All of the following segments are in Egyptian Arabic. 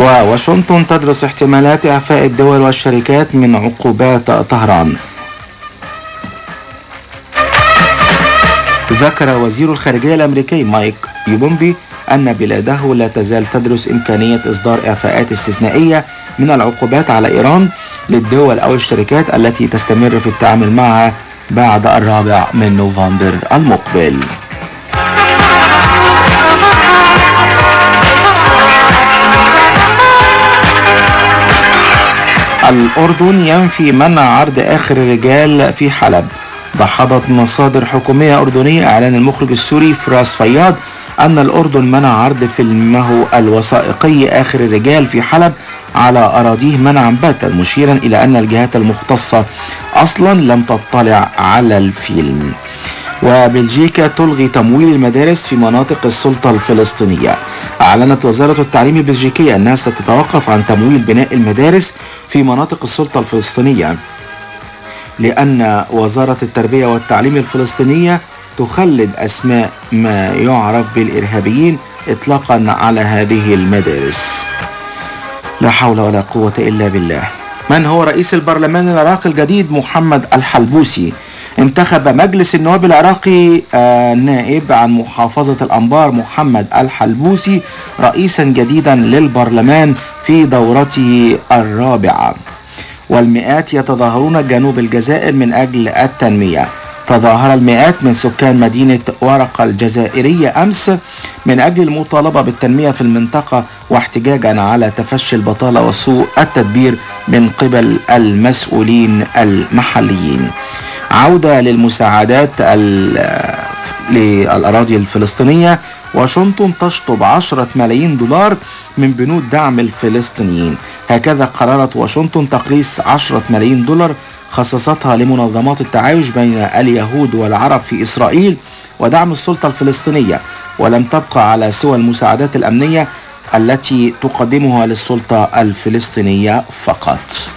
وواشنطن تدرس احتمالات إعفاء الدول والشركات من عقوبات طهران ذكر وزير الخارجية الأمريكي مايك يوبومبي أن بلاده لا تزال تدرس إمكانية إصدار إعفاءات استثنائية من العقوبات على إيران للدول أو الشركات التي تستمر في التعامل معها بعد الرابع من نوفمبر المقبل الأردن ينفي منع عرض آخر الرجال في حلب دحضت مصادر حكومية أردنية إعلان المخرج السوري فراس فياض أن الأردن منع عرض فيلمه الوثائقي آخر الرجال في حلب على أراضيه منعا باتا مشيرا إلى أن الجهات المختصة أصلا لم تطلع على الفيلم وبلجيكا تلغي تمويل المدارس في مناطق السلطة الفلسطينية أعلنت وزارة التعليم البلجيكية أنها ستتوقف عن تمويل بناء المدارس في مناطق السلطة الفلسطينية لأن وزارة التربية والتعليم الفلسطينية تخلد أسماء ما يعرف بالإرهابيين إطلاقا على هذه المدارس لا حول ولا قوة إلا بالله من هو رئيس البرلمان العراقي الجديد محمد الحلبوسي انتخب مجلس النواب العراقي آه نائب عن محافظة الأنبار محمد الحلبوسي رئيسا جديدا للبرلمان في دورته الرابعة والمئات يتظاهرون جنوب الجزائر من أجل التنمية تظاهر المئات من سكان مدينة ورقة الجزائرية أمس من أجل المطالبة بالتنمية في المنطقة واحتجاجا على تفشي البطالة وسوء التدبير من قبل المسؤولين المحليين عودة للمساعدات للأراضي الفلسطينية واشنطن تشطب عشرة ملايين دولار من بنود دعم الفلسطينيين هكذا قررت واشنطن تقليص عشرة ملايين دولار خصصتها لمنظمات التعايش بين اليهود والعرب في إسرائيل ودعم السلطة الفلسطينية ولم تبقى على سوى المساعدات الأمنية التي تقدمها للسلطة الفلسطينية فقط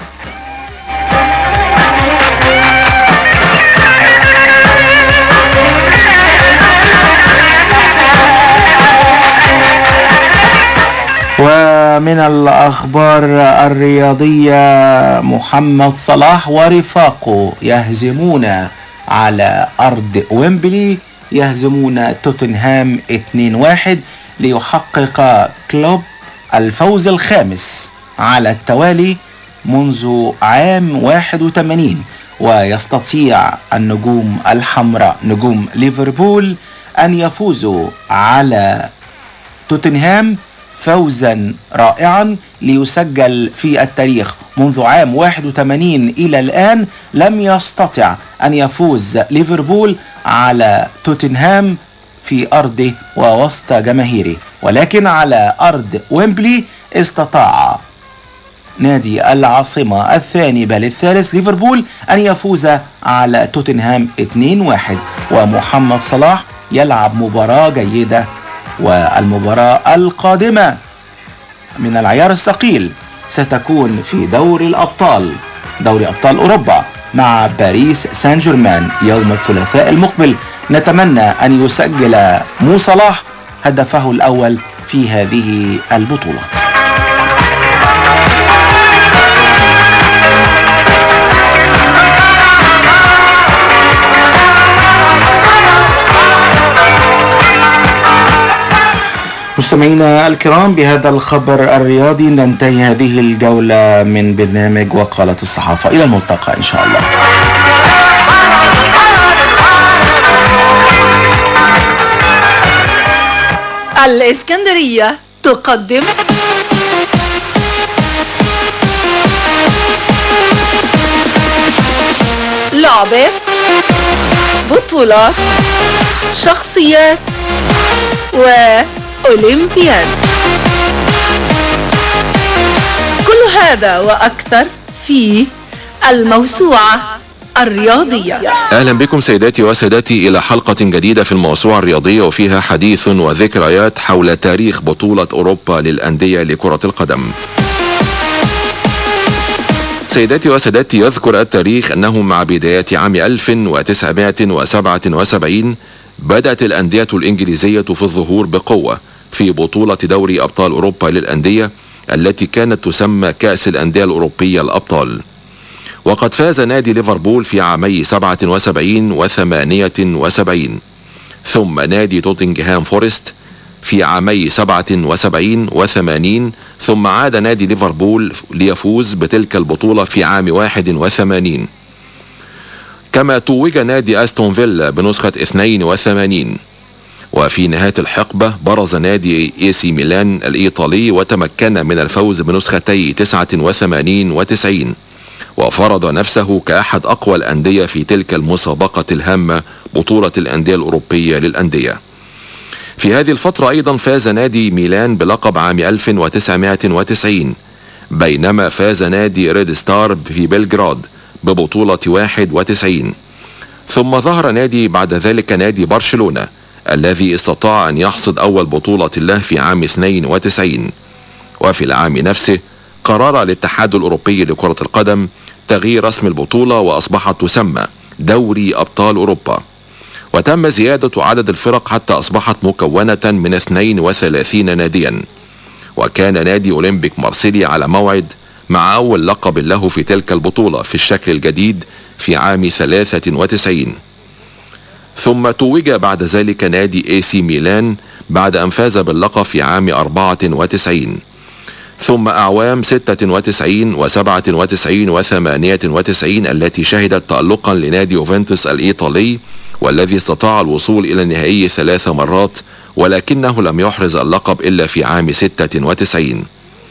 ومن الأخبار الرياضية محمد صلاح ورفاقه يهزمون على أرض ويمبلي يهزمون توتنهام 2-1 ليحقق كلوب الفوز الخامس على التوالي منذ عام 81 ويستطيع النجوم الحمراء نجوم ليفربول أن يفوزوا على توتنهام فوزا رائعا ليسجل في التاريخ منذ عام 81 إلى الآن لم يستطع أن يفوز ليفربول على توتنهام في أرضه ووسط جماهيره ولكن على أرض ويمبلي استطاع نادي العاصمة الثاني بل الثالث ليفربول أن يفوز على توتنهام 2-1 ومحمد صلاح يلعب مباراة جيدة والمباراة القادمة من العيار الثقيل ستكون في دوري الأبطال دوري أبطال أوروبا مع باريس سان جيرمان يوم الثلاثاء المقبل نتمنى أن يسجل مو صلاح هدفه الأول في هذه البطولة مستمعينا الكرام بهذا الخبر الرياضي ننتهي هذه الجولة من برنامج وقالة الصحافة إلى الملتقى إن شاء الله الإسكندرية تقدم لعبة بطولات شخصيات وأولمبياد كل هذا وأكثر في الموسوعة الرياضية أهلا بكم سيداتي وسادتي إلى حلقة جديدة في الموسوعة الرياضية وفيها حديث وذكريات حول تاريخ بطولة أوروبا للأندية لكرة القدم سيداتي وسادتي يذكر التاريخ أنه مع بداية عام 1977 بدأت الأندية الإنجليزية في الظهور بقوة في بطولة دوري أبطال أوروبا للأندية التي كانت تسمى كأس الأندية الأوروبية الأبطال وقد فاز نادي ليفربول في عامي 77 و 78 ثم نادي توتنغهام فورست في عامي 77 و 80 ثم عاد نادي ليفربول ليفوز بتلك البطولة في عام 81 كما توج نادي أستون فيلا بنسخة 82 وفي نهاية الحقبة برز نادي اي سي ميلان الإيطالي وتمكن من الفوز بنسختي 89 و 90 وفرض نفسه كأحد أقوى الأندية في تلك المسابقة الهامة بطولة الأندية الأوروبية للأندية في هذه الفترة أيضا فاز نادي ميلان بلقب عام 1990 بينما فاز نادي ريد ستار في بلغراد ببطولة 91 ثم ظهر نادي بعد ذلك نادي برشلونة الذي استطاع أن يحصد أول بطولة له في عام 92 وفي العام نفسه قرر الاتحاد الأوروبي لكرة القدم تغيير اسم البطولة وأصبحت تسمى دوري أبطال أوروبا وتم زيادة عدد الفرق حتى أصبحت مكونة من 32 ناديا وكان نادي أولمبيك مارسيليا على موعد مع أول لقب له في تلك البطولة في الشكل الجديد في عام 93 ثم توج بعد ذلك نادي اي سي ميلان بعد أن فاز باللقب في عام 94 ثم أعوام 96 و 97 و 98 التي شهدت تألقا لنادي يوفنتوس الإيطالي والذي استطاع الوصول إلى النهائي ثلاث مرات ولكنه لم يحرز اللقب إلا في عام 96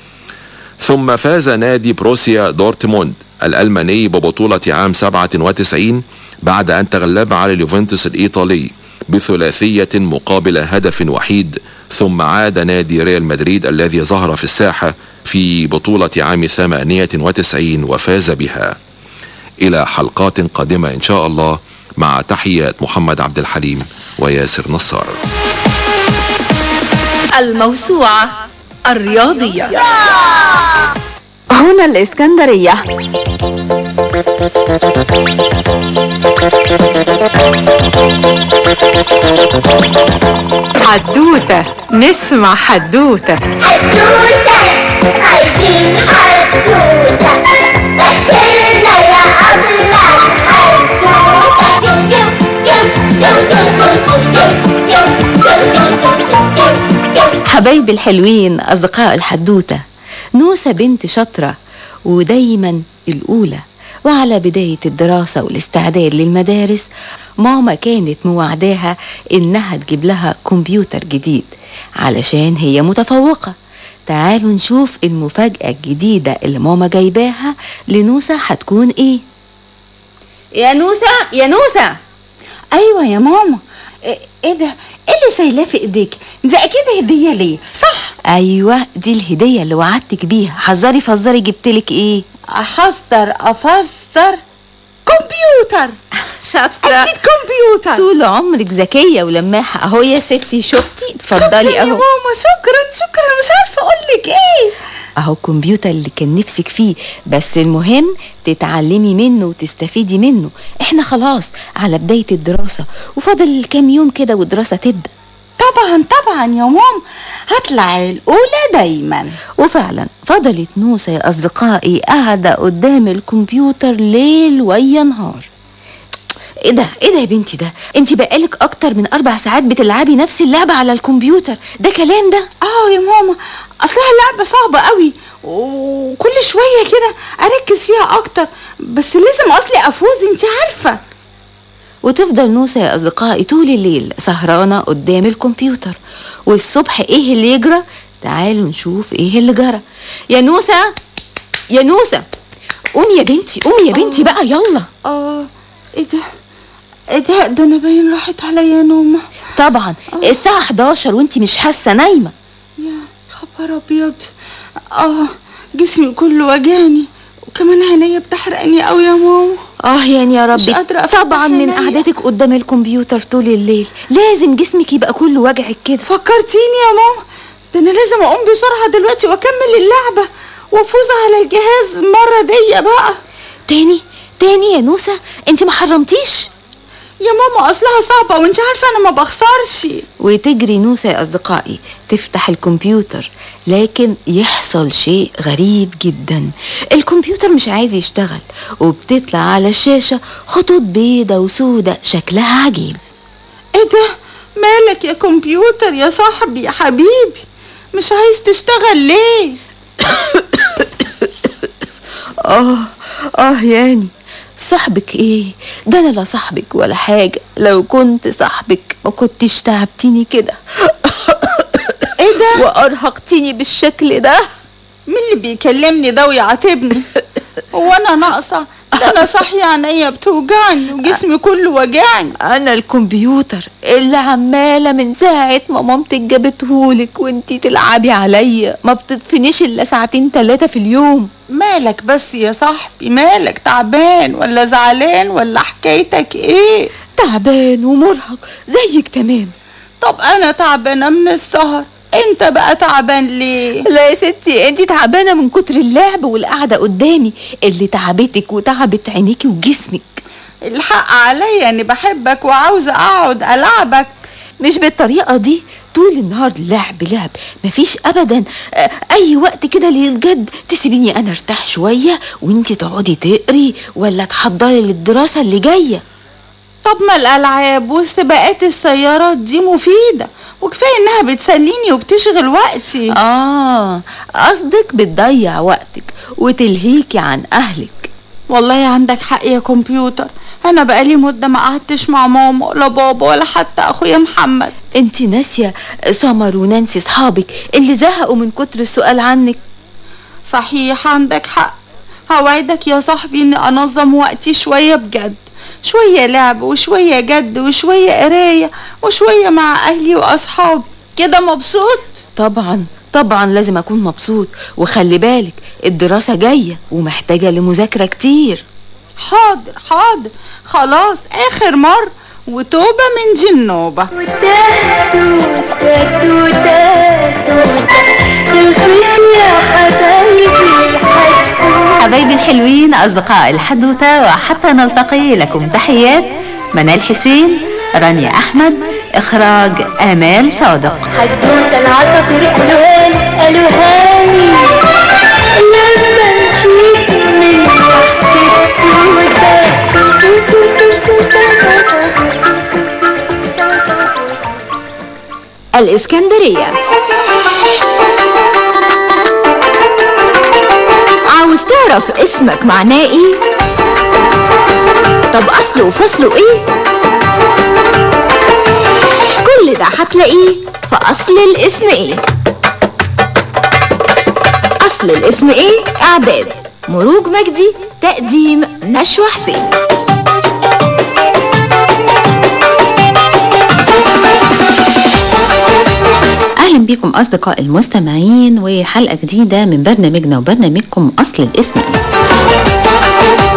ثم فاز نادي بروسيا دورتموند الألماني ببطولة عام 97 بعد أن تغلب على اليوفنتوس الإيطالي بثلاثية مقابل هدف وحيد ثم عاد نادي ريال مدريد الذي ظهر في الساحة في بطولة عام 98 وفاز بها إلى حلقات قادمة إن شاء الله مع تحيات محمد عبد الحليم وياسر نصار الموسوعة الرياضية هنا الإسكندرية حدوتة نسمع حدوتة حدوتة عايزين حدوتة احكيلنا يا أبلة حدوتة يو يو يو يو يو يو حبايبي الحلوين أصدقاء الحدوتة نوسة بنت شاطرة ودايما الأولى وعلى بداية الدراسة والاستعداد للمدارس ماما كانت موعداها إنها تجيب لها كمبيوتر جديد علشان هي متفوقة تعالوا نشوف المفاجأة الجديدة اللي ماما جايباها لنوسة هتكون إيه يا نوسة يا نوسة ايوه يا ماما ايه إيه ده ايه اللي سايلاه في ايديك دي اكيد هديه ليا صح أيوة دي الهدية اللي وعدتك بيها حذري فزري جبتلك إيه احذر افسر كمبيوتر شاطرة اكيد كمبيوتر طول عمرك ذكية ولماحة اهو يا ستي شفتي شكرا اتفضلي يا اهو ماما شكرا شكرا مش عارفه اقول لك ايه اهو الكمبيوتر اللي كان نفسك فيه بس المهم تتعلمي منه وتستفيدي منه احنا خلاص على بداية الدراسة وفاضل كام يوم كده والدراسة تبدأ طبعا طبعا يا ماما هطلع الاولى دايما وفعلا فضلت نوسة يا أصدقائي قاعدة قدام الكمبيوتر ليل ويا نهار ايه ده ايه ده يا بنتي ده انت بقالك اكتر من اربع ساعات بتلعبي نفس اللعبة على الكمبيوتر ده كلام ده اه يا ماما اصلها اللعبه صعبه قوي وكل شويه كده اركز فيها اكتر بس لازم اصلي افوز انت عارفه وتفضل نوسة يا أصدقائي طول الليل سهرانة قدام الكمبيوتر والصبح إيه اللي يجرى تعالوا نشوف إيه اللي جرى يا نوسة يا نوسة قومي يا بنتي قومي يا بنتي بقى يلا اه ايه ده ايه ده ده انا باين راحت عليا نومه طبعا الساعة 11 وانتي مش حاسة نايمة يا خبر ابيض اه جسمي كله وجعني وكمان عينيا بتحرقني قوي يا ماما اه يعني يا مش ربي قادرة أفتح طبعا من عينيا. قعدتك قدام الكمبيوتر طول الليل لازم جسمك يبقى كله وجعك كده فكرتيني يا ماما ده انا لازم اقوم بسرعه دلوقتي واكمل اللعبه وافوز على الجهاز المره دي بقى تاني تاني يا نوسة انتي ما حرمتيش يا ماما اصلها صعبه وانت عارفه انا ما بخسرش وتجري نوسة يا أصدقائي تفتح الكمبيوتر لكن يحصل شيء غريب جدا الكمبيوتر مش عايز يشتغل وبتطلع على الشاشة خطوط بيضة وسودة شكلها عجيب ايه ده مالك يا كمبيوتر يا صاحبي يا حبيبي مش عايز تشتغل ليه اه اه يعني صاحبك ايه ده انا لا صاحبك ولا حاجة لو كنت صاحبك ما كنتش تعبتيني كده ايه ده وارهقتيني بالشكل ده مين اللي بيكلمني ده ويعاتبني هو انا ناقصه ده انا صاحيه عينيا بتوجعني وجسمي كله وجعني انا الكمبيوتر اللي عماله من ساعه ما مامتك جابتهولك وانتي تلعبي عليا ما بتطفنيش الا ساعتين تلاتة في اليوم مالك بس يا صاحبي مالك تعبان ولا زعلان ولا حكايتك ايه تعبان ومرهق زيك تمام طب انا تعبانه من السهر انت بقى تعبان ليه لا يا ستي انتي تعبانه من كتر اللعب والقعده قدامي اللي تعبتك وتعبت عينيكي وجسمك الحق عليا اني بحبك وعاوزه اقعد العبك مش بالطريقة دي طول النهار لعب لعب مفيش ابدا آه، اي وقت كده للجد تسيبيني انا ارتاح شوية وانتي تقعدي تقري ولا تحضري للدراسة اللي جاية طب ما الالعاب وسباقات السيارات دي مفيده وكفايه انها بتسليني وبتشغل وقتي اه قصدك بتضيع وقتك وتلهيكي عن اهلك والله عندك حق يا كمبيوتر انا بقالي مده ما قعدتش مع ماما ولا بابا ولا حتى اخويا محمد انتي ناسية سمر ونانسي صحابك اللي زهقوا من كتر السؤال عنك صحيح عندك حق هوعدك يا صاحبي اني انظم وقتي شويه بجد شويه لعب وشويه جد وشويه قرايه وشويه مع اهلي واصحابي كده مبسوط طبعا طبعا لازم اكون مبسوط وخلي بالك الدراسة جاية ومحتاجة لمذاكرة كتير حاضر حاضر خلاص اخر مره وتوبه من جنوبه حبايبي الحلوين أصدقاء الحدوتة وحتى نلتقي لكم تحيات منال حسين رانيا أحمد إخراج آمال صادق حدوته العصافير الوان الوهاني لما مشيت من تحت التوته الإسكندرية عاوز تعرف اسمك معناه ايه؟ طب أصله وفصله ايه؟ كل ده هتلاقيه في أصل الاسم ايه؟ أصل الاسم ايه؟ إعداد مروج مجدي تقديم نشوى حسين اهلا بكم اصدقاء المستمعين وحلقه جديده من برنامجنا وبرنامجكم اصل الاسم إيه.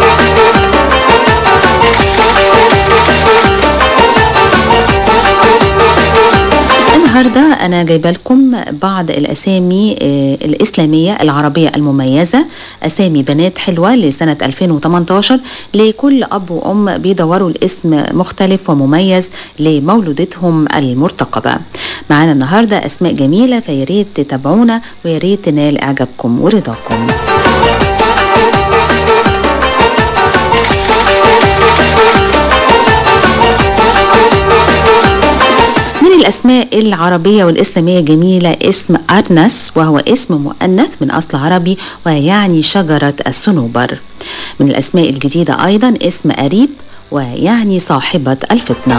النهارده انا جايبه لكم بعض الاسامي آه، الاسلاميه العربيه المميزه اسامي بنات حلوه لسنه 2018 لكل اب وام بيدوروا الاسم مختلف ومميز لمولودتهم المرتقبه معانا النهارده اسماء جميله فيا ريت تتابعونا ويا ريت تنال اعجابكم ورضاكم من الأسماء العربية والإسلامية جميلة اسم أرنس وهو اسم مؤنث من أصل عربي ويعني شجرة الصنوبر من الأسماء الجديدة أيضا اسم أريب ويعني صاحبة الفطنة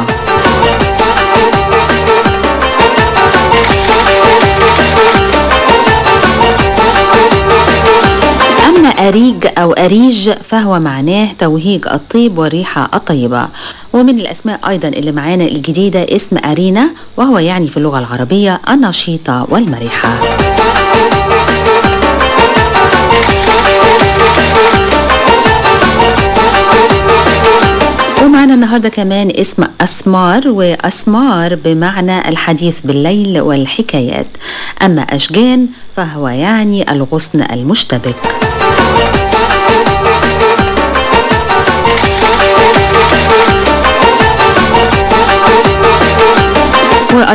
أما أريج أو أريج فهو معناه توهيج الطيب والريحة الطيبة ومن الأسماء أيضا اللي معانا الجديدة اسم أرينا وهو يعني في اللغة العربية النشيطة والمرحة ومعنا النهاردة كمان اسم أسمار وأسمار بمعنى الحديث بالليل والحكايات أما أشجان فهو يعني الغصن المشتبك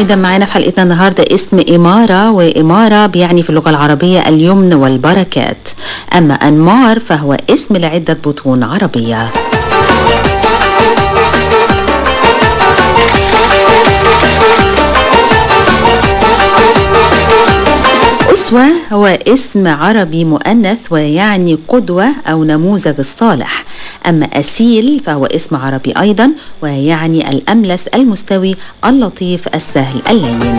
ايضا معانا في حلقتنا النهارده اسم اماره واماره بيعني في اللغه العربيه اليمن والبركات اما انمار فهو اسم لعده بطون عربيه أسوة هو اسم عربي مؤنث ويعني قدوة أو نموذج الصالح أما أسيل فهو اسم عربي أيضا ويعني الأملس المستوي اللطيف السهل اللين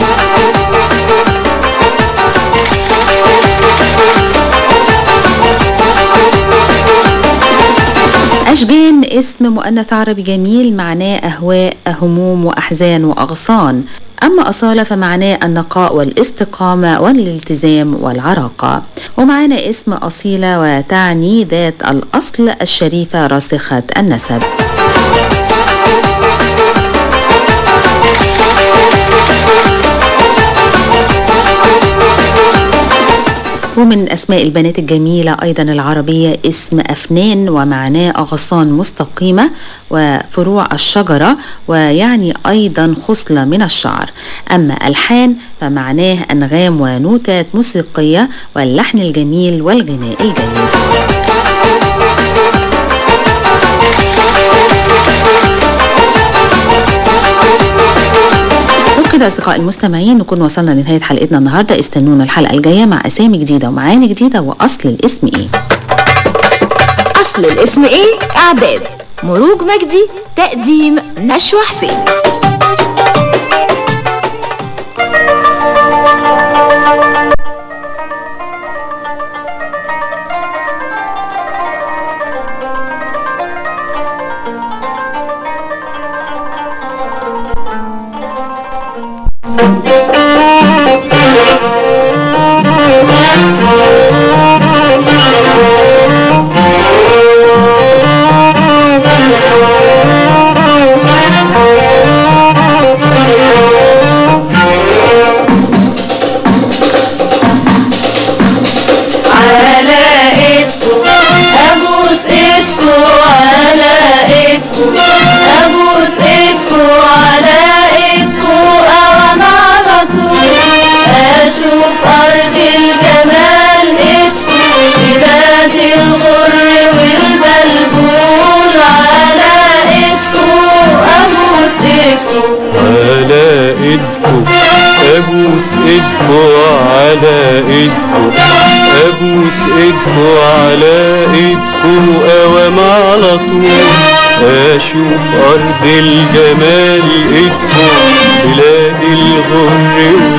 أشجان اسم مؤنث عربي جميل معناه أهواء هموم وأحزان وأغصان أما أصالة فمعناه النقاء والاستقامة والالتزام والعراقة ومعانا اسم أصيلة وتعني ذات الأصل الشريفة راسخة النسب ومن أسماء البنات الجميلة أيضا العربية اسم أفنان ومعناه أغصان مستقيمة وفروع الشجرة ويعني أيضا خصلة من الشعر أما ألحان فمعناه أنغام ونوتات موسيقية واللحن الجميل والغناء الجيد وبكده أصدقاء المستمعين نكون وصلنا لنهاية حلقتنا النهاردة استنونا الحلقة الجاية مع أسامي جديدة ومعاني جديدة وأصل الاسم إيه أصل الاسم إيه؟ إعداد مروج مجدي تقديم نشوى حسين على ايدكو ابوس ايدكو على ايدكو ابوس ايدكو على ايدكو اوام على طول اشوف ارض الجمال ايدكو بلاد الغر والبلبول على ايدكو ابوس ايدكو على ايدكو ابوس ايدكو على ايدكو ابوس ايدكو على ايدكو اوام على طول اشوف ارض الجمال ايدكو بلاد الغر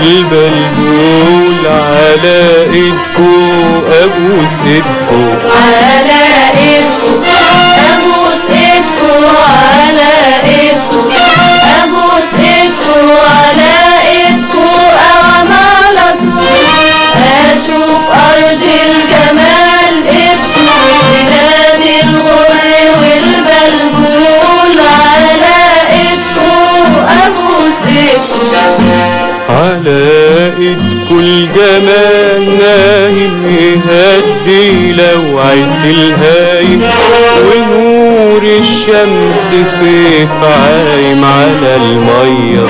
والبلبول على ايدكو ابوس ايدكو على ايدكو ابوس ايدكو على ايدكو ابوس ايدكو على ايدكو اوام على طول اشوف ارض الجمال ايدكو بلاد الغر والبلبول على ايدكو ابوس ايدكو على ايدكو الجمال نايم يهدي لوعة الهايم ونور الشمس طيف عايم على المية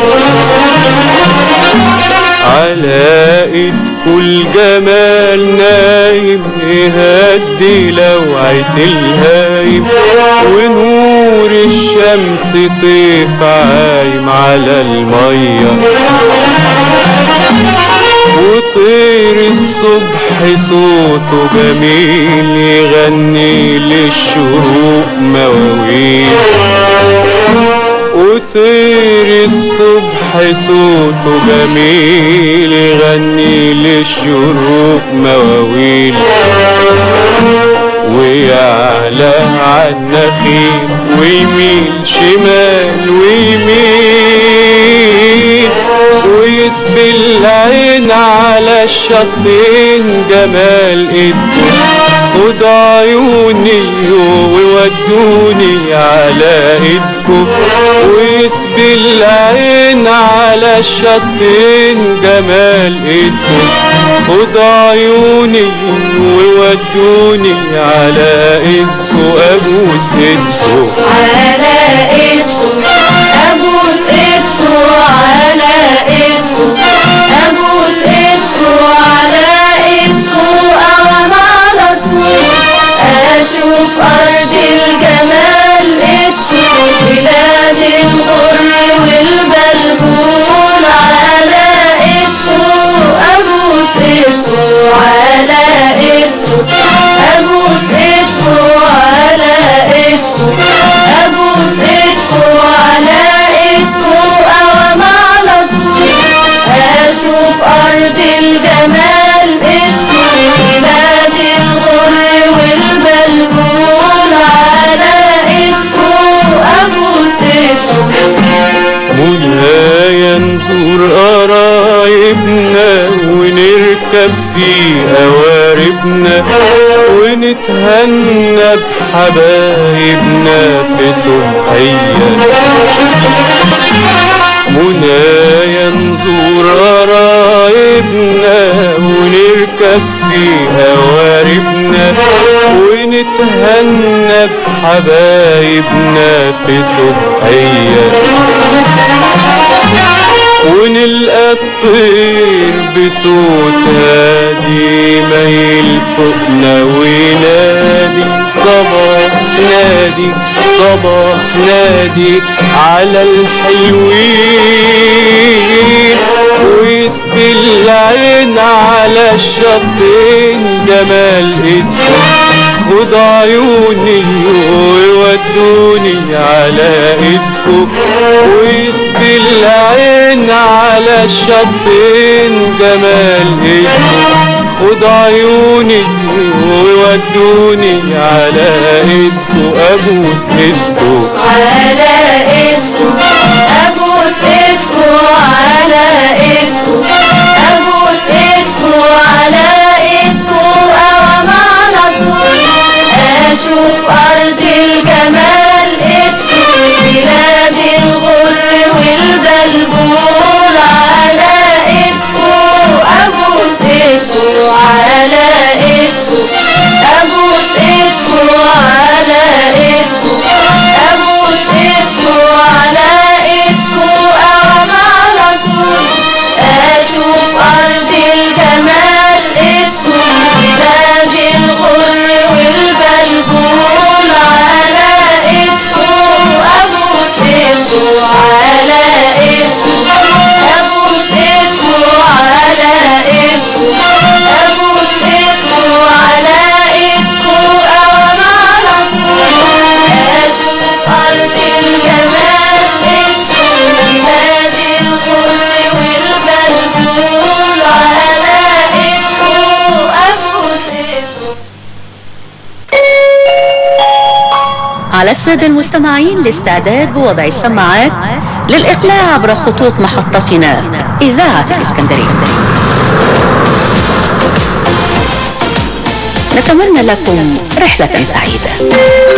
على ايدكو الجمال نايم يهدي لوعة الهايم ونور الشمس طيف عايم على المية وطير الصبح صوته جميل يغني للشروق مواويل وطير الصبح صوته جميل يغني للشروق مواويل ويعلى عالنخيل ويميل شمال ويميل ويسبي العين على الشطين جمال ايدكم خد عيوني وودوني على ايدكم ويسبي العين على الشطين جمال ايدكم خد عيوني وودوني على ايدكم ابوس ايدكم على ايدكو ابوس ايدكو على ايدكو في قواربنا ونتهنى بحبايبنا في صبحية منايا نزور قرايبنا ونركب في قواربنا ونتهنى بحبايبنا في صبحية ونلقى الطير بصوت هادي مايل فوقنا وينادي صباح نادي صباح نادي على الحلوين ويسقي العين على الشطين جمال ايدكم خد عيوني ويودوني على ايدكم ويسقي العين على الشطين جمال ايدكم خد عيوني ويودوني على ايدكم ابوس ايدكم على ايدكم ابوس ايدكم على ايدكم ابوس ايدكم على ايدكم اوام على طول اشوف ارض الجمال ايدكم بلاد الغر والبلبول على ايدكم ابوس ايدكم على ايدكم ابوس ايدكم على ايدكم ابوس ايدكم على ايدكم اوام على طول اشوف ارض الجمال ايدكم بلاد الغر والبلبول على ايدكم ابوس ايدكم على ايدكم ابوس ايدكم على ايدكم ابوس ايدكم على ايدكم اوام على طول اشوف ارض الجمال ايدكم بلاد الغر والبلبول على ايدكم ابوس ايدكم على السادة المستمعين الاستعداد بوضع السماعات للإقلاع عبر خطوط محطتنا إذاعة الإسكندرية نتمنى لكم رحلة سعيدة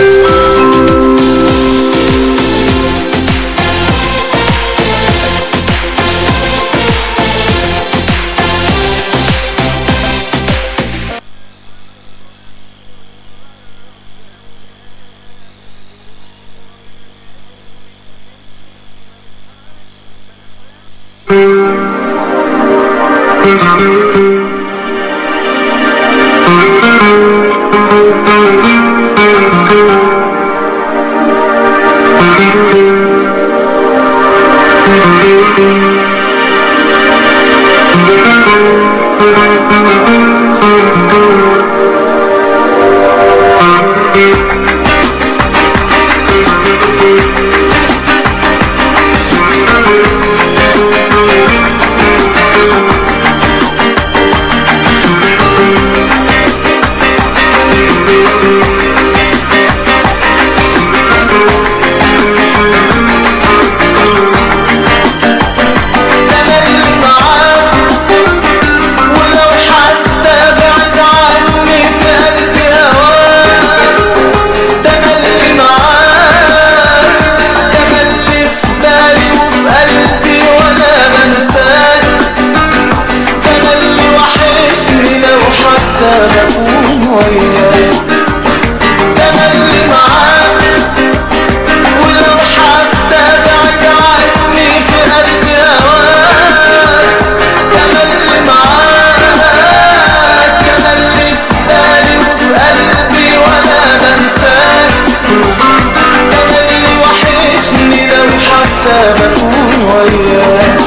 ولو حتى بعد عني في قلبي هواك ده انا اللي معاك ده انا اللي في بالي وفي قلبي ولا بنساك ده انا اللي وحشني لو حتى بكون وياك ده انا اللي معاك ولو حتى بعد عني في قلبي هواك انا اللي معاك انا اللي في بالي وفي قلبي ولا بنساك انا اللي وحشني لو حتى بكون وياك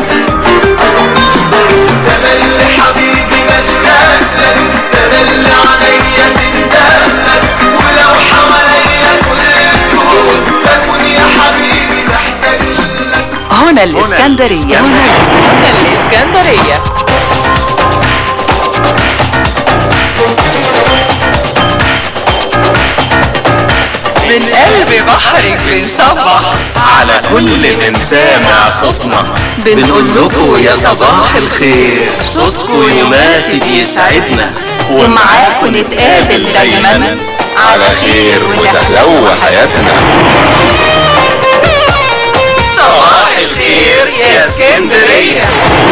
انا اللي حبيبي بشتاق لك انا اللي عليا تندهلك ولو حواليا كل الكون بكون يا حبيبي محتاج لك هنا الإسكندرية هنا الإسكندرية من قلب بحرك بنصبح على كل من سامع صوتنا بنقول لكم يا صباح الخير صوتكم يوماتي بيسعدنا ومعاكم نتقابل دايما على خير وتحلو حياتنا صباح الخير يا اسكندرية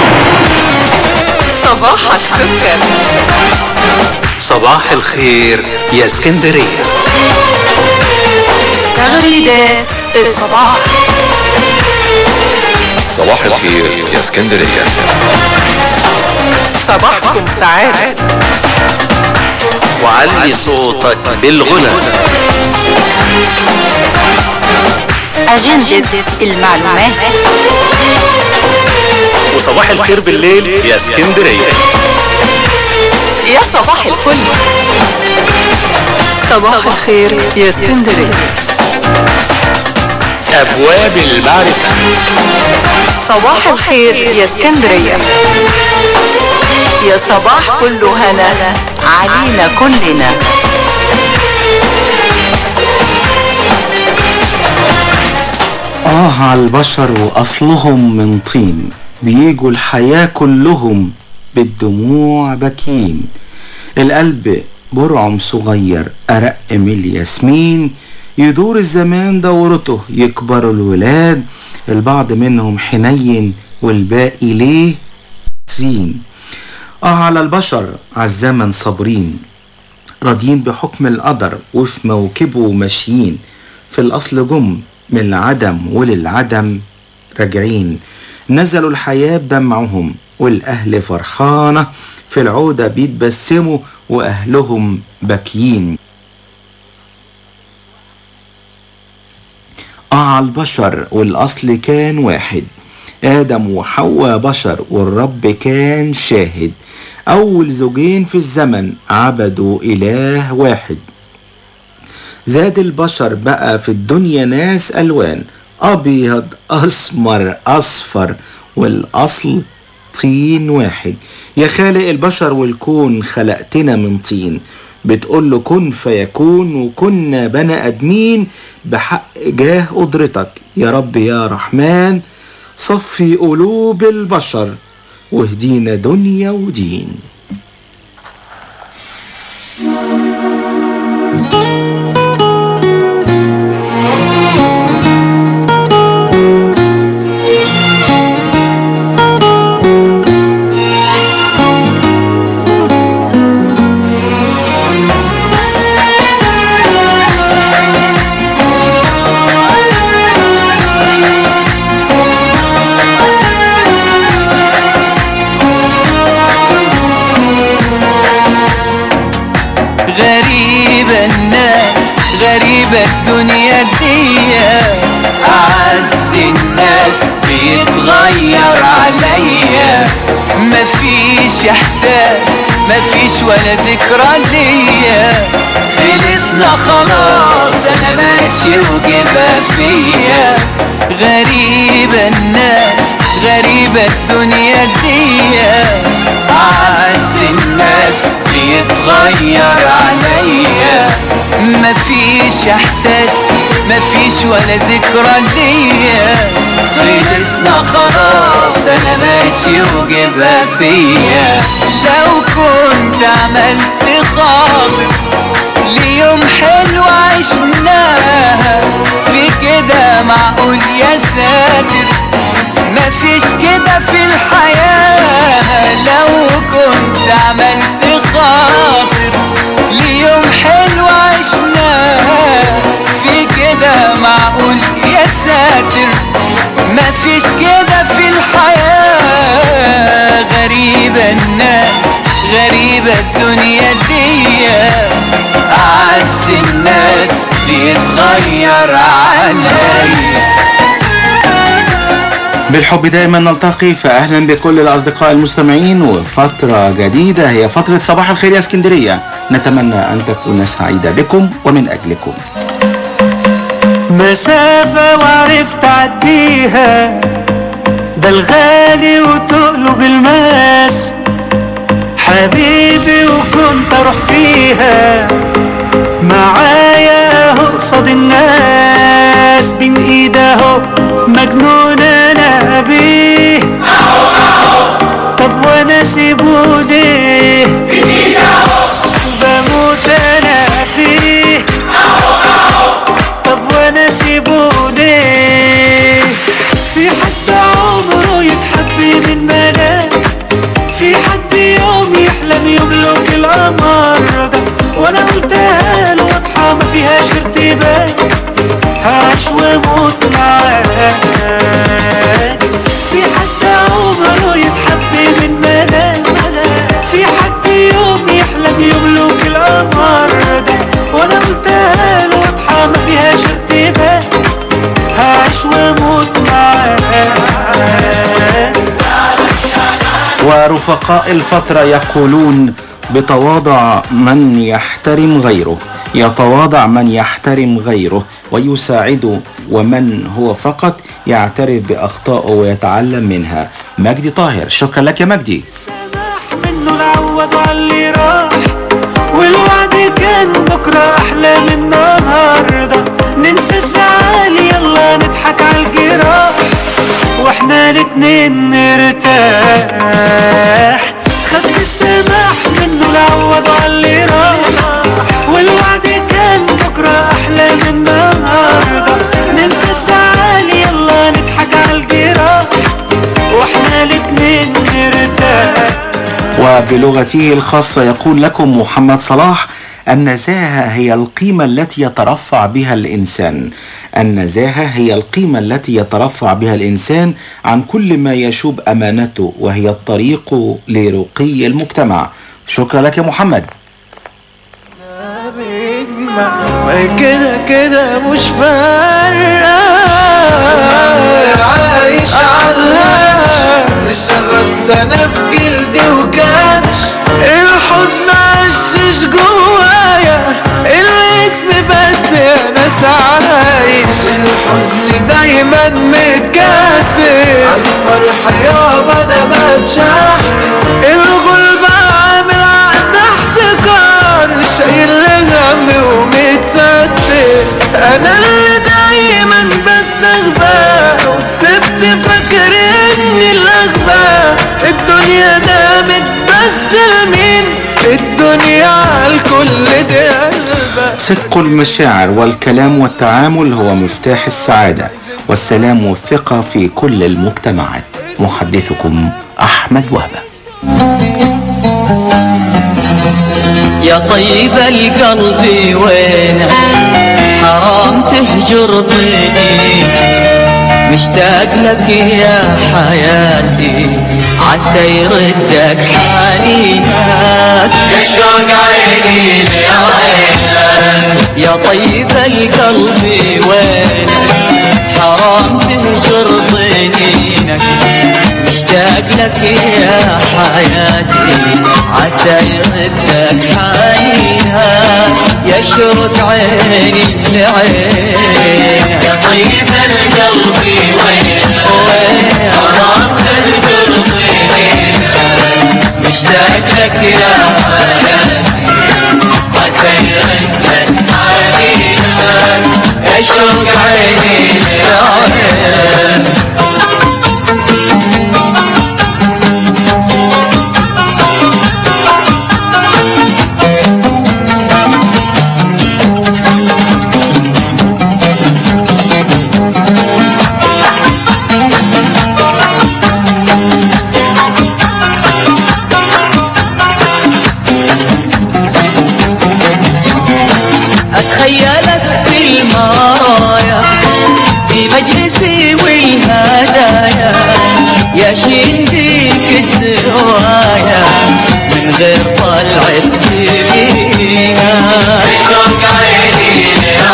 صباحك سكر صباح الخير يا اسكندرية تغريدات الصباح صباح الخير يا اسكندرية صباحكم سعادة وعلي صوتك بالغنى أجندة المعلومات وصباح الخير بالليل يا اسكندرية يا صباح الفل صباح الخير يا اسكندرية أبواب المعرفة صباح الخير يا اسكندرية يا صباح كله هنا علينا كلنا آه على البشر وأصلهم من طين بيجوا الحياة كلهم بالدموع بكين القلب برعم صغير أرق من الياسمين يدور الزمان دورته يكبر الولاد البعض منهم حنين والباقي ليه زين آه على البشر على الزمن صابرين راضيين بحكم القدر وفي موكبه ماشيين في الأصل جم من العدم وللعدم راجعين نزلوا الحياة بدمعهم والأهل فرحانة في العودة بيتبسموا وأهلهم باكيين آه على البشر والأصل كان واحد آدم وحواء بشر والرب كان شاهد أول زوجين في الزمن عبدوا إله واحد زاد البشر بقى في الدنيا ناس ألوان أبيض أسمر أصفر والأصل طين واحد يا خالق البشر والكون خلقتنا من طين بتقول له كن فيكون وكنا بني آدمين بحق جاه قدرتك يا رب يا رحمن صفي قلوب البشر واهدينا دنيا ودين غريبة الناس غريبة الدنيا دي أعز الناس بيتغير عليا مفيش إحساس مفيش ولا ذكرى ليا خلصنا خلاص أنا ماشي وجبها فيا غريبة الناس غريبة الدنيا دي أعز الناس بيتغير عليا مفيش احساس مفيش ولا ذكرى ليا خلصنا خلاص انا ماشي وجبها فيا لو كنت عملت خاطر ليوم حلو عشناها في كده معقول يا ساتر مفيش كده في الحياة لو كنت عملت خاطر ليوم حلو عشناه في كده معقول يا ساتر مفيش كده في الحياة غريبة الناس غريبة الدنيا دي أعز الناس بيتغير عليا بالحب دائما نلتقي فأهلا بكل الأصدقاء المستمعين وفترة جديدة هي فترة صباح الخير يا اسكندرية نتمنى أن تكون سعيدة بكم ومن أجلكم مسافة وعرفت عديها ده الغالي وتقلب الماس حبيبي وكنت اروح فيها معايا اهو قصاد الناس بين ايده مجنون انا بيه طب وانا سيبه ليه بموت انا فيه طب وانا سيبه ليه في حد عمره يتحب من ملاك في حد يوم يحلم يملك القمر ده وانا قلتها له واضحه ما فيهاش ارتباك هعيش واموت معاك في حد عمره يتحب من ملاك في حد يوم يحلم يملك القمر ده وانا قلتها له واضحه ما فيهاش ارتباك هعيش واموت معاك ورفقاء الفترة يقولون بتواضع من يحترم غيره يتواضع من يحترم غيره ويساعده ومن هو فقط يعترف بأخطائه ويتعلم منها مجدي طاهر شكرا لك يا مجدي منه نعوض على اللي راح والوعد كان بكرة أحلى من النهاردة ننسى الزعل يلا نضحك على الجراح واحنا الاتنين نرتاح خدت السماح منه نعوض على اللي راح والوعد كان بكرة أحلى من النهاردة ننسى الزعل يلا نضحك على الجراح واحنا الاتنين نرتاح وبلغته الخاصة يقول لكم محمد صلاح النزاهة هي القيمة التي يترفع بها الإنسان النزاهة هي القيمة التي يترفع بها الإنسان عن كل ما يشوب أمانته وهي الطريق لرقي المجتمع شكرا لك يا محمد ما كده كده مش فارقة عايش عالهاش اشتغلت انا في جلدي وكاش الحزن عشش جوايا الاسم بس يا ناس عايش الحزن دايما متكتف عالفرح يابا انا بتشحت الغلب عامل عقد احتكار شايل هم ومتستر انا اللي دايما بستغبى وكنت فاكر اني الاغبى الدنيا دامت بس لمين الدنيا عالكل دي قلبة صدق المشاعر والكلام والتعامل هو مفتاح السعادة والسلام والثقة في كل المجتمعات محدثكم أحمد وهبة يا طيب القلب وينك حرام تهجر ضيقي مشتاق لك يا حياتي عسى يردك حنينك يا شوق عيني لعينك يا طيب القلب وينك حرام تهجر ضيقك مشتاق لك يا حياتي عسى يردك حنينها يشرق عيني لعينك يا طيب القلب وينك حرام تهجر ضيقك مشتاق لك يا حياتي عسى يردك حنينها يشرق عيني لعينك أتخيلك في المرايا في مجلسي والهدايا يا شين ديك الزوايا من غير طلعة فينا شوق عيني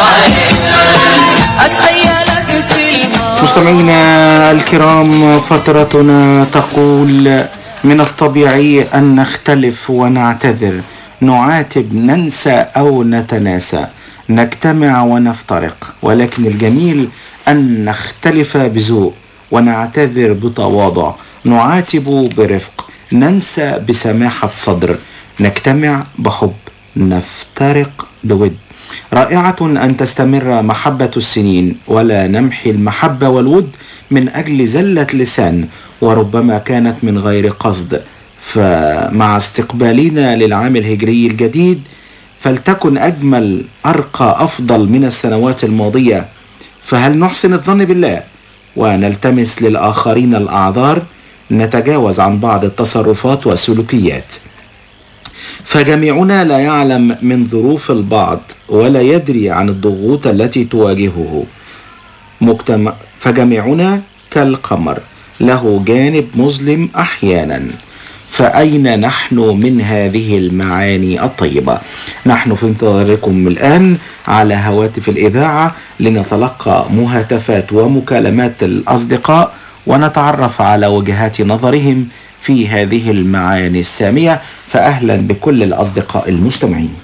أتخيلك في المرايا مستمعينا الكرام فترتنا تقول من الطبيعي أن نختلف ونعتذر نعاتب ننسى أو نتناسى نجتمع ونفترق ولكن الجميل أن نختلف بذوق ونعتذر بتواضع نعاتب برفق ننسى بسماحة صدر نجتمع بحب نفترق بود رائعة أن تستمر محبة السنين ولا نمحي المحبة والود من أجل زلة لسان وربما كانت من غير قصد فمع استقبالنا للعام الهجري الجديد فلتكن أجمل أرقى أفضل من السنوات الماضية فهل نحسن الظن بالله ونلتمس للآخرين الأعذار نتجاوز عن بعض التصرفات والسلوكيات فجميعنا لا يعلم من ظروف البعض ولا يدري عن الضغوط التي تواجهه مجتمع فجميعنا كالقمر له جانب مظلم احيانا فاين نحن من هذه المعاني الطيبه نحن في انتظاركم الان على هواتف الاذاعه لنتلقى مهاتفات ومكالمات الاصدقاء ونتعرف على وجهات نظرهم في هذه المعاني الساميه فاهلا بكل الاصدقاء المستمعين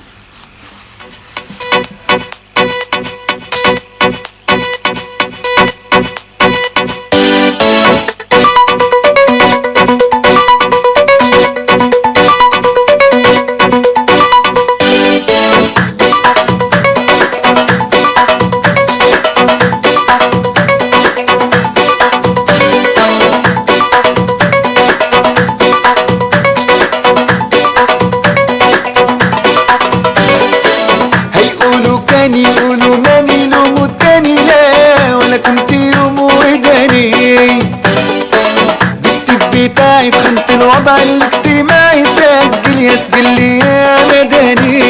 هيقولوا كان يقولوا ماني لوموا التاني لا ولا كنت يوم وداني الدكتب بتاعي في خانة الوضع الاجتماعي سجل يسجل لي يا مدني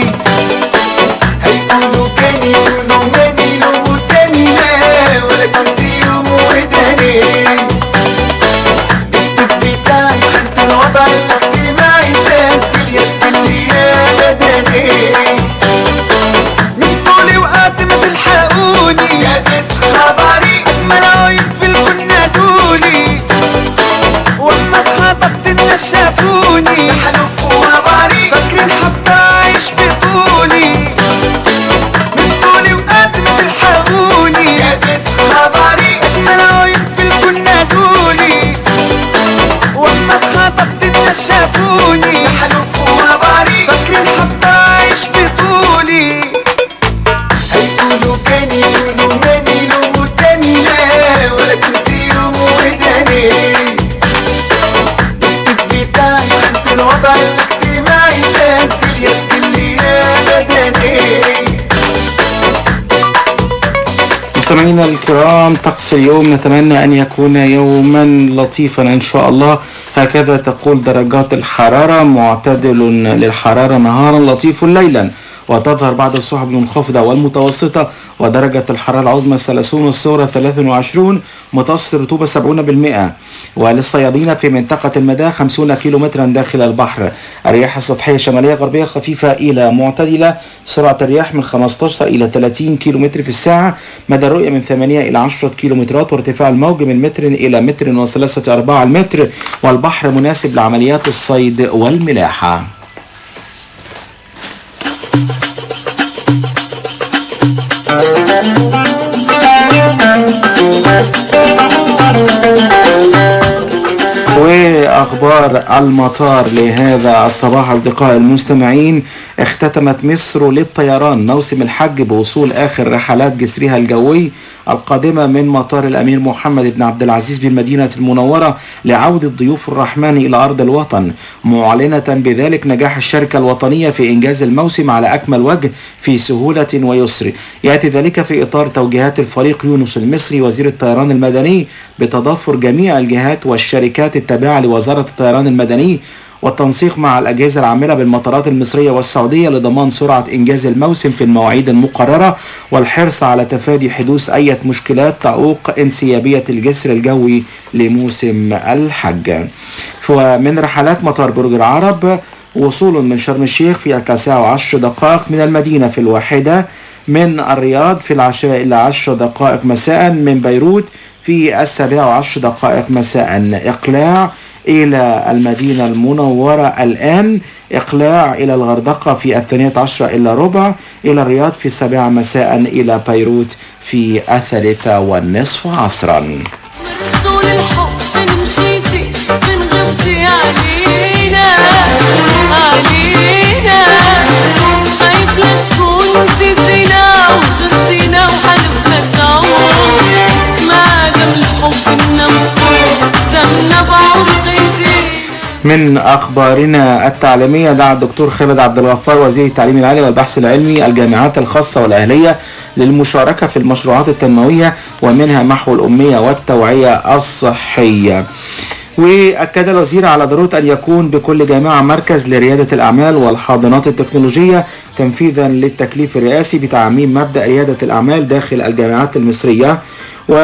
هيقولوا كان يقولوا ماني لوموا التاني لا ولا كنت يوم وداني الدكتب بتاعي في خانة الوضع الاجتماعي سجل يسجل لي يا مدني من طولي وقت ما تلحقوني يا بيت خبري اجمل عيون في الكون نادولي واما اتخطبت الناس شافوني حلف وبري فاكرين هفضل عايش بطولي من طولي وقت ما تلحقوني يا بيت خبري اجمل عيون في الكون نادولي واما اتخطبت الناس شافوني حلف وبري فاكرين هفضل عايش بطولي هيقولوا كان يقولوا ماني لوموا التاني لا ولا كنت يوم وداني الدكتب بتاعي خانة الوضع الاجتماعي سجل يسجل لي يا مدني مستمعينا الكرام طقس اليوم نتمنى أن يكون يوما لطيفا إن شاء الله هكذا تقول درجات الحرارة معتدل للحرارة نهارا لطيف ليلا وتظهر بعض السحب المنخفضة والمتوسطة ودرجة الحرارة العظمى 30 والصغرى 23 متوسط الرطوبة 70% وللصيادين في منطقة المدى 50 كيلومترا داخل البحر الرياح السطحية الشمالية غربية خفيفة إلى معتدلة سرعة الرياح من 15 إلى 30 كيلومتر في الساعة مدى الرؤية من 8 إلى 10 كيلومترات وارتفاع الموج من متر إلى متر وثلاثة أرباع المتر والبحر مناسب لعمليات الصيد والملاحة واخبار المطار لهذا الصباح اصدقائي المستمعين اختتمت مصر للطيران موسم الحج بوصول اخر رحلات جسرها الجوي القادمة من مطار الأمير محمد بن عبد العزيز بالمدينة المنورة لعودة ضيوف الرحمن إلى أرض الوطن معلنة بذلك نجاح الشركة الوطنية في إنجاز الموسم على أكمل وجه في سهولة ويسر يأتي ذلك في إطار توجيهات الفريق يونس المصري وزير الطيران المدني بتضافر جميع الجهات والشركات التابعة لوزارة الطيران المدني والتنسيق مع الأجهزة العاملة بالمطارات المصرية والسعودية لضمان سرعة إنجاز الموسم في المواعيد المقررة والحرص على تفادي حدوث أي مشكلات تعوق انسيابية الجسر الجوي لموسم الحج ومن رحلات مطار برج العرب وصول من شرم الشيخ في التاسعة وعشر دقائق من المدينة في الواحدة من الرياض في العشرة إلى عشر دقائق مساء من بيروت في السابعة وعشر دقائق مساء إقلاع إلى المدينة المنورة الآن إقلاع إلى الغردقة في الثانية عشرة إلا ربع إلى الرياض في السابعة مساء إلى بيروت في الثالثة والنصف عصرا رسول الحب مشيتي من غبتي علينا علينا خايف لا تكون نسيتي من اخبارنا التعليميه دعا الدكتور خالد عبد الغفار وزير التعليم العالي والبحث العلمي الجامعات الخاصه والاهليه للمشاركه في المشروعات التنمويه ومنها محو الاميه والتوعيه الصحيه. واكد الوزير على ضروره ان يكون بكل جامعه مركز لرياده الاعمال والحاضنات التكنولوجيه تنفيذا للتكليف الرئاسي بتعميم مبدا رياده الاعمال داخل الجامعات المصريه و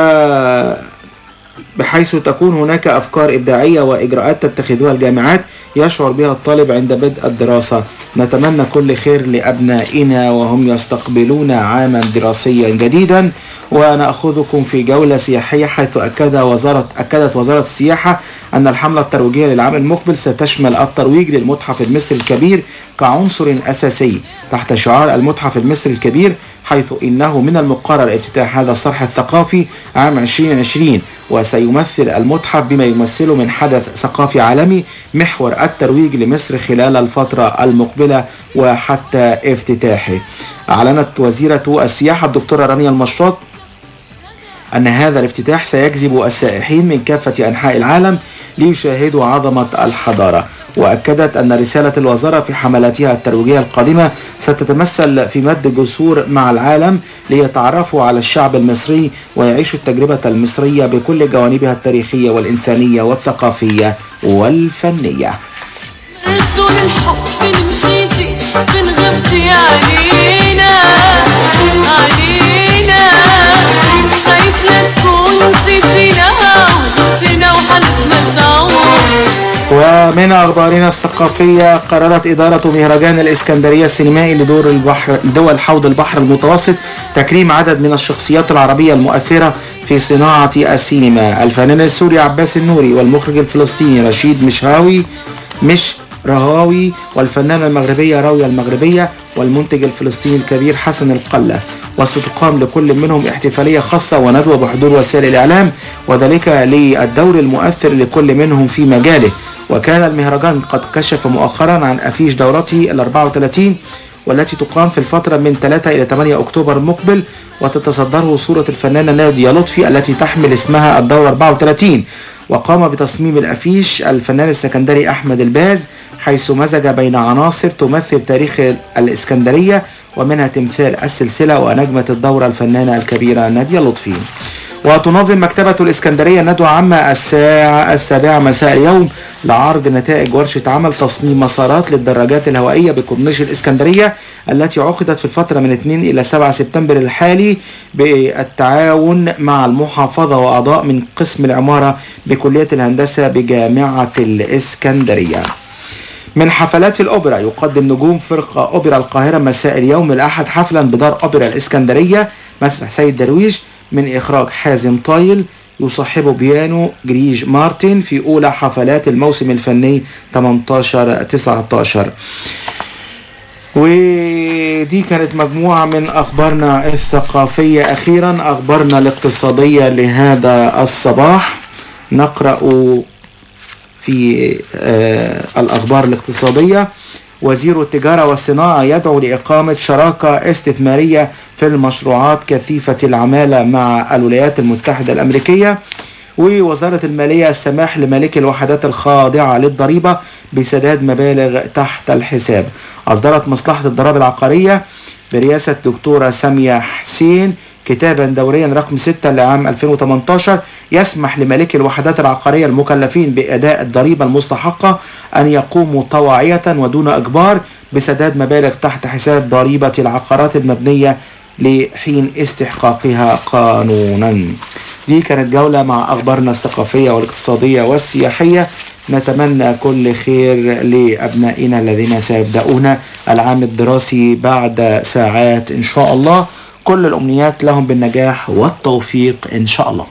بحيث تكون هناك أفكار إبداعية وإجراءات تتخذها الجامعات يشعر بها الطالب عند بدء الدراسة نتمنى كل خير لأبنائنا وهم يستقبلون عاما دراسيا جديدا ونأخذكم في جولة سياحية حيث أكد وزارة أكدت وزارة السياحة أن الحملة الترويجية للعام المقبل ستشمل الترويج للمتحف المصري الكبير كعنصر أساسي تحت شعار المتحف المصري الكبير حيث إنه من المقرر افتتاح هذا الصرح الثقافي عام 2020 وسيمثل المتحف بما يمثله من حدث ثقافي عالمي محور الترويج لمصر خلال الفترة المقبلة وحتى افتتاحه أعلنت وزيرة السياحة الدكتورة رانيا المشاط أن هذا الافتتاح سيجذب السائحين من كافة أنحاء العالم ليشاهدوا عظمة الحضارة وأكدت أن رسالة الوزارة في حملاتها الترويجية القادمة ستتمثل في مد جسور مع العالم ليتعرفوا على الشعب المصري ويعيشوا التجربة المصرية بكل جوانبها التاريخية والإنسانية والثقافية والفنية رسول الحب نمشيتي بنغبتي علينا علينا خايف لا تكون نسيتينا وجبتينا وحنتمتعوا ومن أخبارنا الثقافية قررت إدارة مهرجان الإسكندرية السينمائي لدور البحر دول حوض البحر المتوسط تكريم عدد من الشخصيات العربية المؤثرة في صناعة السينما الفنان السوري عباس النوري والمخرج الفلسطيني رشيد مشهاوي مش رهاوي والفنانة المغربية راوية المغربية والمنتج الفلسطيني الكبير حسن القلة وستقام لكل منهم احتفالية خاصة وندوة بحضور وسائل الإعلام وذلك للدور المؤثر لكل منهم في مجاله وكان المهرجان قد كشف مؤخرا عن أفيش دورته ال 34 والتي تقام في الفترة من 3 إلى 8 أكتوبر المقبل وتتصدره صورة الفنانة نادية لطفي التي تحمل اسمها الدورة 34 وقام بتصميم الأفيش الفنان السكندري أحمد الباز حيث مزج بين عناصر تمثل تاريخ الإسكندرية ومنها تمثال السلسلة ونجمة الدورة الفنانة الكبيرة نادية لطفي وتنظم مكتبة الإسكندرية ندوة عامة الساعة السابعة مساء اليوم لعرض نتائج ورشة عمل تصميم مسارات للدراجات الهوائية بكورنيش الإسكندرية التي عقدت في الفترة من 2 إلى 7 سبتمبر الحالي بالتعاون مع المحافظة وأعضاء من قسم العمارة بكلية الهندسة بجامعة الإسكندرية من حفلات الأوبرا يقدم نجوم فرقة أوبرا القاهرة مساء اليوم الأحد حفلا بدار أوبرا الإسكندرية مسرح سيد درويش من إخراج حازم طايل يصاحبه بيانو جريج مارتن في أولى حفلات الموسم الفني 18 19 ودي كانت مجموعة من أخبارنا الثقافية أخيرا أخبارنا الاقتصادية لهذا الصباح نقرأ في آه الأخبار الاقتصادية وزير التجارة والصناعة يدعو لإقامة شراكة استثمارية في المشروعات كثيفة العمالة مع الولايات المتحدة الأمريكية ووزارة المالية السماح لمالكي الوحدات الخاضعة للضريبة بسداد مبالغ تحت الحساب أصدرت مصلحة الضرائب العقارية برئاسة دكتورة سامية حسين كتابا دوريا رقم 6 لعام 2018 يسمح لمالكي الوحدات العقارية المكلفين بأداء الضريبة المستحقة أن يقوموا طواعية ودون إجبار بسداد مبالغ تحت حساب ضريبة العقارات المبنية لحين استحقاقها قانونا دي كانت جولة مع أخبارنا الثقافية والاقتصادية والسياحية نتمنى كل خير لأبنائنا الذين سيبدأون العام الدراسي بعد ساعات إن شاء الله كل الأمنيات لهم بالنجاح والتوفيق إن شاء الله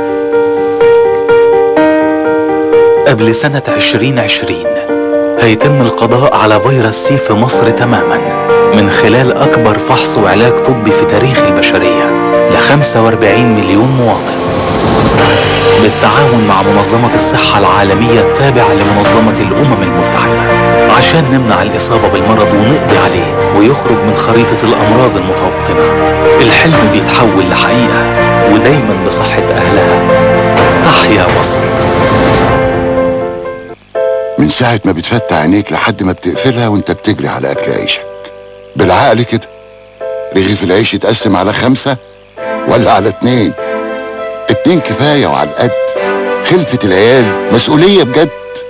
قبل سنة 2020 هيتم القضاء على فيروس سي في مصر تماما من خلال أكبر فحص وعلاج طبي في تاريخ البشرية ل 45 مليون مواطن بالتعاون مع منظمة الصحة العالمية التابعة لمنظمة الأمم المتحدة عشان نمنع الإصابة بالمرض ونقضي عليه ويخرج من خريطة الأمراض المتوطنة الحلم بيتحول لحقيقة ودايما بصحة أهلها تحيا مصر من ساعة ما بتفتح عينيك لحد ما بتقفلها وانت بتجري على أكل عيشك بالعقل كده رغيف العيش يتقسم على خمسة ولا على اتنين اتنين كفاية وعلى القد خلفة العيال مسؤولية بجد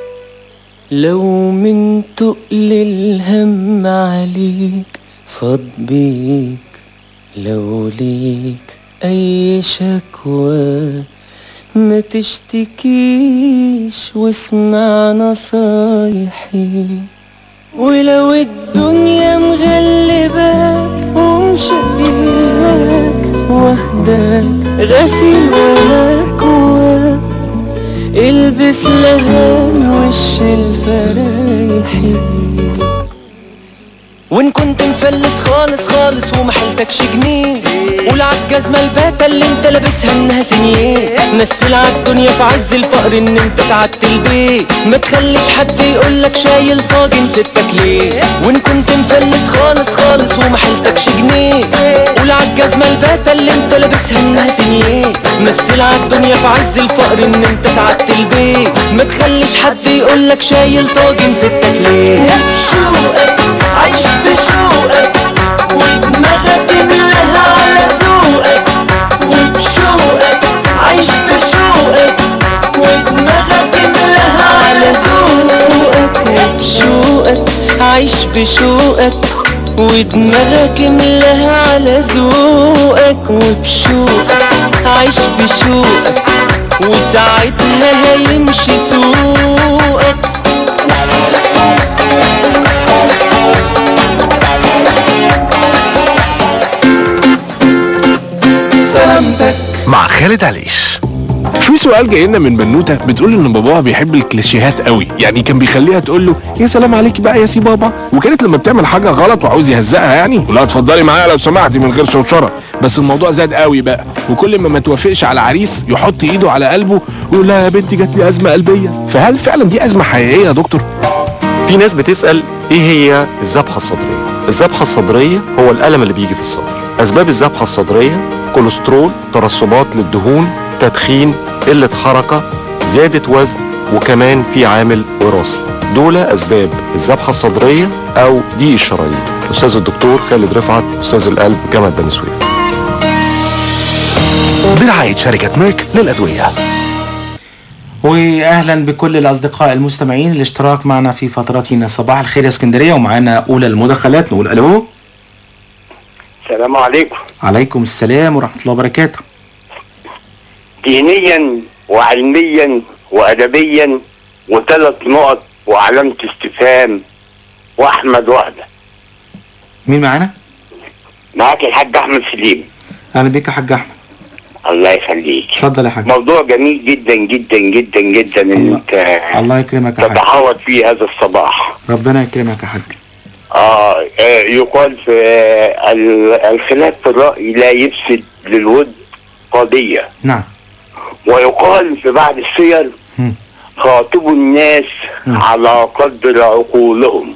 لو من تقل الهم عليك فاض بيك لو ليك أي شكوى ما تشتكيش واسمع نصايحي ولو الدنيا مغلباك ومشقياك واخداك غسيل ومكواك البس لهان وش الفرايحي وان كنت مفلس خالص خالص ومحلتكش جنيه قول عالجزمة الباتة اللي انت لابسها انها سنيه مثل عالدنيا في عز الفقر ان انت سعدت البيت ما تخليش حد يقولك شايل طاجن ستك ليه وان كنت مفلس خالص خالص ومحلتكش جنيه قول عالجزمة الباتة اللي انت لابسها انها سنيه مثل عالدنيا في عز الفقر ان انت سعدت البيت ما تخليش حد يقولك شايل طاجن ستك ليه بشوقك عيش بشوقك ودماغك املاها على ذوقك وبشوقك عيش بشوقك ودماغك املاها على ذوقك بشوقك عيش بشوقك ودماغك املاها على ذوقك وبشوقك عيش بشوقك وساعتها هيمشي سوقك سلامتك مع خالد عليش في سؤال جاي لنا من بنوته بتقول ان باباها بيحب الكليشيهات قوي يعني كان بيخليها تقول له يا سلام عليك بقى يا سي بابا وكانت لما بتعمل حاجه غلط وعاوز يهزقها يعني لا اتفضلي معايا لو سمحتي من غير شوشره بس الموضوع زاد قوي بقى وكل ما ما توافقش على عريس يحط ايده على قلبه ويقول لها يا بنتي جات لي ازمه قلبيه فهل فعلا دي ازمه حقيقيه يا دكتور في ناس بتسأل ايه هي الذبحة الصدرية الذبحة الصدرية هو الألم اللي بيجي في الصدر أسباب الذبحة الصدرية كوليسترول ترسبات للدهون تدخين قلة حركة زيادة وزن وكمان في عامل وراثي دول أسباب الذبحة الصدرية أو ضيق الشرايين أستاذ الدكتور خالد رفعت أستاذ القلب جامعة بني سويف برعاية شركة ميرك للأدوية واهلا بكل الاصدقاء المستمعين الاشتراك معنا في فترتنا صباح الخير يا اسكندريه ومعانا اولى المداخلات نقول الو السلام عليكم عليكم السلام ورحمه الله وبركاته دينيا وعلميا وادبيا وثلاث نقط وعلامه استفهام واحمد وحده مين معانا معاك الحاج احمد سليم اهلا بيك يا حاج احمد الله يخليك اتفضل يا حاج موضوع جميل جدا جدا جدا جدا ان انت الله يكرمك يا حاج تتحوط فيه هذا الصباح ربنا يكرمك يا حاج آه آه، يقال في آه، ال- الخلاف في الرأي لا يفسد للود قضية نعم ويقال في بعض السير مم. خاطبوا الناس على قدر عقولهم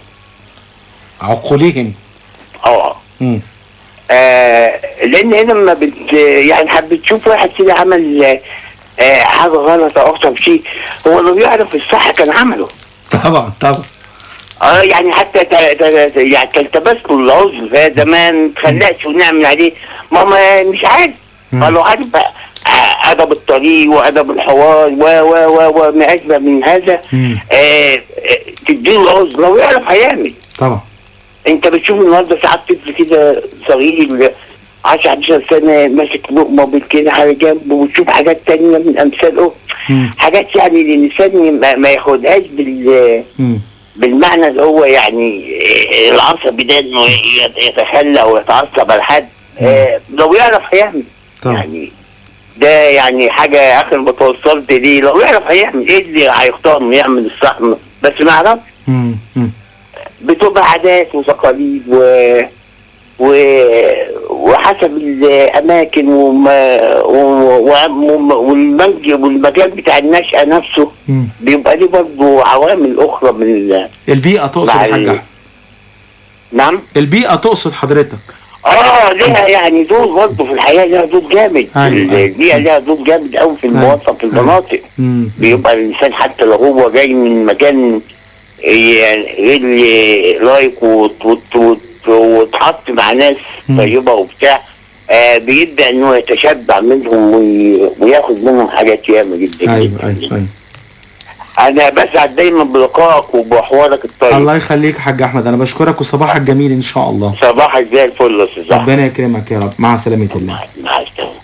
عقولهم اه مم. آه، لان هنا لما بت يعني حابب تشوف واحد كده عمل آه، آه، حاجه غلط او اخطا في شيء هو لو يعرف الصح كان عمله طبعا طبعا اه يعني حتى ت- ت- ت- يعني تلتبس له العذر في زمان ما تخلقش ونعمل عليه ما ما مش عارف قالوا عارف بقى آه، ادب الطريق وادب الحوار و و و وما اشبه من هذا آه آه، تديله العذر لو يعرف هيعمل طبعا انت بتشوف النهارده ساعات طفل كده صغير 10 11 سنه ماسك لقمه بالكده على جنب وتشوف حاجات تانية من امثاله حاجات يعني الانسان ما, ما ياخدهاش بال مم. بالمعنى اللي هو يعني آه، العصبي ده انه يت- يتخلى ويتعصب على حد آه، لو يعرف هيعمل طبعا يعني ده يعني حاجه اخر ما توصلت ليه لو يعرف هيعمل ايه اللي هيختار انه يعمل الصح بس ما يعرفش مم. مم. بتبقى عادات وتقاليد و... و... وحسب الاماكن وما... و... و... والمنج... والمجال بتاع النشأة نفسه مم. بيبقى ليه برضه عوامل اخرى من ال... البيئه تقصد يا مع حاج ال- احمد نعم البيئه تقصد حضرتك اه ليها يعني دور برضه في الحياه ليها دور جامد أيوة، أيوة. البيئه ليها دور جامد قوي في المواصفه في المناطق مم. بيبقى الانسان حتى لو هو جاي من مكان يعني لي لايك وت- وت- وت- وتحط مع ناس طيبه وبتاع آه بيبدا انه يتشبع منهم وي- وياخد منهم حاجات ياما جدا ايوه ايوه ايوه انا بسعد دايما بلقائك وبحوارك الطيب الله يخليك يا حاج احمد انا بشكرك وصباحك جميل ان شاء الله صباحك زي الفل يا استاذ أحمد. ربنا يكرمك يا رب مع سلامه الله مع السلامه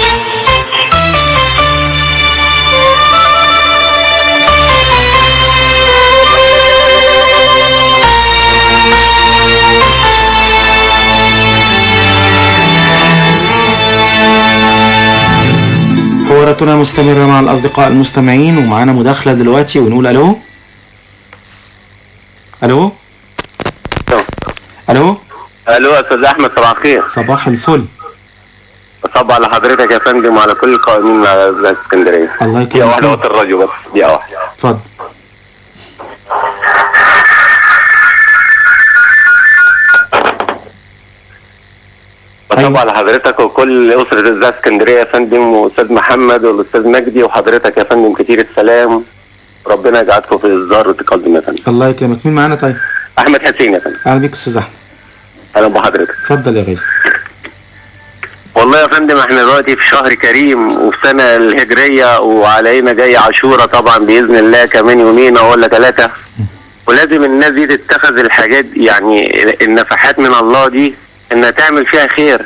حواراتنا مستمرة مع الأصدقاء المستمعين ومعانا مداخلة دلوقتي ونقول ألو ألو ألو الو يا استاذ احمد صباح الخير صباح الفل صباح على حضرتك يا فندم وعلى كل القائمين على بلاد اسكندريه الله دقيقه واحده يكرمك وقت الراديو بس دقيقه واحده اتفضل بصب على حضرتك وكل اسره ازاز اسكندريه يا فندم واستاذ محمد والاستاذ مجدي وحضرتك يا فندم كتير السلام ربنا يجعلكم في اصدار وتقدم يا فندم الله يكرمك مين معانا طيب احمد حسين يا فندم أهلا بيك أستاذ أحمد اهلا بحضرتك اتفضل يا غالي والله يا فندم احنا دلوقتي في شهر كريم وفي سنة الهجرية وعلينا جاي عاشورة طبعا بإذن الله كمان يومين أو ولا ثلاثة ولازم الناس دي تتخذ الحاجات دي يعني النفحات من الله دي إنها تعمل فيها خير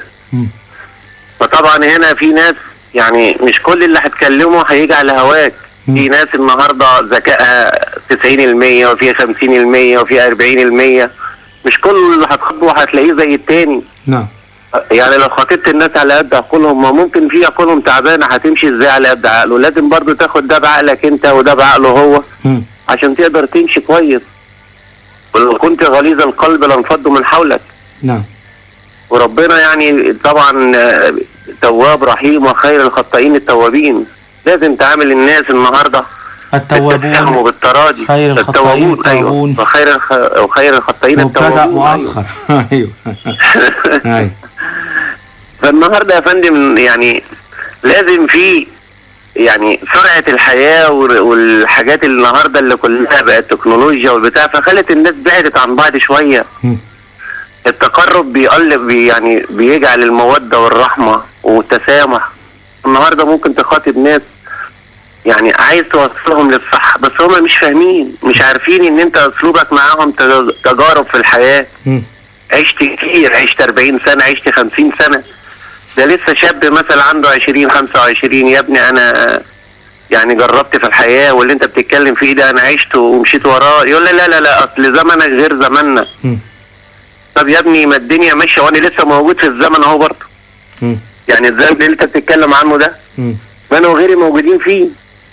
فطبعا هنا في ناس يعني مش كل اللي هتكلمه هيجي على هواك في ناس النهارده ذكائها 90% وفي 50% وفي 40% مش كل اللي هتخاطبه هتلاقيه زي التاني نعم يعني لو خاطبت الناس على قد عقولهم ما ممكن في عقولهم تعبانه هتمشي ازاي على قد عقله لازم برضو تاخد ده بعقلك انت وده بعقله هو مم. عشان تقدر تمشي كويس ولو كنت غليظ القلب لانفضوا من حولك نعم وربنا يعني طبعا آه، تواب رحيم وخير الخطائين التوابين لازم تعامل الناس النهارده بالتفاهم التوابون وبالتراضي خير الخطائين التوابون ايوه التوابون. وخير الخ... وخير الخطائين مبتدأ التوابون أيوة. مؤخر أيوه أيوه فالنهارده يا فندم يعني لازم في يعني سرعه الحياه وال- والحاجات اللي النهارده اللي كلها بقت تكنولوجيا والبتاع فخلت الناس بعدت عن بعض شويه مم. التقرب بيقلب بي يعني بيجعل الموده والرحمه والتسامح النهارده ممكن تخاطب ناس يعني عايز توصلهم للصح بس هم مش فاهمين مش عارفين ان انت اسلوبك معاهم تج- تجارب في الحياه مم. عشت كتير عشت 40 سنة عشت 50 سنة ده لسه شاب مثلا عنده 20 25 يا ابني انا يعني جربت في الحياة واللي انت بتتكلم فيه ده انا عشت ومشيت وراه يقول لي لا لا لا اصل زمنك غير زمننا مم. طب يا ابني ما الدنيا ماشية وانا لسه موجود في الزمن اهو برضه مم. يعني الزمن اللي انت بتتكلم عنه ده مم. ما انا وغيري موجودين فيه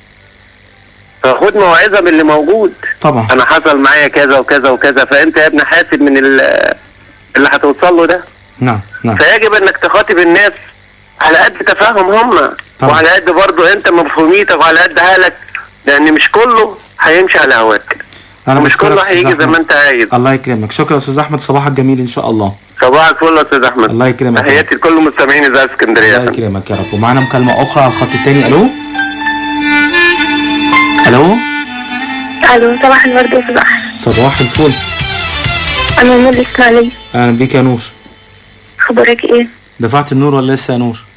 فخد موعظة من اللي موجود طبعا انا حصل معايا كذا وكذا وكذا فانت يا ابني حاسب من ال- اللي هتوصل له ده نعم نعم فيجب انك تخاطب الناس على قد تفاهم هم وعلى قد برضو انت مفهوميتك وعلى قد حالك لان مش كله هيمشي على هواك أنا ومش بشكرك كله أستاذ هيجي زي أحمد. ما انت عايز الله يكرمك شكرا يا أستاذ أحمد صباحك جميل إن شاء الله صباح الفل يا استاذ احمد الله يكرمك تحياتي لكل مستمعين اذاعه اسكندريه الله يكرمك يا رب ومعانا مكالمة أخرى على الخط التاني ألو ألو الو صباح الورد يا صباح صباح الفل انا نور الاسماعيلية أهلا بيك يا نور اخبارك ايه دفعت النور ولا لسه يا نور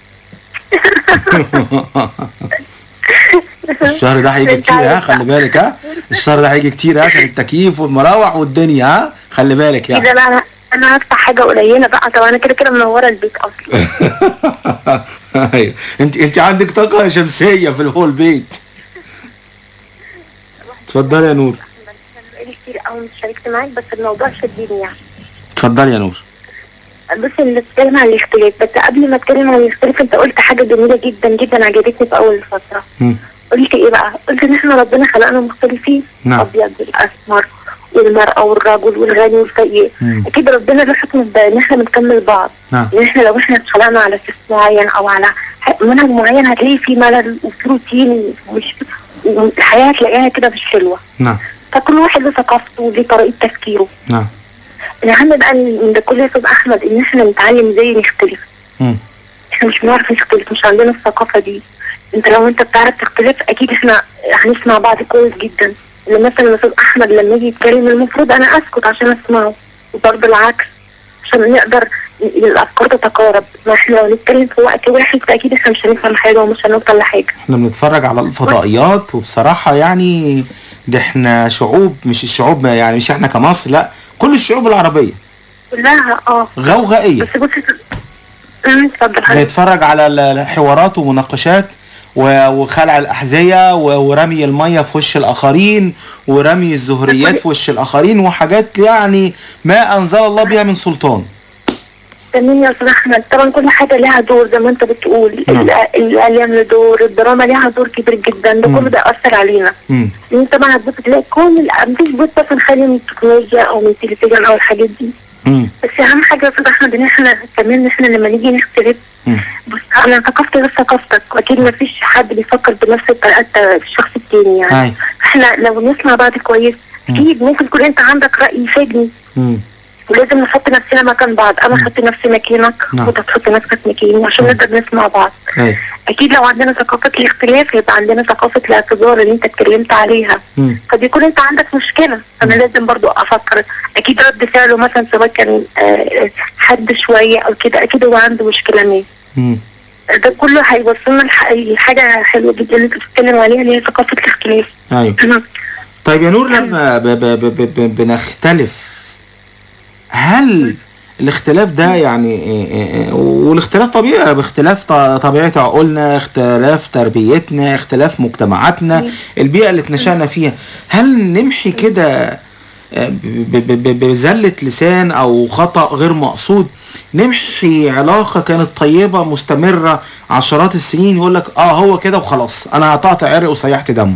الشهر ده هيجي كتير ها خلي بالك ها الشهر ده هيجي كتير ها عشان التكييف والمراوح والدنيا ها خلي بالك اذا يعني بقى انا انا هدفع حاجة قليلة بقى طب انا كده كده منورة البيت اصلا أيوة. انت انت عندك طاقة شمسية في الهول بيت اتفضلي يا نور بقالي كتير قوي مش شاركت معاك بس الموضوع شدني يعني اتفضلي يا نور بص اللي بتتكلم عن الاختلاف بس قبل ما اتكلم عن الاختلاف انت قلت حاجة جميلة جدا جدا عجبتني في اول الفترة مم. قلت ايه بقى قلت ان احنا ربنا خلقنا مختلفين نعم. الابيض والاسمر والمرأة والرجل والغني والفقير مم. اكيد ربنا له حكمة ب- ان احنا بنكمل بعض نعم ان احنا لو احنا اتخلقنا على اساس معين او على ح- منهج معين هتلاقي فيه ملل وفي روتين ومش والحياة هتلاقيها كده مش حلوة نعم فكل واحد له ثقافته وليه طريقة تفكيره نعم الأهم بقى من ده كله يا أستاذ أحمد إن احنا نتعلم ازاي نختلف مم. احنا مش بنعرف نختلف مش عندنا الثقافة دي انت لو انت بتعرف تختلف اكيد احنا هنسمع بعض كويس جدا ان مثلا الاستاذ احمد لما يجي يتكلم المفروض انا اسكت عشان اسمعه وبرضه العكس عشان نقدر ن- الافكار تتقارب ما احنا لو نتكلم في وقت واحد فاكيد احنا مش هنفهم حاجه ومش هنوصل لحاجه احنا بنتفرج على الفضائيات وبصراحة يعني ده احنا شعوب مش الشعوب يعني مش احنا كمصر لا كل الشعوب العربية كلها اه غوغائية بس بصي أمم، اتفضل حضرتك. بنتفرج على ال- الحوارات ومناقشات و- وخلع الأحذية و- ورمي المية في وش الآخرين ورمي الزهريات في وش الآخرين وحاجات يعني ما أنزل الله بها من سلطان تمام يا استاذ احمد طبعا كل حاجه لها دور زي ما انت بتقول نعم. الإع- الاعلام له دور الدراما لها دور كبير جدا ده كله ده اثر علينا مم. لان طبعا هتبص تلاقي كل ال- مفيش بص مثلا خالي من التكنولوجيا او من التلفزيون او الحاجات دي مم. بس اهم حاجه يا استاذ احمد ان احنا كمان احنا لما نيجي نختلف مم. بص انا ثقافتي غير ثقافتك واكيد ما فيش حد بيفكر بنفس الطريقه بتاع الشخص التاني يعني أي. احنا لو نسمع بعض كويس اكيد ممكن يكون انت عندك راي يفيدني مم. ولازم نحط نفسنا مكان بعض انا احط نفسي مكانك نعم. وانت تحط نفسك مكاني عشان نقدر نسمع بعض أي. اكيد لو عندنا ثقافه الاختلاف يبقى عندنا ثقافه الاعتذار اللي انت اتكلمت عليها مم. قد يكون انت عندك مشكله انا لازم برضو افكر اكيد رد فعله مثلا سواء كان آه، حد شويه او كده اكيد هو عنده مشكله ما مم. ده كله هيوصلنا لح- لحاجه حلوه جدا اللي انت بتتكلم عليها اللي هي ثقافه الاختلاف أيوة طيب يا نور لما ب ب ب ب ب بنختلف هل الاختلاف ده يعني إيه إيه إيه والاختلاف طبيعي باختلاف ط- طبيعة عقولنا اختلاف تربيتنا اختلاف مجتمعاتنا البيئة اللي اتنشأنا فيها هل نمحي كده آه، ب- ب- ب- بزلة لسان أو خطأ غير مقصود نمحي علاقة كانت طيبة مستمرة عشرات السنين يقول لك اه هو كده وخلاص انا قطعت عرق وسيحت دمه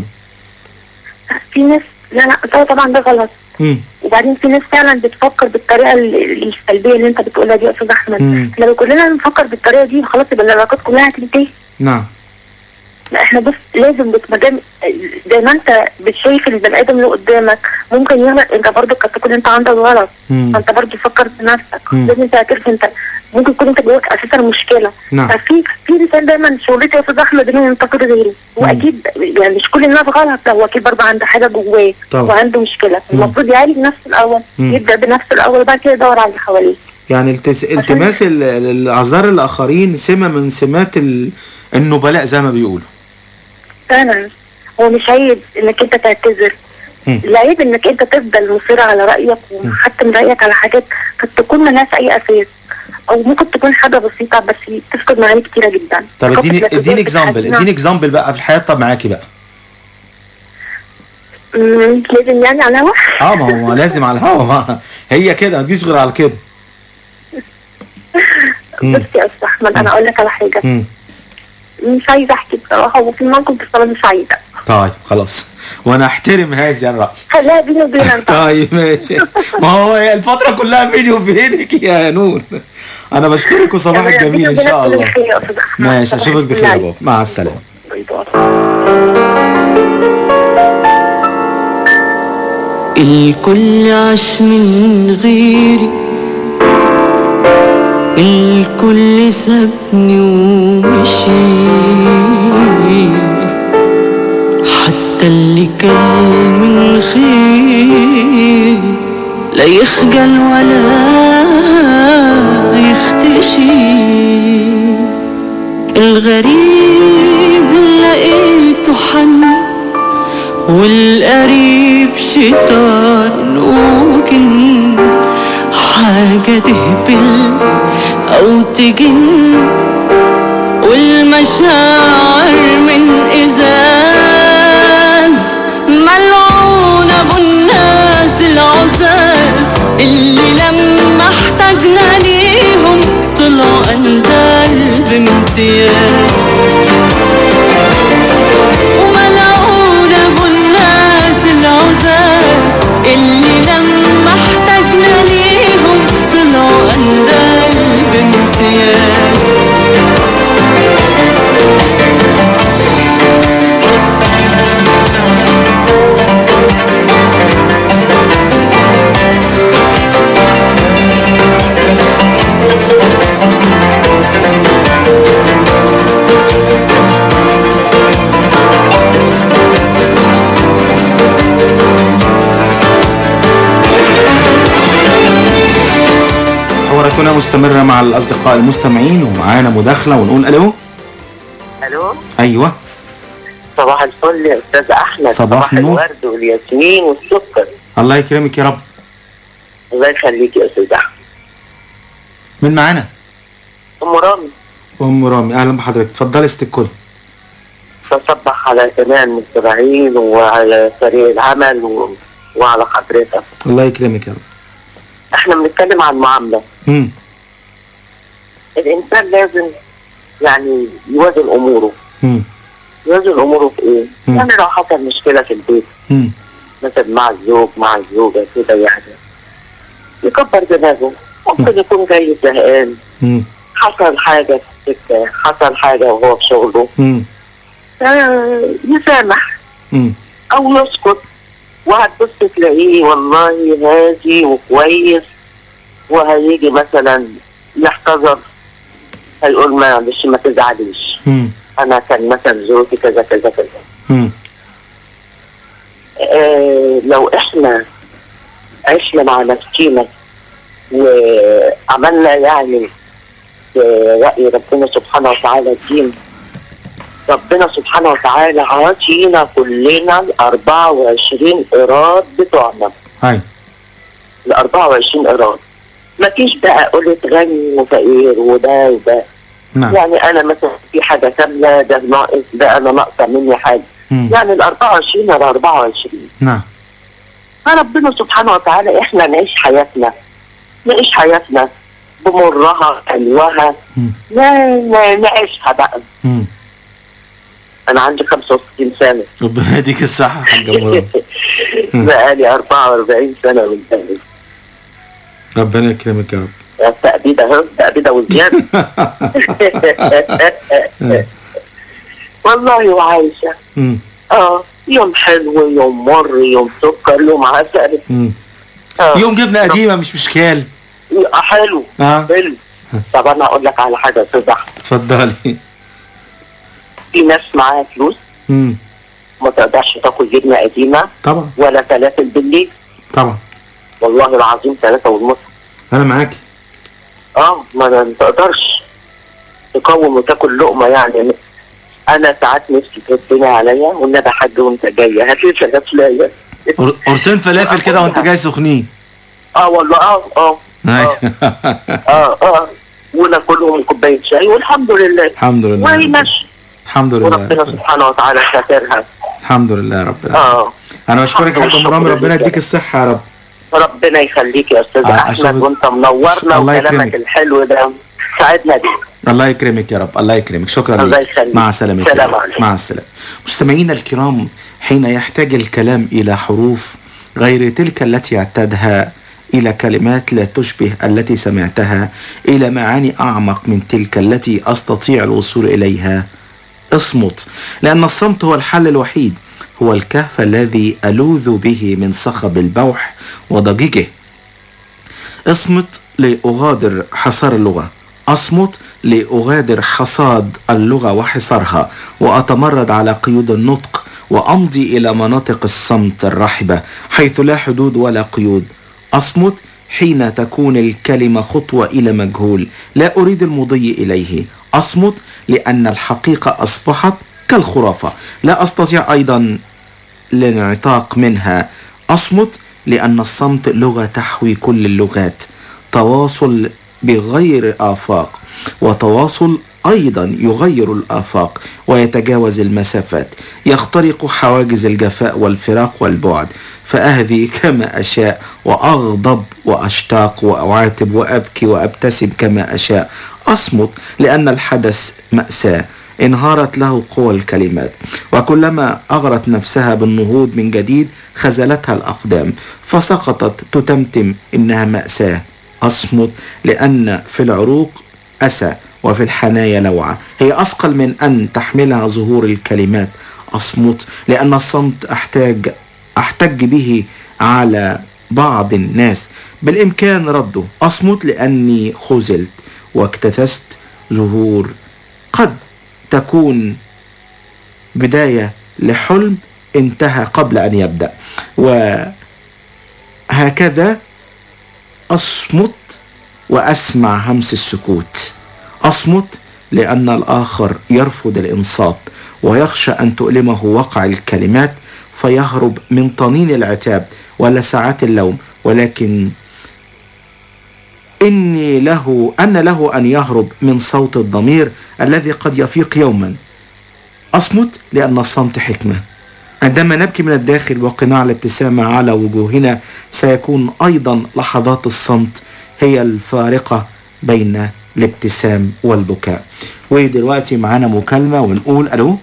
في ناس لا لا ده طبعا ده غلط مم. وبعدين في ناس فعلا بتفكر بالطريقه ال- السلبيه اللي انت بتقولها دي يا استاذ احمد مم. لو كلنا نفكر بالطريقه دي خلاص يبقى العلاقات كلها هتنتهي نعم لا احنا بص لازم بت- ما دام زي ما انت بتشايف البني ادم اللي قدامك ممكن يغلط انت برضه قد تكون انت عندك غلط مم. فانت برضه فكر بنفسك مم. لازم تعترف انت ممكن يكون انت جواك اساسا مشكله نعم. ففي في انسان دايما شغلته يا استاذ احمد انه ينتقد غيره واكيد يعني مش كل الناس غلط لا هو اكيد برضه عنده حاجه جواه طبعا. وعنده مشكله مم. المفروض يعالج نفسه الاول مم. يبدا بنفسه الاول وبعد كده يدور على اللي حواليه يعني التس... التماس ال- ال- الاعذار الاخرين سمه من سمات ال... النبلاء زي ما بيقولوا فعلا هو مش عيب انك انت تعتذر مم. العيب انك انت تفضل مصر على رايك وحتى من رايك على حاجات قد تكون ملهاش اي اساس او ممكن تكون حاجه بسيطه بس تفقد معاني كتيره جدا طب ثقافة اديني الاعتذار اديني اكزامبل بتحسسنا- اديني اكزامبل بقى في الحياه طب معاكي بقى مم، لازم يعني على الهوا اه ما هو لازم على الهوا ما هي كده ما تجيش غير على كده مم. بص يا استاذ احمد انا اقول لك على حاجه مم. مش عايزه احكي بصراحه وفي موقف بصراحه مش عايزه طيب خلاص وانا احترم هذا الراي خليها بيني وبينك طيب ماشي ما هو هي الفتره كلها بيني وبينك يا نور انا بشكرك وصباحك تمام، جميل ان بيني شاء وبينك كل الله خير يا استاذ احمد ماشي اشوفك صباحك بخير يا بالله. بابا مع السلامه باي باي. الكل عاش من غيري الكل سابني ومشي حتى اللي كان من خير لا يخجل ولا يختشي الغريب لقيته حن والقريب شيطان وجن حاجة تهبل أو تجن والمشاعر من إزاز ملعون أبو الناس العزاز اللي لما احتاجنا ليهم طلعوا أندال بامتياز وملعون ابو الناس العزاز اللي لما احتاجنا ليهم طلعوا اندال بامتياز تليفوننا مستمرة مع الأصدقاء المستمعين ومعانا مداخلة ونقول ألو الو أيوه صباح الفل يا استاذ احمد صباح النور. الورد والياسمين والسكر الله يكرمك يا رب الله يخليك يا استاذ احمد من معانا ام رامي أم رامي أهلا بحضرتك اتفضلي ست الكل بصبح على جميع المستمعين وعلى فريق العمل و... وعلى حضرتك الله يكرمك يا رب احنا بنتكلم عن المعامله مم. الانسان لازم يعني يوازن اموره مم. يوازن اموره في ايه؟ مم. يعني لو حصل مشكله في البيت مم. مثلا مع الزوج مع الزوجه كده يعني يكبر دماغه ممكن يكون جاي زهقان مم. حصل حاجه في السكه حصل حاجه وهو في شغله مم. آه، يسامح مم. او يسكت وهتبص تلاقيه والله هادي وكويس وهيجي مثلا يحتضر هيقول معلش ما تزعليش مم. انا كان مثلا زوجي كذا كذا كذا مم. آه لو احنا عشنا مع نفسينا وعملنا يعني رأي ربنا سبحانه وتعالى الدين ربنا سبحانه وتعالى عاطينا كلنا ال 24 إيراد بتوعنا هاي ال 24 إيراد مفيش بقى قلة غني وفقير وده وده نعم يعني أنا مثلا في حاجة كاملة ده ناقص ده أنا ناقصة مني حاجة مم. يعني ال 24 ال 24 نعم فربنا سبحانه وتعالى احنا نعيش حياتنا نعيش حياتنا بمرها حلوها مم. لا لا نعيشها بقى مم. انا عندي 65 سنه ربنا يديك الصحة يا حاج أم رامي بقالي 44 سنه من ذلك ربنا يكرمك يا رب تأبيدة اهو تأبيدة وزيادة والله وعايشة مم. اه يوم حلو يوم مر يوم سكر يوم عسل مم. آه. يوم جبنة قديمة مش مشكال آه، حلو اه حلو طب انا اقول لك على حاجه يا استاذ احمد اتفضلي في ناس معاها فلوس مم. ما تقدرش تاكل جبنه قديمه طبعا ولا فلافل بالليل طبعا والله العظيم ثلاثة ونص أنا معاكي اه ما ما تقدرش تقوم وتاكل لقمة يعني انا ساعات نفسي تربنا عليا والنبي حاج وانت جاي هات لي فلافلاية قر- قرصين فلافل كده وأنت جاي سخنين اه والله اه اه هاي اه اه وناكلهم كوباية شاي والحمد لله الحمد لله وهي ماشي الحمد لله وربنا سبحانه وتعالى شاكرها الحمد لله يا رب العالمين. اه أنا بشكرك يا حاج أم رامي ربنا يديك الصحة يا رب ربنا يخليك يا استاذ آه، احمد أشوفك. وانت منورنا الله وكلامك يكرمك. الحلو ده ساعدنا بيه الله يكرمك يا رب الله يكرمك شكرا الله لك يخليك. مع السلامة سلام يا رب. عليكم. مع السلامة مستمعينا الكرام حين يحتاج الكلام إلى حروف غير تلك التي اعتادها إلى كلمات لا تشبه التي سمعتها إلى معاني أعمق من تلك التي أستطيع الوصول إليها اصمت لأن الصمت هو الحل الوحيد هو الكهف الذي ألوذ به من صخب البوح وضجيجه اصمت لأغادر حصار اللغة أصمت لأغادر حصاد اللغة وحصارها وأتمرد على قيود النطق وأمضي إلى مناطق الصمت الرحبة حيث لا حدود ولا قيود أصمت حين تكون الكلمة خطوة إلى مجهول لا أريد المضي إليه أصمت لأن الحقيقة أصبحت كالخرافة لا أستطيع أيضا الانعتاق منها أصمت لأن الصمت لغة تحوي كل اللغات تواصل بغير آفاق وتواصل أيضا يغير الآفاق ويتجاوز المسافات يخترق حواجز الجفاء والفراق والبعد فأهذي كما أشاء وأغضب وأشتاق وأعاتب وأبكي وأبتسم كما أشاء أصمت لأن الحدث مأساة انهارت له قوى الكلمات وكلما أغرت نفسها بالنهوض من جديد خذلتها الأقدام فسقطت تتمتم إنها مأساة أصمت لأن في العروق أسى وفي الحنايا لوعة هي أثقل من أن تحملها ظهور الكلمات أصمت لأن الصمت أحتاج أحتج به على بعض الناس بالإمكان رده أصمت لأني خذلت واكتثست ظهور قد تكون بداية لحلم انتهى قبل أن يبدأ وهكذا أصمت وأسمع همس السكوت أصمت لأن الآخر يرفض الإنصات ويخشى أن تؤلمه وقع الكلمات فيهرب من طنين العتاب ولسعات اللوم ولكن إني له أن له أن يهرب من صوت الضمير الذي قد يفيق يوما أصمت لأن الصمت حكمة عندما نبكي من الداخل وقناع الابتسامة على وجوهنا سيكون أيضا لحظات الصمت هي الفارقة بين الابتسام والبكاء ودلوقتي معانا مكالمة ونقول ألو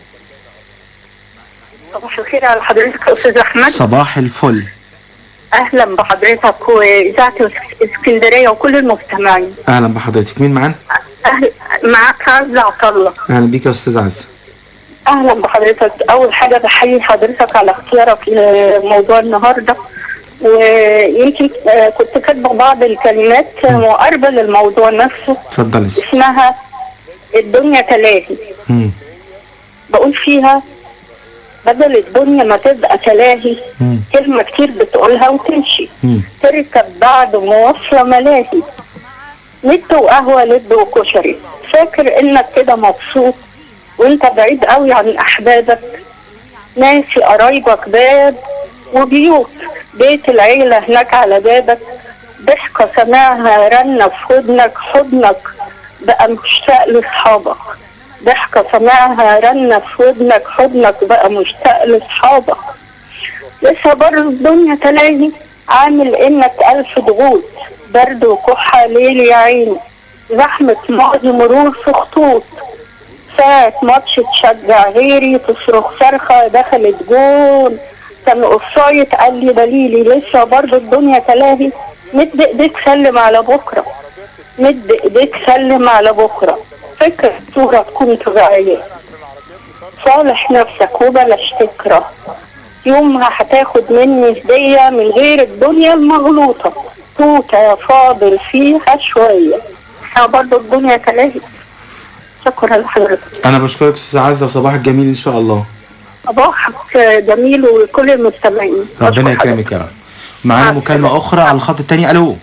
صباح الخير على حضرتك يا استاذ احمد صباح الفل اهلا بحضرتك واذاعه اسكندريه وكل المستمعين أهلا بحضرتك مين معانا؟ أهل... معاك عزة عطله أهلا بيك يا أستاذ عز اهلا بحضرتك اول حاجه بحيي حضرتك على اختيارك لموضوع النهارده ويمكن آه، كنت كاتبه بعض الكلمات مقاربه للموضوع نفسه اتفضل يا ستي. اسمها الدنيا تلاهي مم. بقول فيها بدل الدنيا ما تبقى تلاهي مم. كلمة كتير بتقولها وتمشي مم. تركب بعد مواصلة ملاهي ند وقهوة لد وكشري فاكر انك كده مبسوط وانت بعيد قوي عن احبابك ناسي قرايبك باب وبيوت بيت العيلة هناك على بابك ضحكة سمعها رنة في ودنك حضنك بقى مشتاق لاصحابك ضحكة سمعها رنة في ودنك حضنك بقى مشتاق لاصحابك لسه بره الدنيا تلاقي عامل انك الف ضغوط برد وكحة ليل يا عيني زحمة ماضي مرور في خطوط ساعة ماتش تشجع غيري تصرخ صرخة دخلت جون كان قصايت قال لي دليلي لسه برضه الدنيا تلاهي مد ايديك سلم على بكرة مد ايديك سلم على بكرة فكر صورة تكون طبيعية صالح نفسك وبلاش تكره يومها هتاخد مني هدية من غير الدنيا المغلوطة توتة يا فاضل فيها شوية ها برضه الدنيا تلاهي شكرا لحضرتك أنا بشكرك أستاذ عزة وصباحك جميل إن شاء الله صباحك جميل وكل المستمعين ربنا يكرمك يا رب معانا مكالمة أخرى على الخط التاني ألو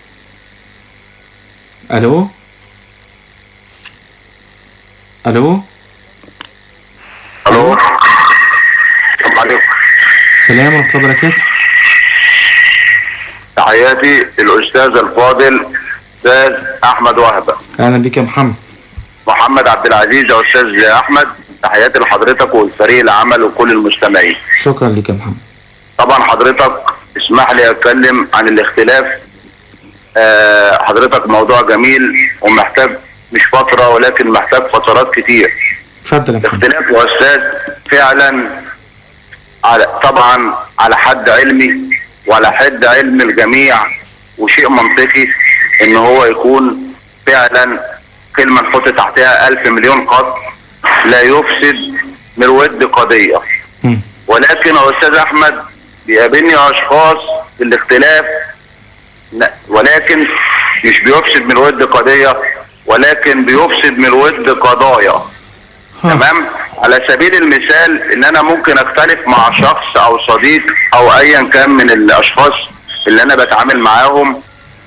ألو ألو الو السلام عليكم السلام ورحمة الله وبركاته تحياتي الاستاذ الفاضل استاذ احمد وهبه أهلا بك يا محمد محمد عبد العزيز يا استاذ احمد تحياتي لحضرتك والفريق العمل وكل المستمعين شكرا لك يا محمد طبعا حضرتك اسمح لي اتكلم عن الاختلاف آه حضرتك موضوع جميل ومحتاج مش فترة ولكن محتاج فترات كتير اتفضل يا محمد اختلاف يا استاذ فعلا على طبعا على حد علمي وعلى حد علم الجميع وشيء منطقي ان هو يكون فعلا كلمة نحط تحتها ألف مليون خط لا يفسد من ود قضية ولكن يا أستاذ أحمد بيقابلني أشخاص بالاختلاف لا، ولكن مش بيفسد من ود قضية ولكن بيفسد من ود قضايا تمام على سبيل المثال ان انا ممكن اختلف مع شخص او صديق او ايا كان من الاشخاص اللي انا بتعامل معاهم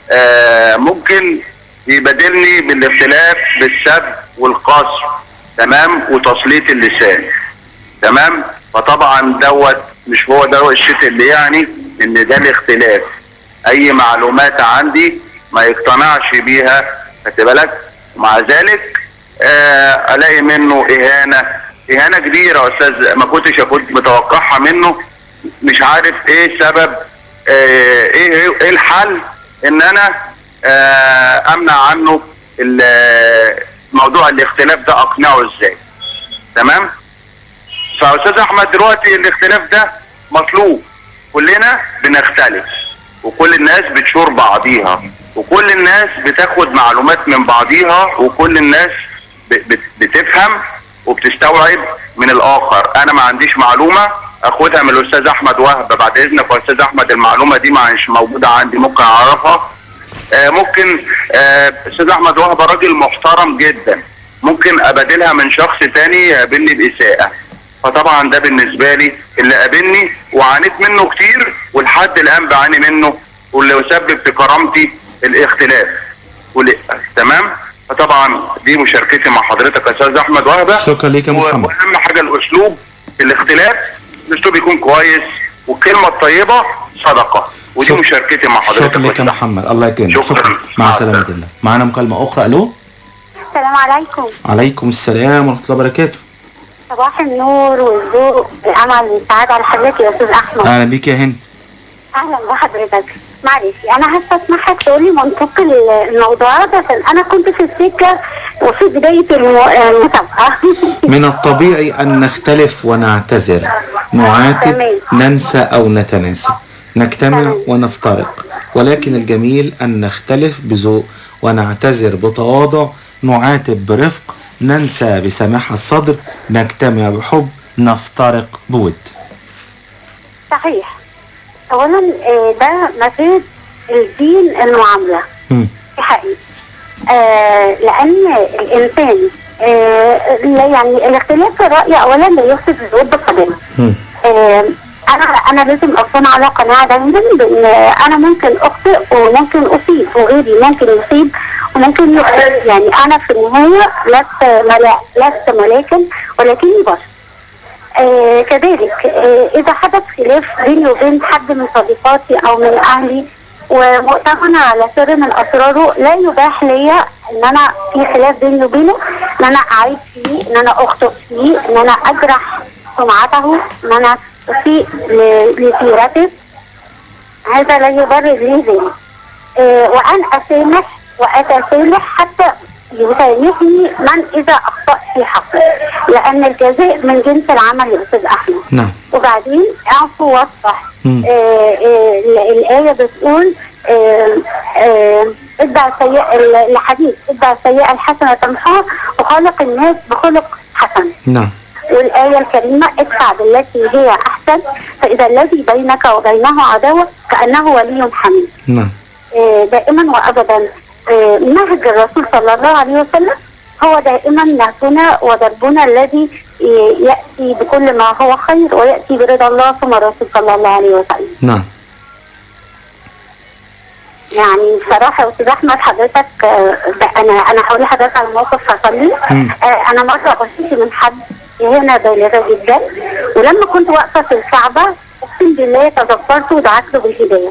آه ممكن يبادلني بالاختلاف بالسب والقصر تمام وتسليط اللسان تمام فطبعا دوت مش هو ده الشيء اللي يعني ان ده الاختلاف اي معلومات عندي ما يقتنعش بيها خدت بالك ومع ذلك آه الاقي منه اهانه اهانه كبيره يا استاذ ما كنتش كنت متوقعها منه مش عارف ايه سبب آه ايه ايه الحل ان انا آه امنع عنه ال- موضوع الاختلاف ده اقنعه ازاي تمام فاستاذ احمد دلوقتي الاختلاف ده مطلوب كلنا بنختلف وكل الناس بتشور بعضيها وكل الناس بتاخد معلومات من بعضيها وكل الناس ب- بت- بتفهم وبتستوعب من الاخر انا ما عنديش معلومه اخدها من الاستاذ احمد وهبه بعد اذنك يا استاذ احمد المعلومه دي مش موجوده عندي ممكن اعرفها آه ممكن آه، استاذ احمد وهبه راجل محترم جدا ممكن ابادلها من شخص تاني يقابلني باساءه فطبعا ده بالنسبه لي اللي قابلني وعانيت منه كتير ولحد الان بعاني منه واللي يسبب في كرامتي الاختلاف ولا تمام فطبعا دي مشاركتي مع حضرتك يا استاذ احمد وهبه شكرا ليك يا و- محمد واهم حاجه الاسلوب الاختلاف الاسلوب يكون كويس والكلمه الطيبه صدقه ودي شك- مشاركتي مع حضرتك شكرا لك يا محمد الله يكرمك شكرا مع سلامة الله معنا مكالمة أخرى ألو السلام عليكم عليكم السلام ورحمة الله وبركاته صباح النور والذوق والامل والسعاده على حضرتك يا استاذ احمد أهلا بيك يا هند اهلا بحضرتك معلش انا هستسمحك تقولي منطق ال- الموضوعات عشان انا كنت في السكه وفي بدايه المو- المسابقه من الطبيعي أن نختلف ونعتذر نعاتب ننسى أو نتناسى نجتمع ونفترق ولكن الجميل أن نختلف بذوق ونعتذر بتواضع نعاتب برفق ننسى بسماحة الصدر نجتمع بحب نفترق بود صحيح اولا آه، ده مفيد الدين المعامله مم. دي حقيقي آه لان الانسان آه لا يعني الاختلاف في الراي اولا لا يفسد الود قدما آه، انا انا لازم اكون على قناعه دايما بان انا ممكن اخطئ وممكن اصيب وغيري ممكن يصيب وممكن يخطئ يعني انا في النهايه لست ملا لست ملاكا ولكني بشر آه كذلك آه اذا حدث خلاف بيني وبين حد من صديقاتي او من اهلي ومؤتمنة على سر من اسراره لا يباح ليا ان انا في خلاف بيني وبينه ان انا اعيب فيه ان انا اخطئ فيه ان انا اجرح سمعته ان انا اسيء ل- لسيرته هذا لا يبرر لي ذلك آه وان اسامح واتسامح حتى يسامحني من اذا اخطات في حقه لان الجزاء من جنس العمل يا استاذ احمد نعم وبعدين اعفو واصفح مم. آه آه ال- الآية بتقول آه آه ادعى سيئة ال- الحديث ادعى السيئة الحسنة تمحوها وخلق الناس بخلق حسن نعم والآية الكريمة ادفع بالتي هي أحسن فإذا الذي بينك وبينه عداوة كأنه ولي حميد نعم آه، دائما وابدا آه، نهج الرسول صلى الله عليه وسلم هو دائما نهجنا ودربنا الذي آه، ياتي بكل ما هو خير وياتي برضا الله ثم الرسول صلى الله عليه وسلم نعم يعني بصراحه يا استاذ احمد حضرتك آه، ده انا انا هقول لحضرتك على موقف حصل لي مم. آه، انا مره بشتكي من حد هنا بالغه جدا ولما كنت واقفه في الكعبه اقسم بالله تذكرت ودعت له بالهدايه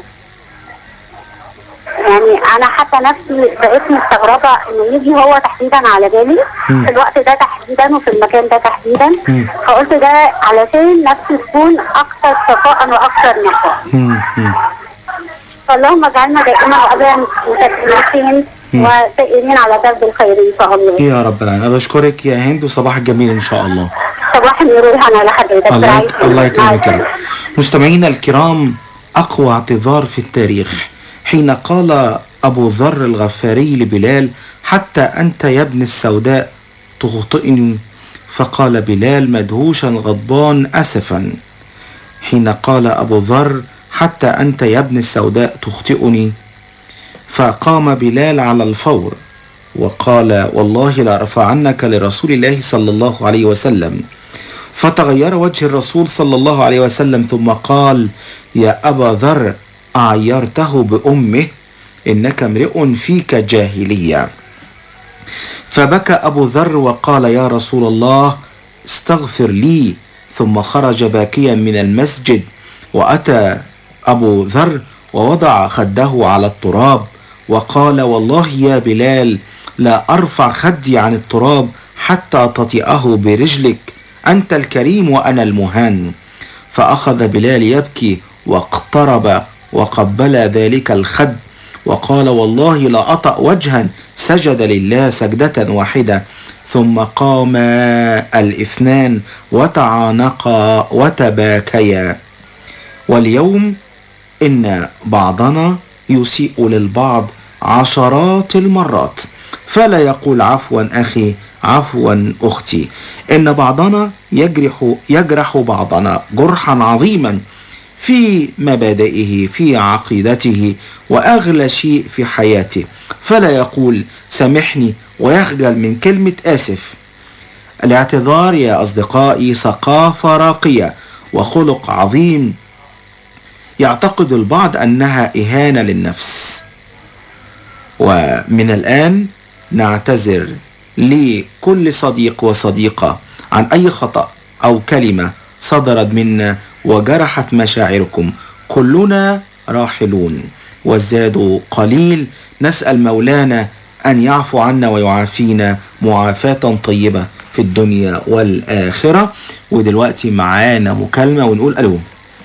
يعني انا حتى نفسي بقيت مستغربه انه يجي هو تحديدا على بالي مم. في الوقت ده تحديدا وفي المكان ده تحديدا مم. فقلت ده علشان نفسي تكون اكثر صفاء واكثر نقاء مم. مم. فاللهم اجعلنا دائما وابدا متكلمين مم. وسائرين على درب الخير ان شاء الله يا رب العالمين أنا بشكرك يا هند وصباح الجميل إن شاء الله صباح النور والهنا لحضرتك الله برعاية يك- الله الله. يكرمك يا رب مستمعينا الكرام أقوى اعتذار في التاريخ حين قال أبو ذر الغفاري لبلال حتى أنت يا ابن السوداء تخطئني فقال بلال مدهوشا غضبان أسفا حين قال أبو ذر حتى أنت يا ابن السوداء تخطئني فقام بلال على الفور وقال والله لأرفعنك لرسول الله صلى الله عليه وسلم فتغير وجه الرسول صلى الله عليه وسلم ثم قال يا أبا ذر أعيرته بأمه إنك امرئ فيك جاهلية فبكى أبو ذر وقال يا رسول الله استغفر لي ثم خرج باكيا من المسجد وأتى أبو ذر ووضع خده على التراب وقال والله يا بلال لا أرفع خدي عن التراب حتى تطئه برجلك أنت الكريم وأنا المهان فأخذ بلال يبكي واقترب وقبل ذلك الخد وقال والله لا أطأ وجها سجد لله سجدة واحدة ثم قام الاثنان وتعانقا وتباكيا واليوم إن بعضنا يسيء للبعض عشرات المرات فلا يقول عفوا أخي عفوا أختي إن بعضنا يجرح يجرح بعضنا جرحا عظيما في مبادئه في عقيدته وأغلى شيء في حياته فلا يقول سامحني ويخجل من كلمة آسف الاعتذار يا أصدقائي ثقافة راقية وخلق عظيم يعتقد البعض أنها إهانة للنفس ومن الآن نعتذر لكل صديق وصديقة عن أي خطأ أو كلمة صدرت منا وجرحت مشاعركم كلنا راحلون والزاد قليل نسأل مولانا أن يعفو عنا ويعافينا معافاة طيبة في الدنيا والآخرة ودلوقتي معانا مكالمة ونقول ألو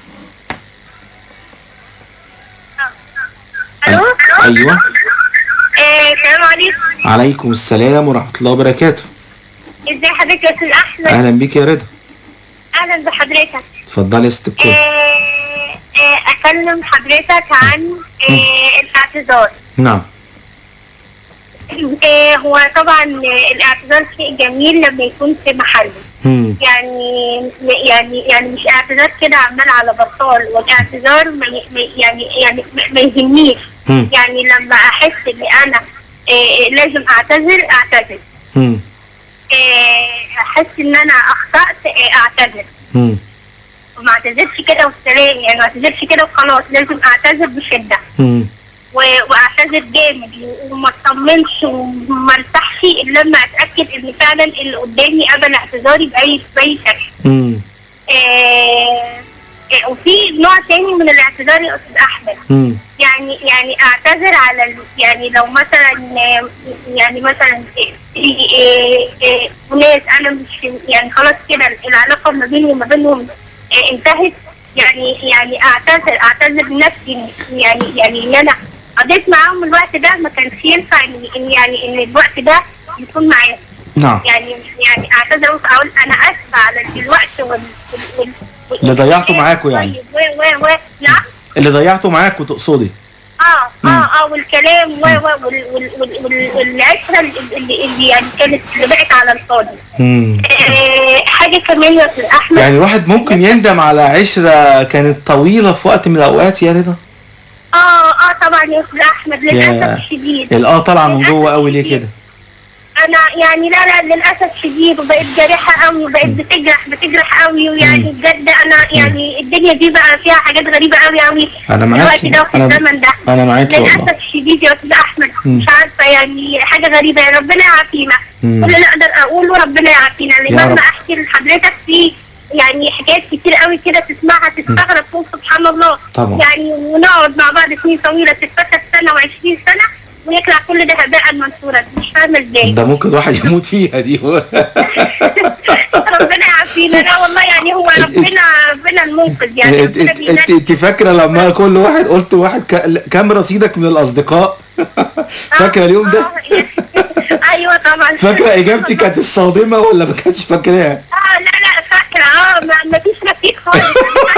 الو أيوة إيه، السلام عليكم عليكم السلام ورحمة الله وبركاته ازي حضرتك يا استاذ احمد أهلا بيك يا رضا اهلا بحضرتك اتفضلي يا ست الكل إيه، إيه، اكلم حضرتك عن إيه، الاعتذار نعم إيه، هو طبعا الاعتذار شيء جميل لما يكون في محله مم. يعني يعني يعني مش اعتذار كده عمال على بطال والاعتذار ما ي- ما- يعني يعني ما- ما يهمنيش مم. يعني لما احس ان انا إيه، لازم اعتذر اعتذر مم. إيه، احس ان انا اخطات إيه، اعتذر مم. وما اعتذرش كده والسلام يعني ما اعتذرش كده وخلاص لازم اعتذر بشده مم. و- واعتذر جامد وما اطمنش وما ارتاحش الا لما اتاكد ان فعلا اللي قدامي قبل اعتذاري باي باي شكل مم. آه، آه، وفي نوع تاني من الاعتذار يا استاذ احمد مم. يعني يعني اعتذر على ال- يعني لو مثلا آه، يعني مثلا آه، آه، آه، ناس انا مش يعني خلاص كده العلاقه ما بيني وما بينهم آه، انتهت يعني يعني اعتذر اعتذر بنفسي يعني يعني ان انا قضيت معاهم الوقت ده ما كانش ينفع ان إن يعني ان الوقت ده يكون معاهم نعم يعني يعني اعتذر اقول انا اسفه على الوقت وال, وال, وال اللي ضيعته معاكوا يعني و و و نعم اللي ضيعته معاكوا تقصدي اه اه اه والكلام و و وال- وال- وال- وال- والعشره اللي, اللي, اللي يعني كانت اللي بقت على الفاضي مم. آه حاجه كمان يا استاذ احمد يعني الواحد ممكن يندم على عشرة كانت طويلة في وقت من الأوقات يا رضا اه اه طبعا يا استاذ احمد يا للاسف الشديد الآه طالعة من جوه قوي ليه كده انا يعني لا لا للاسف شديد وبقيت جارحه قوي وبقيت بتجرح بتجرح قوي ويعني بجد انا يعني الدنيا دي بقى فيها حاجات غريبه قوي قوي أنا في الوقت معاكي ده وفي أنا الزمن ده أنا معاكي والله للاسف الشديد يا استاذ احمد مم. مش عارفه يعني حاجه غريبه يا ربنا يعافينا مم. كل اللي اقدر اقوله ربنا يعافينا يا لما رب. احكي لحضرتك في يعني حاجات كتير قوي كده تسمعها تستغرب تقول سبحان الله طبعا. يعني ونقعد مع بعض سنين طويله تتفكر سنه و20 سنه ويطلع كل ده هباء منثورا مش فاهمه ازاي ده ممكن واحد يموت فيها دي ربنا يعافينا لا والله يعني هو ربنا ربنا المنقذ يعني انت ربنا انت انت انت فاكره لما كل واحد قلت واحد ك- كام رصيدك من الاصدقاء فاكره اليوم ده ايوه طبعا فاكره اجابتي كانت الصادمه ولا ما كانتش فاكراها اه لا لا فاكره اه ما, ما فيش رفيق خالص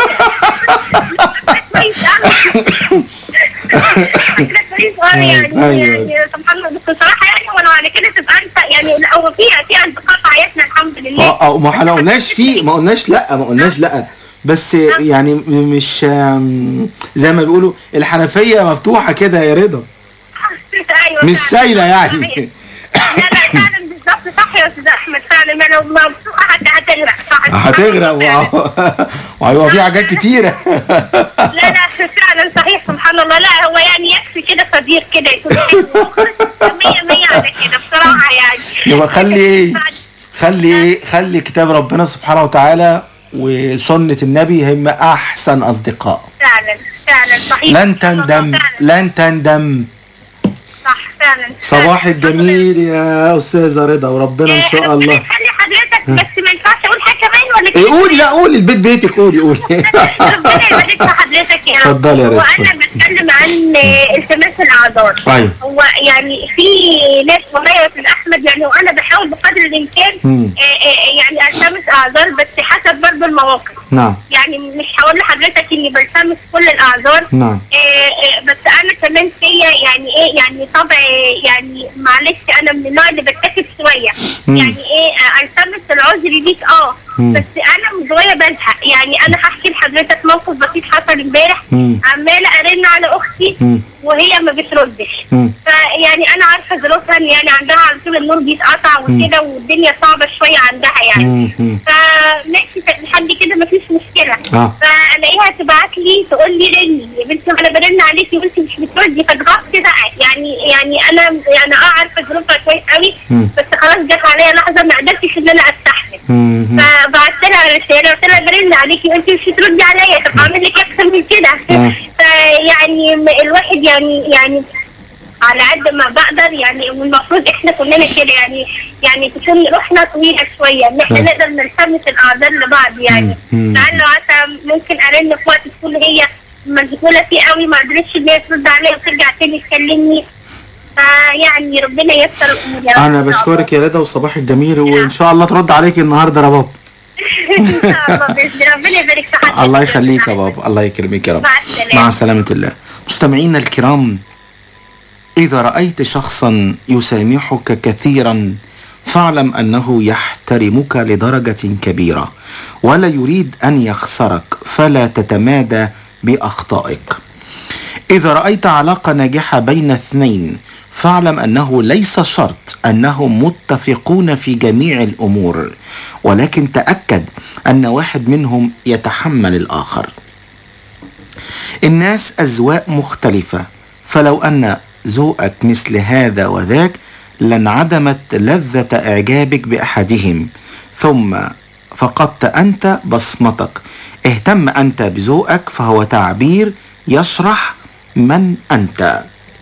كويس قوي فاكره كويس قوي يعني أيوة. يعني سبحان الله بس بصراحه يعني ولو على كده تبقى انت يعني لا هو في في اصدقاء في حياتنا الحمد لله اه اه ما احنا ما قلناش فيه ما قلناش لا ما قلناش لا بس يعني م- مش آم، زي ما بيقولوا الحنفيه مفتوحه كده يا رضا ايوه مش فعلا. سايله يعني فعلا بالظبط صح يا استاذ احمد فعلا ما لو مفتوحه حتى هتغرق صح هتغرق و- وهيبقى في حاجات كتيره لا لا فعلا صحيح سبحان الله لا هو يعني يكفي كده صديق كده يكون حلو مية مية على كده بصراحة يعني يبقى خلي ايه خلي ايه خلي كتاب ربنا سبحانه وتعالى وسنه النبي هم احسن اصدقاء فعلا فعلا صحيح لن تندم لن تندم صح فعلا صباح الجميل يا استاذه رضا وربنا ان شاء الله خلي حضرتك بس ما ينفعش اقول حاجة كمان ولا إيه كده قولي لا قولي البيت بيتك قولي قولي ربنا يبارك في حضرتك يا رب اتفضلي يا ريت. وانا بتكلم عن آه، التماس الاعذار أيوة. هو يعني في ناس ورايا في الاحمد يعني وانا بحاول بقدر الامكان مم. آه، آه، يعني التمس اعذار بس حسب برضه المواقف نعم يعني مش هقول لحضرتك اني بلتمس كل الاعذار نعم آه، آه، بس انا كمان فيا يعني ايه يعني طبع يعني معلش انا من النوع اللي بتكسف شويه مم. يعني ايه آه، التمس العذر ليك اه مم. بس انا من جوايا بزهق يعني انا هحكي لحضرتك موقف بسيط حصل امبارح مم. عماله ارن على اختي مم. وهي ما بتردش مم. فيعني انا عارفه ظروفها إن يعني عندها على طول النور بيتقطع وكده والدنيا صعبه شويه عندها يعني مم. مم. فماشي لحد كده مفيش مشكله آه. فالاقيها تبعت لي تقول لي رني يا بنتي انا برن عليكي وانت مش بتردي فضغطت كده معاه يعني يعني انا يعني اه عارفه ظروفها كويس قوي مم. بس خلاص جت عليا لحظه ما قدرتش ان انا استحمل مم. فبعت لها رساله قلت لها برن عليكي وانت مش بتردي عليا طب اعمل لك اكتر من كده مم. فيعني م- الواحد يعني يعني على قد ما بقدر يعني والمفروض احنا كلنا كده يعني يعني تكون روحنا طويله شويه ان احنا مم. نقدر نلتمس الاعذار لبعض يعني مم. لانه عسى ممكن ارن في وقت تكون هي مشغوله فيه قوي ما قدرتش ان هي ترد عليا وترجع تاني تكلمني فيعني ربنا ييسر الامور يا رب انا إن شاء بشكرك يا ندى وصباح الجميل وان شاء الله ترد عليك النهارده يا بابا الله. ان شاء الله باذن الله. ربنا يبارك في حياتك الله يخليك يا بابا الله يكرمك يا رب مع السلامه مع سلامة الله مستمعينا الكرام إذا رأيت شخصا يسامحك كثيرا فاعلم أنه يحترمك لدرجة كبيرة ولا يريد أن يخسرك فلا تتمادى بأخطائك إذا رأيت علاقة ناجحة بين اثنين فاعلم أنه ليس شرط أنهم متفقون في جميع الأمور ولكن تأكد أن واحد منهم يتحمل الآخر الناس أذواق مختلفة فلو أن ذوقك مثل هذا وذاك لانعدمت لذة إعجابك بأحدهم ثم فقدت أنت بصمتك اهتم أنت بذوقك فهو تعبير يشرح من أنت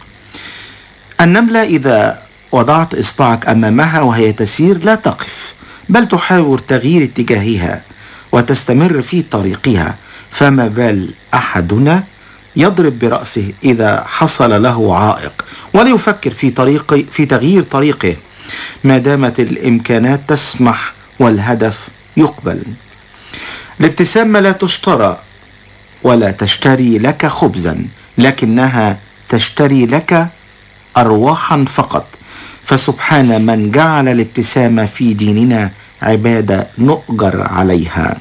النملة إذا وضعت إصبعك أمامها وهي تسير لا تقف بل تحاول تغيير اتجاهها وتستمر في طريقها فما بال أحدنا يضرب برأسه إذا حصل له عائق ولا يفكر في طريق في تغيير طريقه ما دامت الإمكانات تسمح والهدف يقبل الابتسامة لا تشترى ولا تشتري لك خبزا لكنها تشتري لك أرواحا فقط فسبحان من جعل الابتسامة في ديننا عبادة نؤجر عليها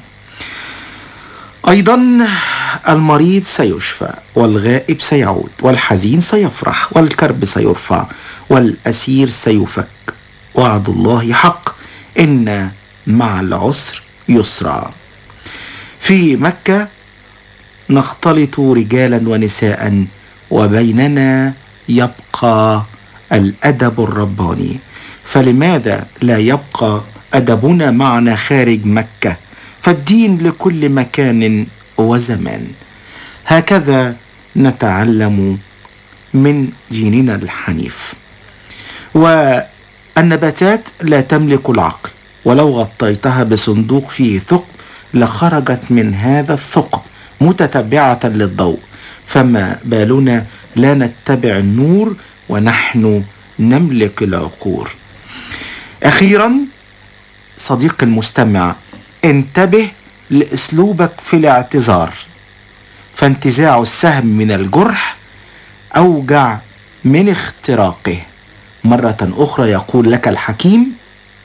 أيضا المريض سيشفى والغائب سيعود والحزين سيفرح والكرب سيرفع والأسير سيفك وعد الله حق إن مع العسر يسرا في مكة نختلط رجالا ونساء وبيننا يبقى الأدب الرباني فلماذا لا يبقى أدبنا معنا خارج مكة فالدين لكل مكان وزمان هكذا نتعلم من ديننا الحنيف والنباتات لا تملك العقل ولو غطيتها بصندوق فيه ثقب لخرجت من هذا الثقب متتبعة للضوء فما بالنا لا نتبع النور ونحن نملك العقول أخيرا صديقي المستمع انتبه لأسلوبك في الاعتذار فانتزاع السهم من الجرح أوجع من اختراقه مرة أخرى يقول لك الحكيم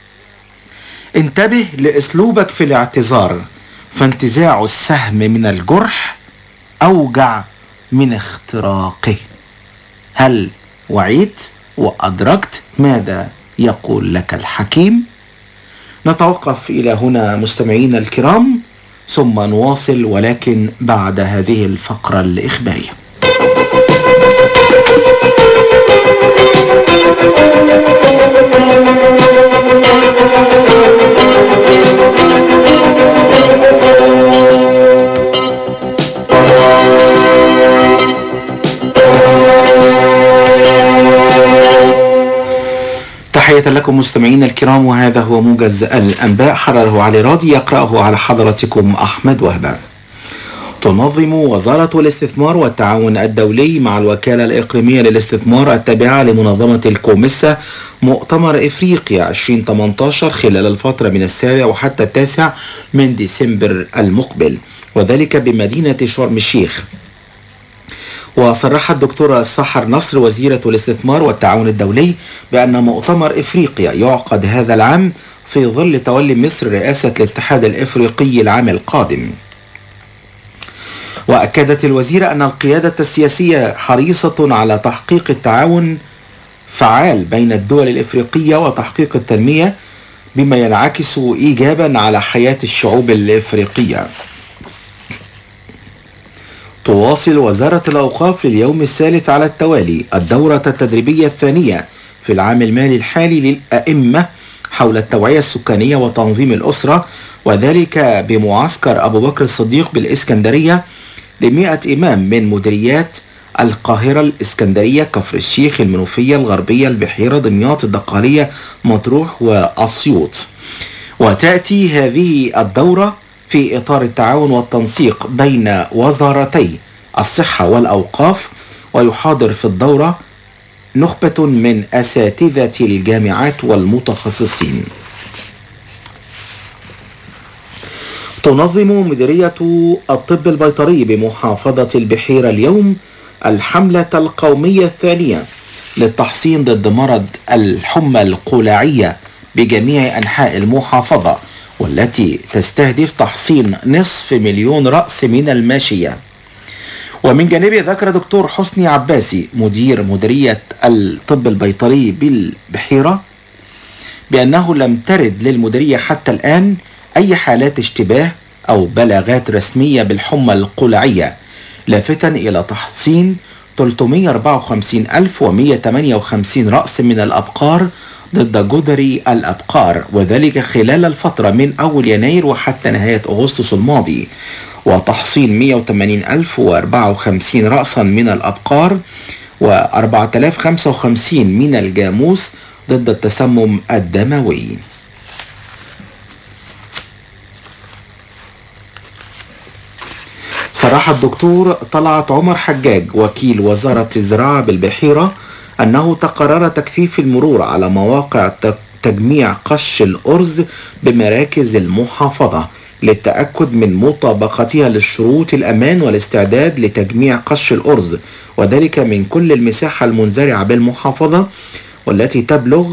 انتبه لأسلوبك في الاعتذار فانتزاع السهم من الجرح أوجع من اختراقه هل وعيت وأدركت ماذا يقول لك الحكيم؟ نتوقف إلى هنا مستمعينا الكرام ثم نواصل ولكن بعد هذه الفقرة الإخبارية تحية لكم مستمعينا الكرام وهذا هو موجز الأنباء حرره علي راضي يقرأه على حضرتكم أحمد وهبة تنظم وزارة الاستثمار والتعاون الدولي مع الوكالة الإقليمية للاستثمار التابعة لمنظمة الكوميسا مؤتمر إفريقيا 2018 خلال الفترة من السابع وحتى التاسع من ديسمبر المقبل وذلك بمدينة شرم الشيخ وصرحت الدكتورة سحر نصر وزيرة الاستثمار والتعاون الدولي بأن مؤتمر إفريقيا يعقد هذا العام في ظل تولي مصر رئاسة الاتحاد الإفريقي العام القادم وأكدت الوزيرة أن القيادة السياسية حريصة على تحقيق التعاون فعال بين الدول الإفريقية وتحقيق التنمية بما ينعكس إيجابا على حياة الشعوب الإفريقية تواصل وزارة الأوقاف في اليوم الثالث على التوالي الدورة التدريبية الثانية في العام المالي الحالي للأئمة حول التوعية السكانية وتنظيم الأسرة وذلك بمعسكر أبو بكر الصديق بالإسكندرية لمئة إمام من مديريات القاهرة الإسكندرية كفر الشيخ المنوفية الغربية البحيرة دمياط الدقهلية مطروح وأسيوط وتأتي هذه الدورة في إطار التعاون والتنسيق بين وزارتي الصحة والأوقاف ويحاضر في الدورة نخبة من أساتذة الجامعات والمتخصصين تنظم مديرية الطب البيطري بمحافظة البحيرة اليوم الحملة القومية الثانية للتحصين ضد مرض الحمى القلاعية بجميع أنحاء المحافظة والتي تستهدف تحصين نصف مليون رأس من الماشية ومن جانبه ذكر دكتور حسني عباسي مدير مديرية الطب البيطري بالبحيرة بأنه لم ترد للمديرية حتى الآن أي حالات اشتباه أو بلاغات رسمية بالحمى القلاعية لافتا إلى تحصين 354158 رأس من الأبقار ضد جدري الأبقار وذلك خلال الفترة من أول يناير وحتى نهاية أغسطس الماضي وتحصين 180054 رأسا من الأبقار و4055 من الجاموس ضد التسمم الدموي صرح الدكتور طلعت عمر حجاج وكيل وزارة الزراعة بالبحيرة أنه تقرر تكثيف المرور على مواقع تجميع قش الأرز بمراكز المحافظة للتأكد من مطابقتها للشروط الأمان والاستعداد لتجميع قش الأرز وذلك من كل المساحة المنزرعة بالمحافظة والتي تبلغ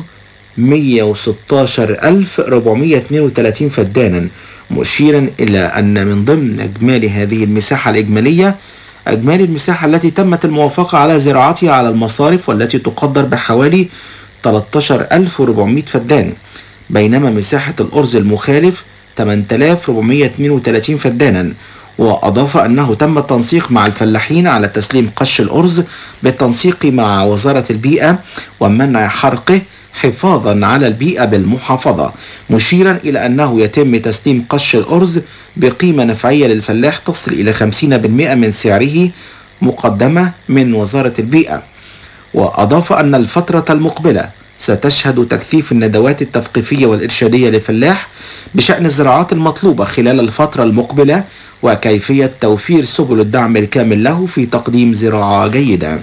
116432 فدانا مشيرا إلى أن من ضمن إجمالي هذه المساحة الإجمالية أجمالي المساحة التي تمت الموافقة على زراعتها على المصارف والتي تقدر بحوالي 13400 فدان بينما مساحة الأرز المخالف 8432 فدانا وأضاف أنه تم التنسيق مع الفلاحين على تسليم قش الأرز بالتنسيق مع وزارة البيئة ومنع حرقه حفاظا على البيئة بالمحافظة مشيرا إلى أنه يتم تسليم قش الأرز بقيمة نفعية للفلاح تصل إلى 50% من سعره مقدمة من وزارة البيئة وأضاف أن الفترة المقبلة ستشهد تكثيف الندوات التثقيفية والإرشادية للفلاح بشأن الزراعات المطلوبة خلال الفترة المقبلة وكيفية توفير سبل الدعم الكامل له في تقديم زراعة جيدة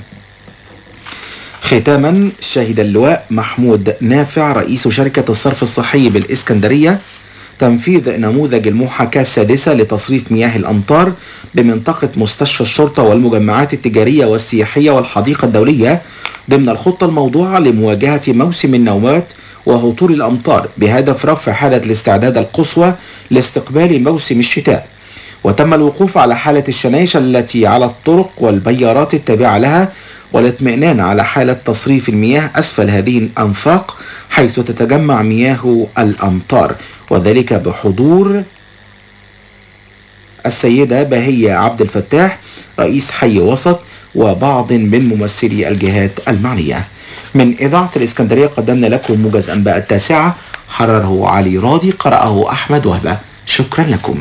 ختاما شهد اللواء محمود نافع رئيس شركة الصرف الصحي بالإسكندرية تنفيذ نموذج المحاكاة السادسة لتصريف مياه الأمطار بمنطقة مستشفى الشرطة والمجمعات التجارية والسياحية والحديقة الدولية ضمن الخطة الموضوعة لمواجهة موسم النوات وهطول الأمطار بهدف رفع حالة الاستعداد القصوى لاستقبال موسم الشتاء وتم الوقوف على حالة الشنايش التي على الطرق والبيارات التابعة لها والاطمئنان على حالة تصريف المياه أسفل هذه الأنفاق حيث تتجمع مياه الأمطار وذلك بحضور السيدة بهية عبد الفتاح رئيس حي وسط وبعض من ممثلي الجهات المعنية من إذاعة الإسكندرية قدمنا لكم موجز أنباء التاسعة حرره علي راضي قرأه أحمد وهبة شكرا لكم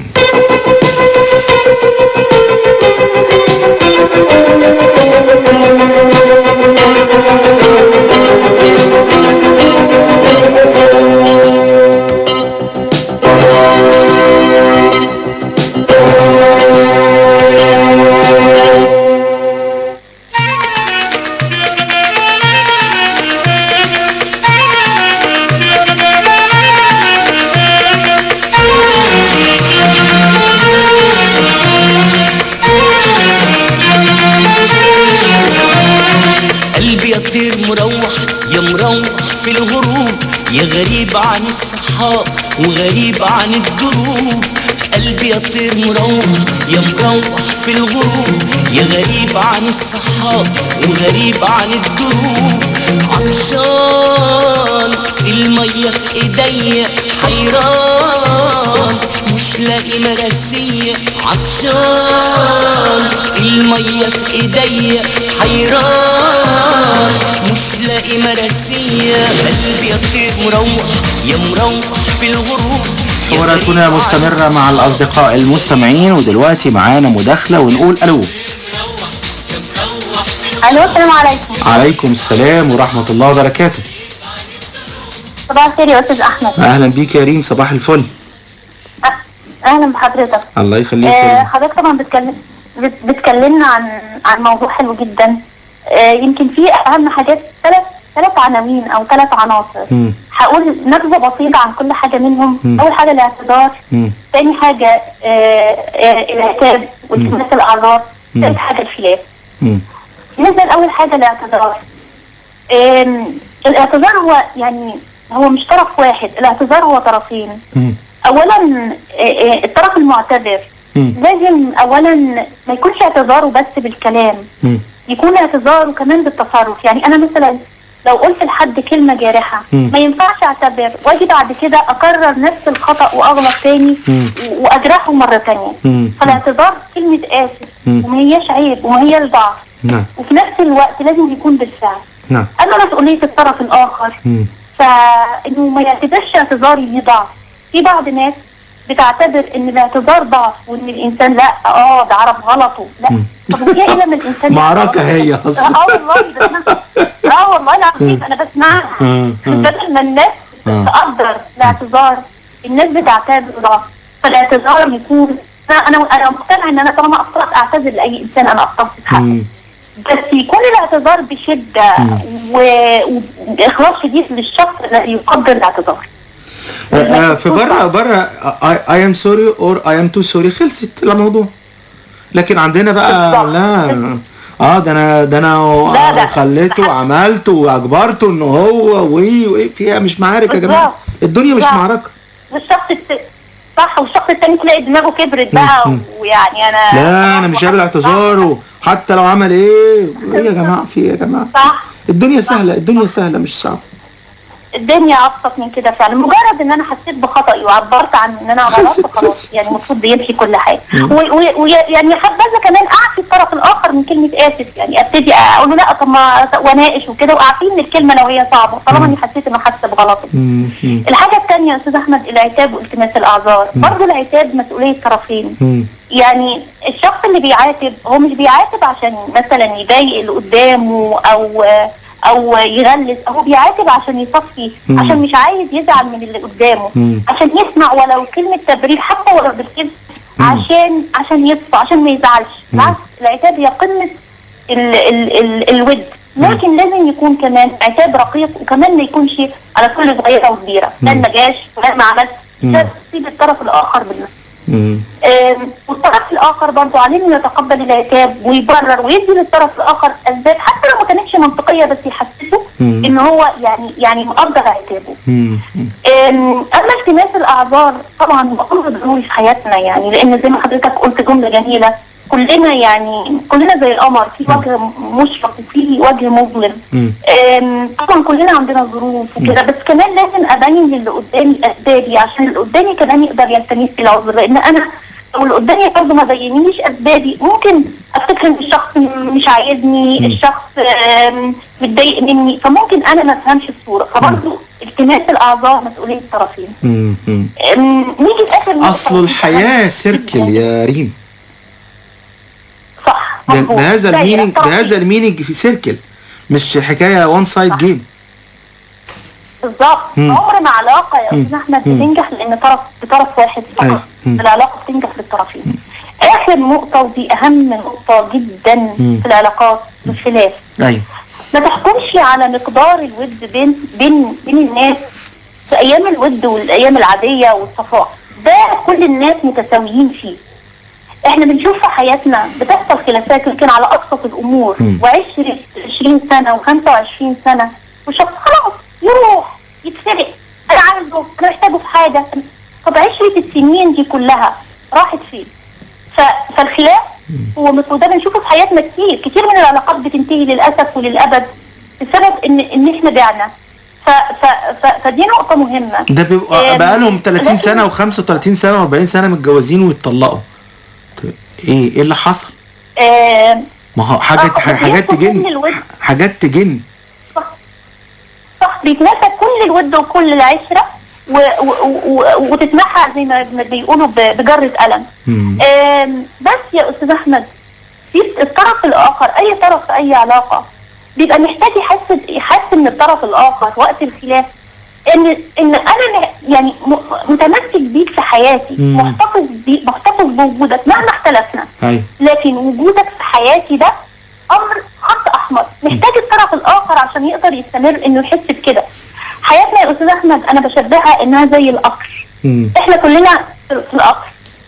قلبي يطير مروح يا مروح في الغروب يا غريب عن الصحاب وغريب عن الدروب قلبي يطير مروح يا مروح في الغروب يا غريب عن الصحاب وغريب عن الدروب عطشان المية في ايديا حيران مش لاقي مراسية عطشان المية المية في ايديا حيران مش لاقي مراسية قلبي يطير مروح يا مروح في الغروب حواراتنا مستمرة مع الأصدقاء المستمعين ودلوقتي معانا مداخلة ونقول ألو الو السلام عليكم عليكم السلام ورحمة الله وبركاته صباح الخير يا استاذ احمد أهلا بيك يا ريم صباح الفل اهلا بحضرتك الله يخليك آه يا ريم. حضرتك طبعا بتكلم بت- بتكلمنا عن عن موضوع حلو جدا آه يمكن في اهم حاجات ثلاث ثلاث عناوين او ثلاث عناصر مم. هقول نبذه بسيطه عن كل حاجه منهم مم. اول حاجه الاعتذار مم. ثاني حاجه آه آه العتاب والتماس الاعذار مم. ثالث حاجه الخلاف مم. بالنسبه لاول حاجه الاعتذار آم، الاعتذار هو يعني هو مش طرف واحد الاعتذار هو طرفين مم. اولا آه، آه، الطرف المعتذر مم. لازم اولا ما يكونش اعتذاره بس بالكلام مم. يكون اعتذاره كمان بالتصرف يعني انا مثلا لو قلت لحد كلمه جارحه مم. ما ينفعش اعتذر واجي بعد كده اكرر نفس الخطا واغلط تاني مم. و- واجرحه مره تانيه مم. فالاعتذار كلمه اسف مم. وما هياش عيب وما هياش ضعف نعم وفي نفس الوقت لازم يكون بالفعل نعم اما مسؤوليه الطرف الاخر مم. فانه ما يعتبرش اعتذاري ليه ضعف في بعض ناس بتعتبر ان الاعتذار ضعف وان الانسان لا اه ده عرف غلطه لا طب وهي ايه لما الانسان معركة هي أصلا اه والله بسمعها. اه والله العظيم انا بسمعها آه، آه. بدل ما الناس آه. تقدر الاعتذار الناس بتعتبر ضعف فالاعتذار يكون انا انا انا مقتنعه ان انا طالما اخطات اعتذر لاي انسان انا اخطات في حقه مم. بس يكون الاعتذار بشده و- واخلاص شديد للشخص الذي يقدر الاعتذار آه، آه، في بره بره اي ام سوري اور اي ام تو سوري خلصت الموضوع لكن عندنا بقى لا اه ده انا ده لا، انا لا. خليته وعملته واجبرته ان هو وي وي فيها مش معارك يا جماعه بالظبط. الدنيا مش بالظبط. معركه والشخص الت... صح والشخص التاني تلاقي دماغه كبرت بقى مم. ويعني انا لا انا مش قابل اعتذاره حتى لو عمل ايه ايه يا جماعه في ايه يا جماعه صح الدنيا سهله الدنيا سهله مش صعبه الدنيا ابسط من كده فعلا مجرد ان انا حسيت بخطئي وعبرت عن ان انا غلطت خلاص يعني المفروض بيمشي كل حاجه ويعني حبذا كمان اعفي الطرف الاخر من كلمه اسف يعني ابتدي اقول له لا طب ما واناقش وكده واعفيه من الكلمه لو هي صعبه طالما اني حسيت انه حاسه بغلطه الحاجه الثانيه يا استاذ احمد العتاب والتماس الاعذار برضه العتاب مسؤوليه طرفين يعني الشخص اللي بيعاتب هو مش بيعاتب عشان مثلا يضايق اللي قدامه او او يغلس هو بيعاتب عشان يصفي مم. عشان مش عايز يزعل من اللي قدامه مم. عشان يسمع ولو كلمه تبرير حتى ولو بالكذب عشان عشان يصفى عشان ما يزعلش بالعكس العتاب هي قمه ال ال ال الود لكن لازم يكون كمان عتاب رقيق وكمان ما يكونش على كل صغيره وكبيره فلان ما جاش فلان ما عملش مم. ده تسيب الطرف الاخر بالنسبه مم. آم، والطرف الاخر برضه عليه انه يتقبل العتاب ويبرر ويدي للطرف الاخر اسباب حتى لو ما كانتش منطقيه بس يحسسه مم. ان هو يعني يعني مقدر عتابه مم. آم، اما التماس الاعذار طبعا امر ضروري في حياتنا يعني لان زي ما حضرتك قلت جمله جميله كلنا يعني كلنا زي القمر في وجه مشرق وفي وجه مظلم مم. آم، طبعا كلنا عندنا ظروف وكده بس كمان لازم ابين للي قدامي اسبابي عشان اللي قدامي كمان يقدر يلتمس لي العذر لان انا لو اللي قدامي برضه ما بينيش اسبابي ممكن افتكر ان الشخص مش عايزني الشخص آم، متضايق مني فممكن انا ما افهمش الصوره فبرضه التماس الاعذار مسؤوليه الطرفين مم. مم. آم، نيجي لاخر نقطة. اصل الحياه سيركل يا ريم صح ده- مظبوط. بهذا دايرة المينينج طرفين. بهذا المينينج في سيركل مش حكايه وان سايد جيم بالظبط مم. عمر ما علاقه يا مم. استاذ احمد مم. بتنجح لان طرف بطرف واحد فقط أيوة. مم. العلاقه بتنجح للطرفين اخر نقطه ودي اهم نقطه جدا مم. في العلاقات الخلاف ايوه ما تحكمش على مقدار الود بين بين بين الناس في ايام الود والايام العاديه والصفاء ده كل الناس متساويين فيه احنا بنشوف في حياتنا بتحصل خلافات يمكن على ابسط الامور مم. و20 20 سنه و25 سنه وشخص خلاص يروح يتسرق انا عايزه انا محتاجه في حاجه طب عشرة السنين دي كلها راحت فين؟ ف- فالخلاف هو مثل ده بنشوفه في حياتنا كتير كتير من العلاقات بتنتهي للاسف وللابد بسبب ان ان احنا بعنا ف ف ف فدي نقطه مهمه ده بيبقى آم، بقالهم 30 لكن- سنه و35 سنه و40 سنه متجوزين واتطلقوا طيب ايه ايه اللي حصل آه ما هو حاجات آه، حاجات بيتناسب كل تجن الود حاجات تجن صح بيتناسب كل الود وكل العشره و و و وتتمحى زي ما ما بيقولوا ب- بجره قلم آم، بس يا استاذ احمد في الطرف الاخر اي طرف في اي علاقه بيبقى محتاج يحس يحس من الطرف الاخر وقت الخلاف ان ان انا م- يعني م- متمسك بيك في حياتي مم. محتفظ بي محتفظ بوجودك مهما اختلفنا ايوه لكن وجودك في حياتي ده امر خط احمر محتاج الطرف الاخر عشان يقدر يستمر انه يحس بكده حياتنا يا استاذ احمد انا بشبهها انها زي القطر احنا كلنا في في القطر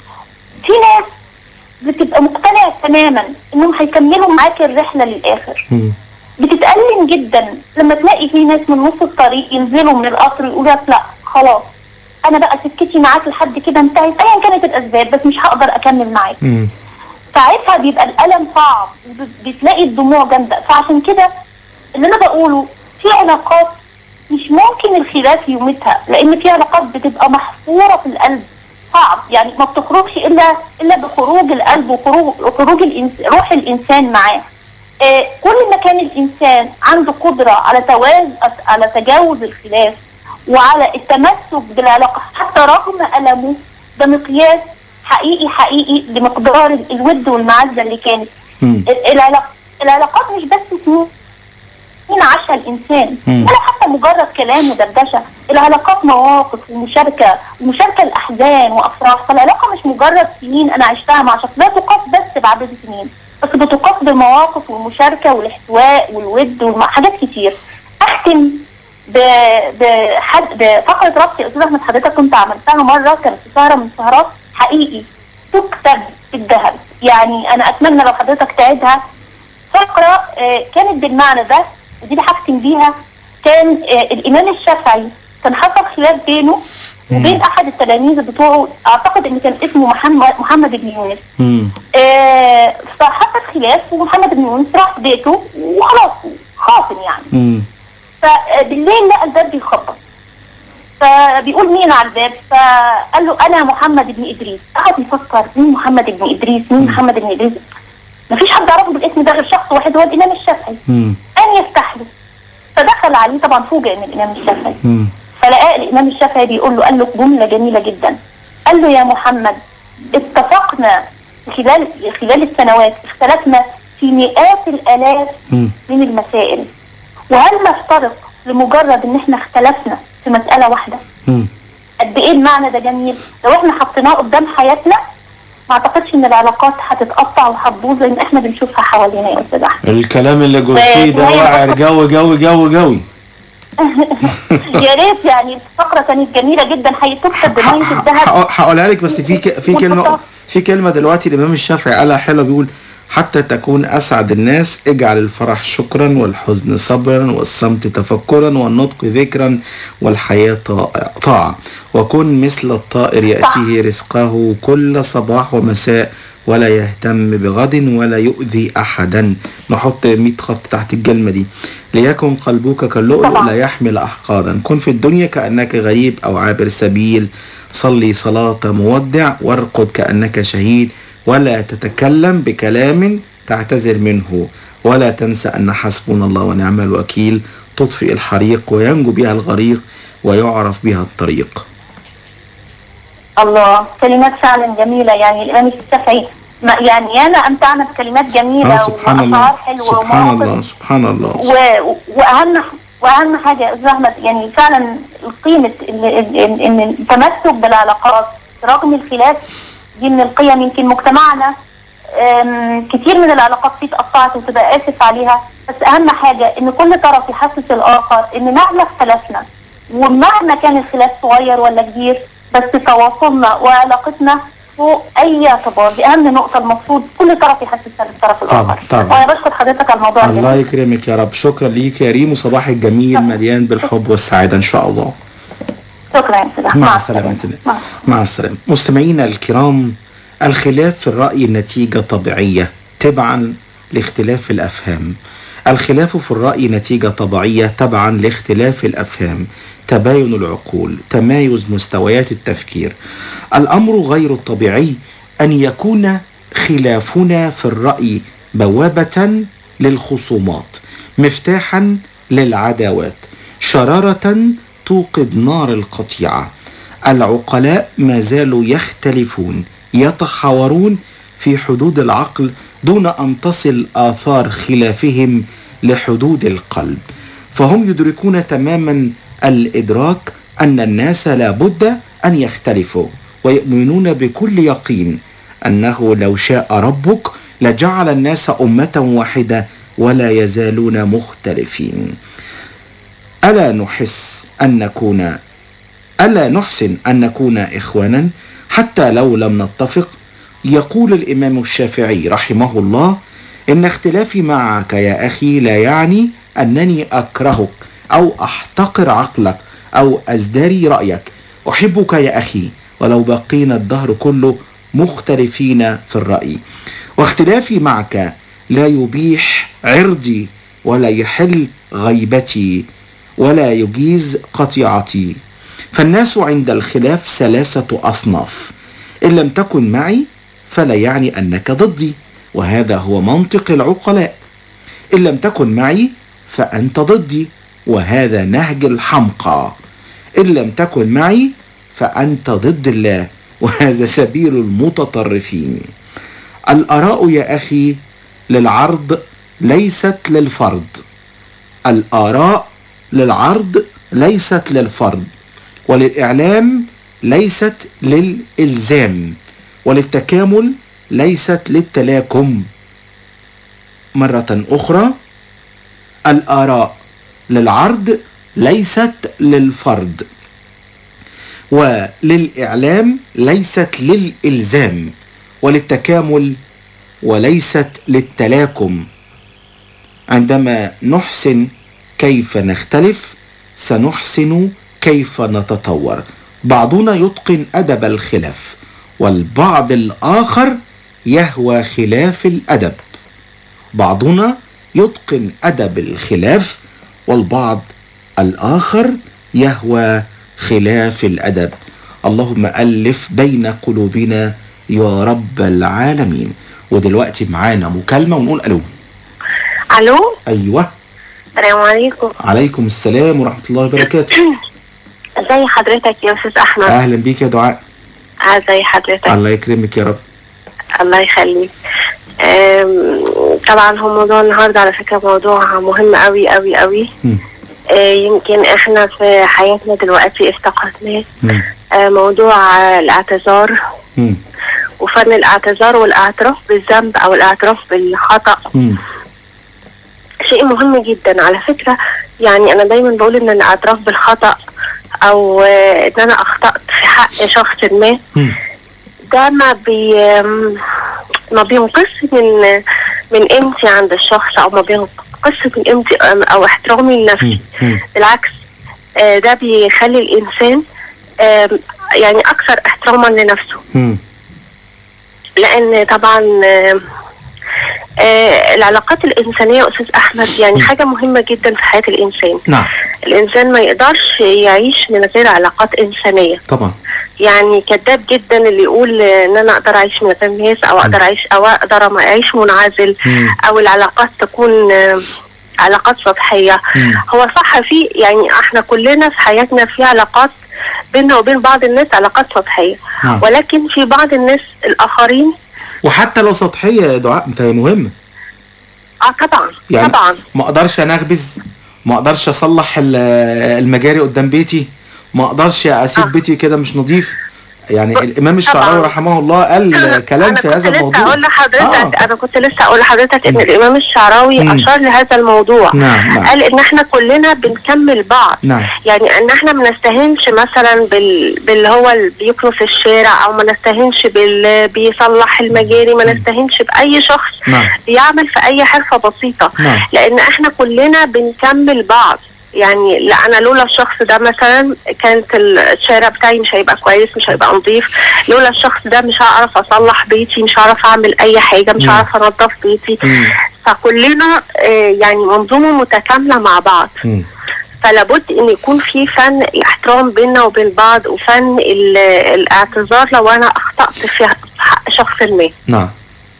في ناس بتبقى مقتنعه تماما انهم هيكملوا معاك الرحله للاخر بتتألم جدا لما تلاقي في ناس من نص الطريق ينزلوا من القطر يقولوا لك لا خلاص انا بقى سكتي معاك لحد كده انتهت ايا كانت الاسباب بس مش هقدر اكمل معاك ساعتها بيبقى الالم صعب وبتلاقي الدموع جامده فعشان كده اللي انا بقوله في علاقات مش ممكن الخلاف يومتها لان في علاقات بتبقى محفوره في القلب صعب يعني ما بتخرجش الا الا بخروج القلب وخروج وخروج الإنس... روح الانسان معاه آه كل ما كان الانسان عنده قدره على تواز على تجاوز الخلاف وعلى التمسك بالعلاقه حتى رغم المه ده مقياس حقيقي حقيقي لمقدار الود والمعزه اللي كانت العلاق... العلاقات مش بس سنين مين عاشها الانسان مم. ولا حتى مجرد كلام ودردشه العلاقات مواقف ومشاركه ومشاركه الاحزان وافراح فالعلاقه مش مجرد سنين انا عشتها مع شخص لا تقاس بس بعدد سنين بس بتقاس بالمواقف والمشاركه والاحتواء والود وحاجات كتير اختم ب- بحد بفقره ربط يا استاذ احمد حضرتك كنت عملتها مره كانت في سهره من السهرات حقيقي تكتب في الذهب يعني انا اتمنى لو حضرتك تعيدها فقره آه، كانت بالمعنى ده ودي اللي هختم بيها كان آه، الامام الشافعي كان حصل خلاف بينه وبين احد التلاميذ بتوعه اعتقد ان كان اسمه محمد محمد بن يونس آه، فحصل خلاف ومحمد بن يونس راح بيته وخلاص خاصم يعني فبالليل لقى الباب بيخبط فبيقول مين على الباب فقال له انا محمد بن ادريس قعد يفكر مين محمد بن ادريس مين محمد بن ادريس مفيش حد يعرفه بالاسم ده غير شخص واحد هو الامام الشافعي ان يفتح له فدخل عليه طبعا فوجئ من الامام الشافعي فلقى الامام الشافعي بيقول له قال له جمله جميله جدا قال له يا محمد اتفقنا خلال خلال السنوات اختلفنا في مئات الالاف من المسائل وهل نفترق لمجرد ان احنا اختلفنا في مساله واحده قد ايه المعنى ده جميل لو احنا حطيناه قدام حياتنا ما اعتقدش ان العلاقات هتتقطع وهتبوظ زي ما احنا بنشوفها حوالينا يا استاذ احمد الكلام اللي قلتيه ده وهي واعر جو جو جو جو يا ريت يعني الفقره كانت جميله جدا هيتكتب بميه الذهب هقول- هقولها لك بس في ك- في كلمه والفقرة. في كلمه دلوقتي الامام الشافعي قالها حلوه بيقول حتى تكون اسعد الناس اجعل الفرح شكرا والحزن صبرا والصمت تفكرا والنطق ذكرا والحياه طاع- طاعه وكن مثل الطائر ياتيه رزقه كل صباح ومساء ولا يهتم بغد ولا يؤذي احدا نحط 100 خط تحت الكلمه دي ليكن قلبك كاللؤلؤ لا يحمل احقادا كن في الدنيا كانك غريب او عابر سبيل صلي صلاه مودع وارقد كانك شهيد ولا تتكلم بكلام تعتذر منه ولا تنسى ان حسبنا الله ونعم الوكيل تطفئ الحريق وينجو بها الغريق ويعرف بها الطريق الله كلمات فعلا جميله يعني الامام الشافعي ما- يعني ياما امتعنا بكلمات جميله آه سبحان الله واشعار حلوه سبحان ومواقف الله سبحان الله و... واهم واهم حاجه يا استاذ احمد يعني فعلا قيمه ان ان إن التمسك بالعلاقات رغم الخلاف دي من القيم يمكن مجتمعنا أم، كتير من العلاقات فيه اتقطعت وتبقى اسف عليها بس اهم حاجه ان كل طرف يحسس الاخر ان مهما اختلفنا ومهما كان الخلاف صغير ولا كبير بس تواصلنا وعلاقتنا فوق اي اعتبار دي اهم نقطه المفروض كل طرف يحسسها للطرف طبعا الاخر طبعا وانا بشكر حضرتك على الموضوع الله الجميل يكرمك يا رب شكرا ليك يا ريم وصباحك جميل مليان بالحب والسعاده ان شاء الله شكرا يا استاذ أحمد. مع السلامة مع السلامة مستمعينا الكرام الخلاف في الرأي نتيجة طبيعية تبعا لاختلاف الأفهام الخلاف في الرأي نتيجة طبيعية تبعا لاختلاف الأفهام تباين العقول تمايز مستويات التفكير الأمر غير الطبيعي أن يكون خلافنا في الرأي بوابة للخصومات مفتاحا للعداوات شرارة توقد نار القطيعة العقلاء ما زالوا يختلفون يتحاورون في حدود العقل دون ان تصل اثار خلافهم لحدود القلب فهم يدركون تماما الادراك ان الناس لا بد ان يختلفوا ويؤمنون بكل يقين انه لو شاء ربك لجعل الناس امه واحده ولا يزالون مختلفين الا نحس ان نكون الا نحسن ان نكون اخوانا حتى لو لم نتفق يقول الامام الشافعي رحمه الله ان اختلافي معك يا اخي لا يعني انني اكرهك او احتقر عقلك او ازدري رايك احبك يا اخي ولو بقينا الدهر كله مختلفين في الراي واختلافي معك لا يبيح عرضي ولا يحل غيبتي ولا يجيز قطيعتي فالناس عند الخلاف ثلاثه اصناف ان لم تكن معي فلا يعني انك ضدي وهذا هو منطق العقلاء ان لم تكن معي فانت ضدي وهذا نهج الحمقى ان لم تكن معي فانت ضد الله وهذا سبيل المتطرفين الاراء يا اخي للعرض ليست للفرض الاراء للعرض ليست للفرض وللاعلام ليست للالزام وللتكامل ليست للتلاكم مره اخرى الاراء للعرض ليست للفرض وللاعلام ليست للالزام وللتكامل وليست للتلاكم عندما نحسن كيف نختلف سنحسن كيف نتطور بعضنا يتقن ادب الخلاف والبعض الاخر يهوى خلاف الادب بعضنا يتقن ادب الخلاف والبعض الاخر يهوى خلاف الادب اللهم الف بين قلوبنا يا رب العالمين ودلوقتي معانا مكالمه ونقول الو الو ايوه السلام عليكم عليكم السلام ورحمه الله وبركاته ازي حضرتك يا استاذ احمد اهلا بيك يا دعاء ازي حضرتك الله يكرمك يا رب الله يخليك أم، طبعا هو موضوع النهارده على فكره موضوع مهم قوي قوي قوي مم. آه، يمكن احنا في حياتنا دلوقتي افتقدناه مم. آه، موضوع آه، الاعتذار مم. وفن الاعتذار والاعتراف بالذنب او الاعتراف بالخطأ مم. شيء مهم جدا على فكرة يعني أنا دايما بقول إن الاعتراف بالخطأ أو آه، إن أنا أخطأت في حق شخص ما ده ما بي ما بينقص من من قيمتي عند الشخص أو ما بينقص من قيمتي أم- أو احترامي لنفسي بالعكس آه، ده بيخلي الإنسان آم، يعني أكثر احتراما لنفسه مم. لان طبعا آه، آه، العلاقات الانسانيه يا استاذ احمد يعني حاجه مهمه جدا في حياه الانسان نعم الانسان ما يقدرش يعيش من غير علاقات انسانيه طبعا يعني كذاب جدا اللي يقول آه، ان انا اقدر اعيش من غير ناس او اقدر اعيش او اقدر ما اعيش منعزل او العلاقات تكون آه، علاقات سطحيه هو صح في يعني احنا كلنا في حياتنا في علاقات بيننا وبين بعض الناس علاقات سطحيه نعم. ولكن في بعض الناس الاخرين وحتى لو سطحيه يا دعاء فهي مهمه اه طبعا يعني طبعا ما اقدرش انخبز ما اقدرش اصلح ال- المجاري قدام بيتي ما اقدرش اسيب بيتي كده مش نظيف يعني الامام الشعراوي رحمه الله قال كلام في هذا لسه الموضوع اقول لحضرتك انا كنت لسه اقول لحضرتك ان الامام الشعراوي مم. اشار لهذا الموضوع نعم، نعم. قال ان احنا كلنا بنكمل بعض نعم يعني ان احنا ما نستهينش مثلا بال... باللي هو اللي بيكنس الشارع او ما نستهينش بال بيصلح المجاري ما نستهينش باي شخص نعم بيعمل في اي حرفه بسيطه نعم. لان احنا كلنا بنكمل بعض يعني لا انا لولا الشخص ده مثلا كانت الشارع بتاعي مش هيبقى كويس مش هيبقى نظيف لولا الشخص ده مش هعرف اصلح بيتي مش هعرف اعمل اي حاجه مش مم. هعرف انظف بيتي فكلنا آه، يعني منظومه متكامله مع بعض مم. فلابد ان يكون في فن الاحترام بيننا وبين بعض وفن ال- الاعتذار لو انا اخطات في في حق شخص ما نعم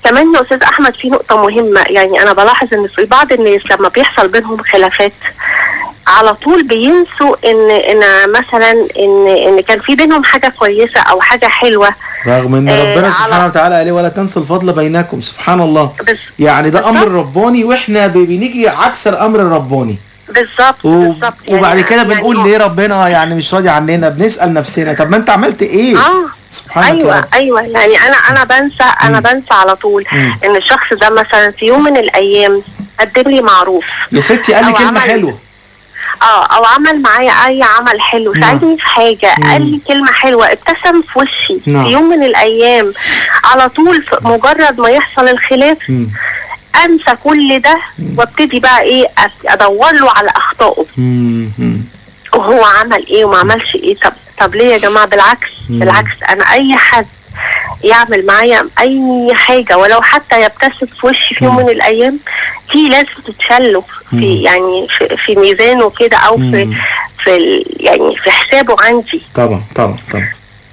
كمان يا استاذ احمد في نقطه مهمه يعني انا بلاحظ ان في بعض الناس لما بيحصل بينهم خلافات على طول بينسوا ان ان مثلا ان ان كان في بينهم حاجه كويسه او حاجه حلوه رغم ان آه، ربنا على- سبحانه وتعالى قال ولا تنسوا الفضل بينكم سبحان الله يعني ده امر رباني واحنا ب- بنيجي عكس الامر الرباني بالظبط و- بالظبط وبعد كده بنقول ليه ربنا يعني مش راضي عننا بنسال نفسنا طب ما انت عملت ايه اه سبحانك يا ايوه رب ايوه يعني انا انا بنسى انا بنسى على طول مم. ان الشخص ده مثلا في يوم من الايام قدم لي معروف يا ستي قال لي أو كلمه عمل- حلوه اه او عمل معايا اي عمل حلو نعم. ساعدني في حاجه مم. قال لي كلمه حلوه ابتسم في وشي نعم. في يوم من الايام على طول في مجرد ما يحصل الخلاف مم. انسى كل ده وابتدي بقى ايه أس- ادور له على اخطائه مم. مم. وهو عمل ايه وما عملش ايه طب طب ليه يا جماعه بالعكس مم. بالعكس انا اي حد يعمل معايا اي حاجه ولو حتى يبتسم في وشي في يوم من الايام دي لازم تتشله في يعني في, في ميزانه كده او في مم. في ال- يعني في حسابه عندي طبعا طبعا طبعا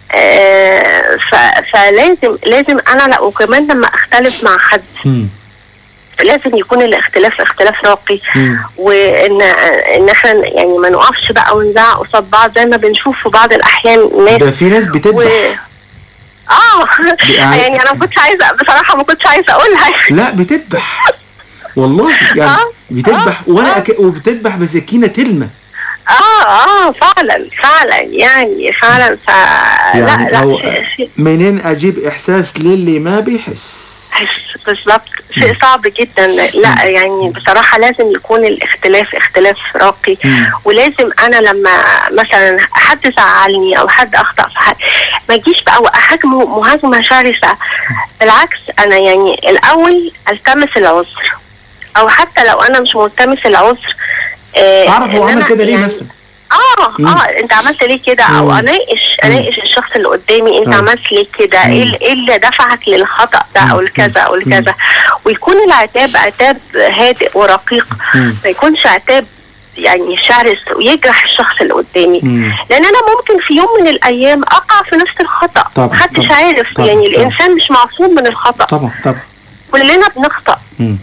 آه ف- فلازم لازم انا لا وكمان لما اختلف مع حد مم. لازم يكون الاختلاف اختلاف راقي مم. وان ان احنا يعني ما نقفش بقى ونزعق قصاد بعض زي ما بنشوف في بعض الاحيان ناس ده في ناس بتذبح اه يعني- يعني انا ما كنتش عايزه بصراحه ما كنتش عايزه اقولها لا بتذبح والله يعني بتذبح وانا أك... وبتذبح بسكينه تلمه اه اه فعلا فعلا يعني فعلا ف يعني لا لا هو شيء- شيء منين اجيب احساس للي ما بيحس بالظبط شيء صعب جدا لا يعني بصراحة لازم يكون الاختلاف اختلاف راقي ولازم أنا لما مثلا حد زعلني أو حد أخطأ في حاجة ما أجيش بقى وأهاجمه مهاجمة شرسة بالعكس أنا يعني الأول ألتمس العذر أو حتى لو أنا مش ملتمس العذر آه، اعرف هو إن عمل أنا كده ليه يعني مثلا اه مم. اه انت عملت ليه كده او مم. اناقش مم. اناقش الشخص اللي قدامي انت مم. عملت ليه كده ايه ال- ايه اللي دفعك للخطا ده او الكذا او الكذا ويكون العتاب عتاب هادئ ورقيق مم. ما يكونش عتاب يعني شرس ويجرح الشخص اللي قدامي مم. لان انا ممكن في يوم من الايام اقع في نفس الخطا طبعا، محدش طبعا، عارف طبعا، يعني طبعا. الانسان مش معصوم من الخطا طبعا طبعا كلنا بنخطأ مم.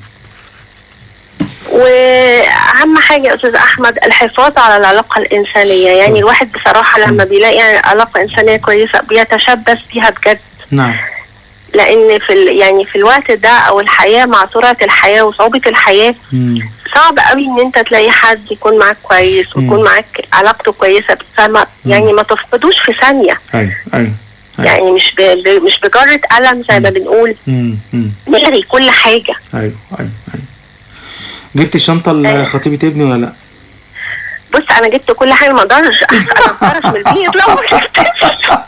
واهم حاجه يا استاذ احمد الحفاظ على العلاقه الانسانيه يعني الواحد بصراحه لما بيلاقي علاقه انسانيه كويسه بيتشبث بيها بجد نعم لان في ال- يعني في الوقت ده او الحياه مع سرعه الحياه وصعوبه الحياه مم. صعب قوي ان انت تلاقي حد يكون معاك كويس ويكون معاك علاقته كويسه فما يعني ما تفقدوش في ثانيه ايوه ايوه يعني مش ب... ب- مش بجرة قلم زي ما بنقول مم. مم. نلغي كل حاجه ايوه ايوه ايوه جبت الشنطه لخطيبه ابني ولا لا؟ بص انا جبت كل حاجه ما اقدرش انا اتكرش من البيت لو ما جبتش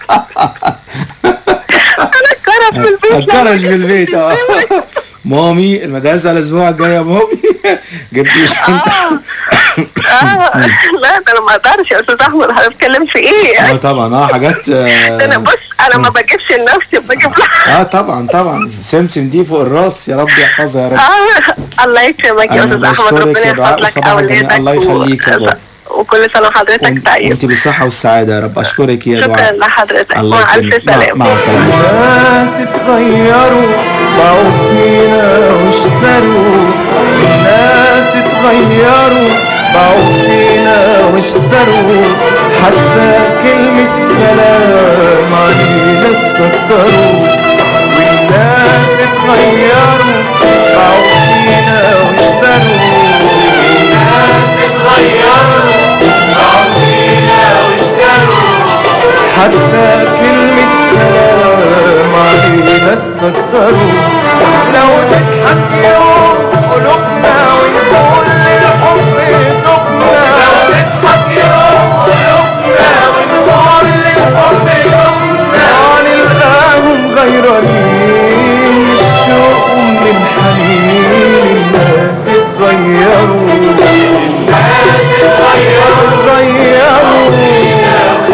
انا اتكرش من البيت لو ما اتكرش في البيت اه مامي المدرسه الاسبوع الجاي يا مامي جبت لي شنطه آه، لا ده انا ما اقدرش يا استاذ احمد هنتكلم في ايه اه طبعا اه حاجات ده انا اه بص انا ما بجيبش لنفسي بجيب لها آه، طبعا طبعا سمسم دي فوق الراس يا رب يحفظها يا رب آه، الله يكرمك يا انا استاذ احمد بشكرك ربنا يا دعاء يحفظ لك وصباح الجميع اولادك الله و- يخليك يا رب وكل سنه وحضرتك طيب وانت بالصحه والسعاده يا رب اشكرك يا شكرا دعاء لحضرتك الله مع الف يكرمك. مع- سلامه مع السلامه الناس اتغيروا باعوا فينا واشتروا الناس اتغيروا باعوا فينا واشتروا حتى كلمة سلام علينا استكتروا والناس اتغيروا باعوا فينا واشتروا الناس اتغيروا باعوا فينا واشتروا حتى كلمة سلام علينا استكتروا لو نضحك يوم قلوبنا ونقول للحب ذوقنا لو نضحك يوم قلوبنا ونقول للحب ذوقنا هنلقاهم غيرانين من الشوق ومن الحنين الناس اتغيروا الناس اتغيروا اتغيروا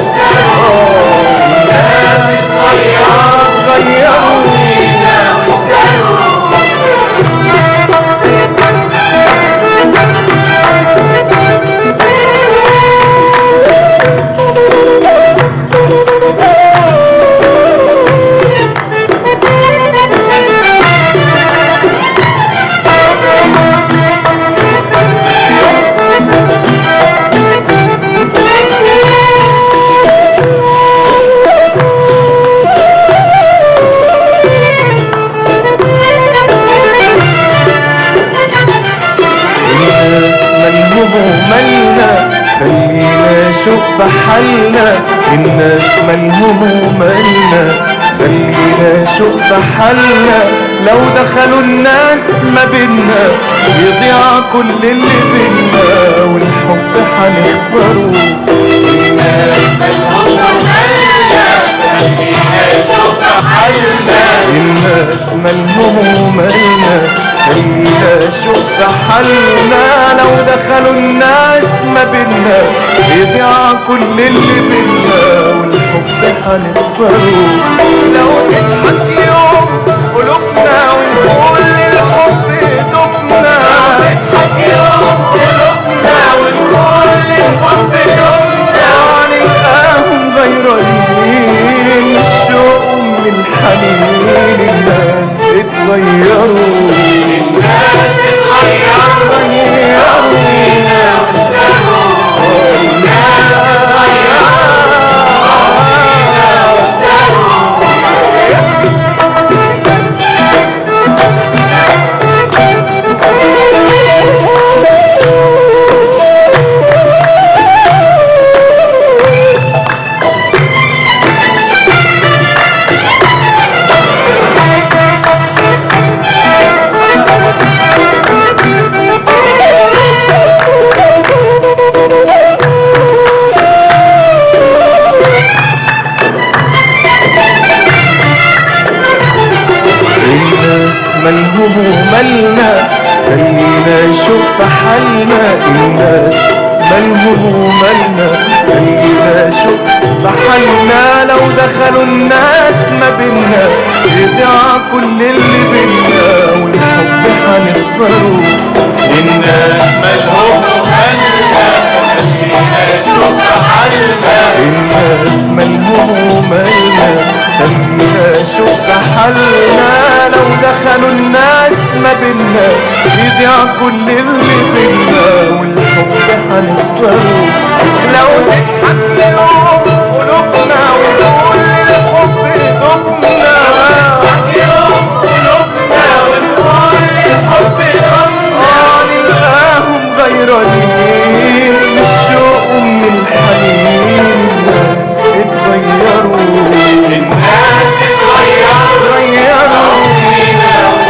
الناس اتغيروا اتغيروا الناس مالهم ومالنا خلينا شوق بحالنا لو دخلوا الناس ما بينا يضيع كل اللي بينا والحب هنخسره الناس مالهم ومالنا خلينا شوق بحالنا الناس مالهم ومالنا خلينا شوق بحالنا لو دخلوا الناس ما بينا يضيع كل اللي بينا والحب هنخسره لو نضحك يوم قلوبنا ونقول للحب دبنا نضحك يوم قلوبنا ونقول للحب دبنا ونلقاهم غيرانين من الشوق ومن الحنين الناس اتغيروا الناس اتغيروا الناس مالهم ومالنا خلينا نشوف حالنا الناس مالهم ومالنا خلينا نشوف حالنا لو دخلوا الناس ما بينا يضيع كل اللي بينا والحب هنخسره الناس مالهم ومالنا خلينا نشوف حالنا الناس مالهم ومالنا خلينا نشوف حالنا لو دخلوا الناس ما بينا يضيع كل اللي بينا والحب هنخسره لو نضحك يوم قلوبنا ونقول الحب دمنا يوم قلوبنا ونقول الحب دمنا نلقاهم غيرانين من الشوق ومن الحنين الناس اتغيروا الناس اتغيروا غيروا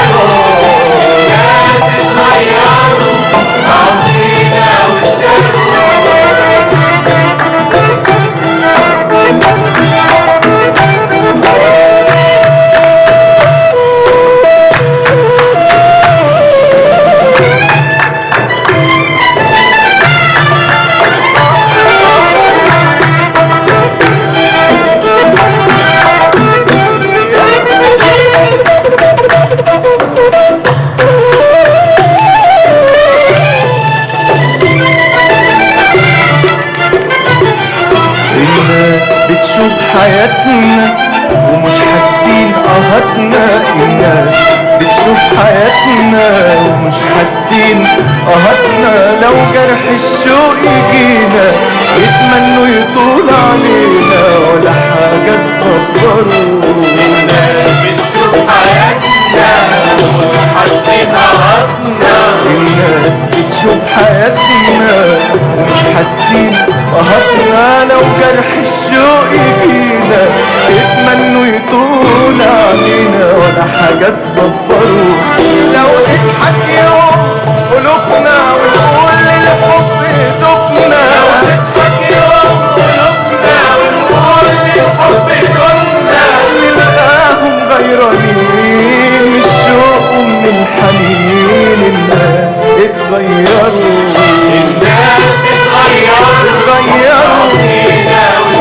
الناس بتشوف حياتنا ومش حاسين قهرنا الناس بتشوف حياتنا ومش حاسين قهرنا لو جرح الشوق يجينا يتمنوا يطول علينا ولا حاجة تصبروا الناس بتشوف حياتنا ومش حاسين قهرنا الناس بتشوف حياتنا ومش حاسين قهرنا لو جرح الشوق يجينا يتمنوا يطول علينا ولا حاجة تصبروا لو نضحك يوم قلوبنا ونقول للحب دبنا نضحك يوم قلوبنا ونقول للحب دبنا نلقاهم غيرانين من الشوق ومن الحنين الناس اتغيروا الناس اتغيروا اتغيروا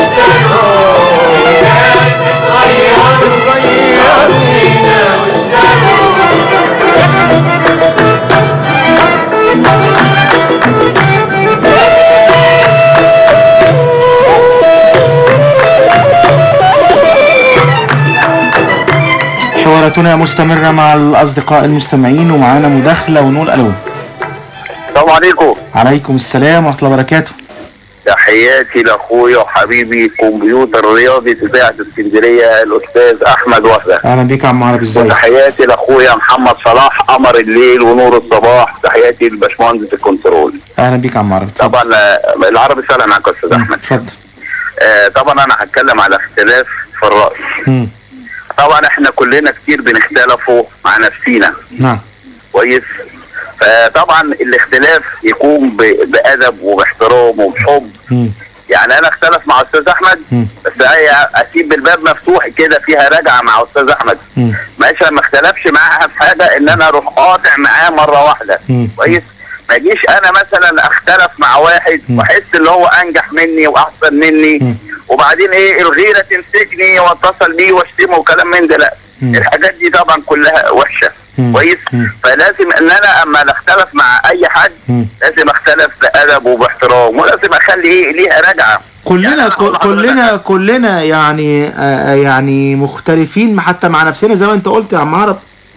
حواراتنا مستمرة مع الأصدقاء المستمعين ومعانا مداخلة ونقول ألو السلام عليكم عليكم السلام ورحمة الله وبركاته تحياتي لاخويا وحبيبي كمبيوتر رياضي في اذاعه اسكندريه الاستاذ احمد وفده أهلا بيك يا عم عربي ازيك وتحياتي لاخويا محمد صلاح قمر الليل ونور الصباح تحياتي لباشمهندس الكنترول أهلا بيك يا عم عربي طبعا آه، العربي سهل معاك يا استاذ احمد اتفضل آه طبعا انا هتكلم على اختلاف في الراي مم. طبعا احنا كلنا كتير بنختلفوا مع نفسينا نعم كويس فطبعا الاختلاف يكون ب- بادب وباحترام وبحب مم. يعني انا اختلف مع استاذ احمد مم. بس هي اسيب الباب مفتوح كده فيها رجعه مع استاذ احمد مم. ماشي ما اختلفش معاها في حاجه ان انا اروح قاطع معاه مره واحده مم. كويس ما اجيش انا مثلا اختلف مع واحد واحس اللي هو انجح مني واحسن مني وبعدين ايه الغيره تمسكني واتصل بيه واشتمه وكلام من ده لا الحاجات دي طبعا كلها وحشه كويس فلازم ان انا اما اختلف مع اي حد لازم اختلف بادب وباحترام ولازم اخلي ايه ليها رجعه كلنا ك- كلنا كلنا يعني آه، يعني مختلفين حتى مع نفسنا زي ما انت قلت يا عم عرب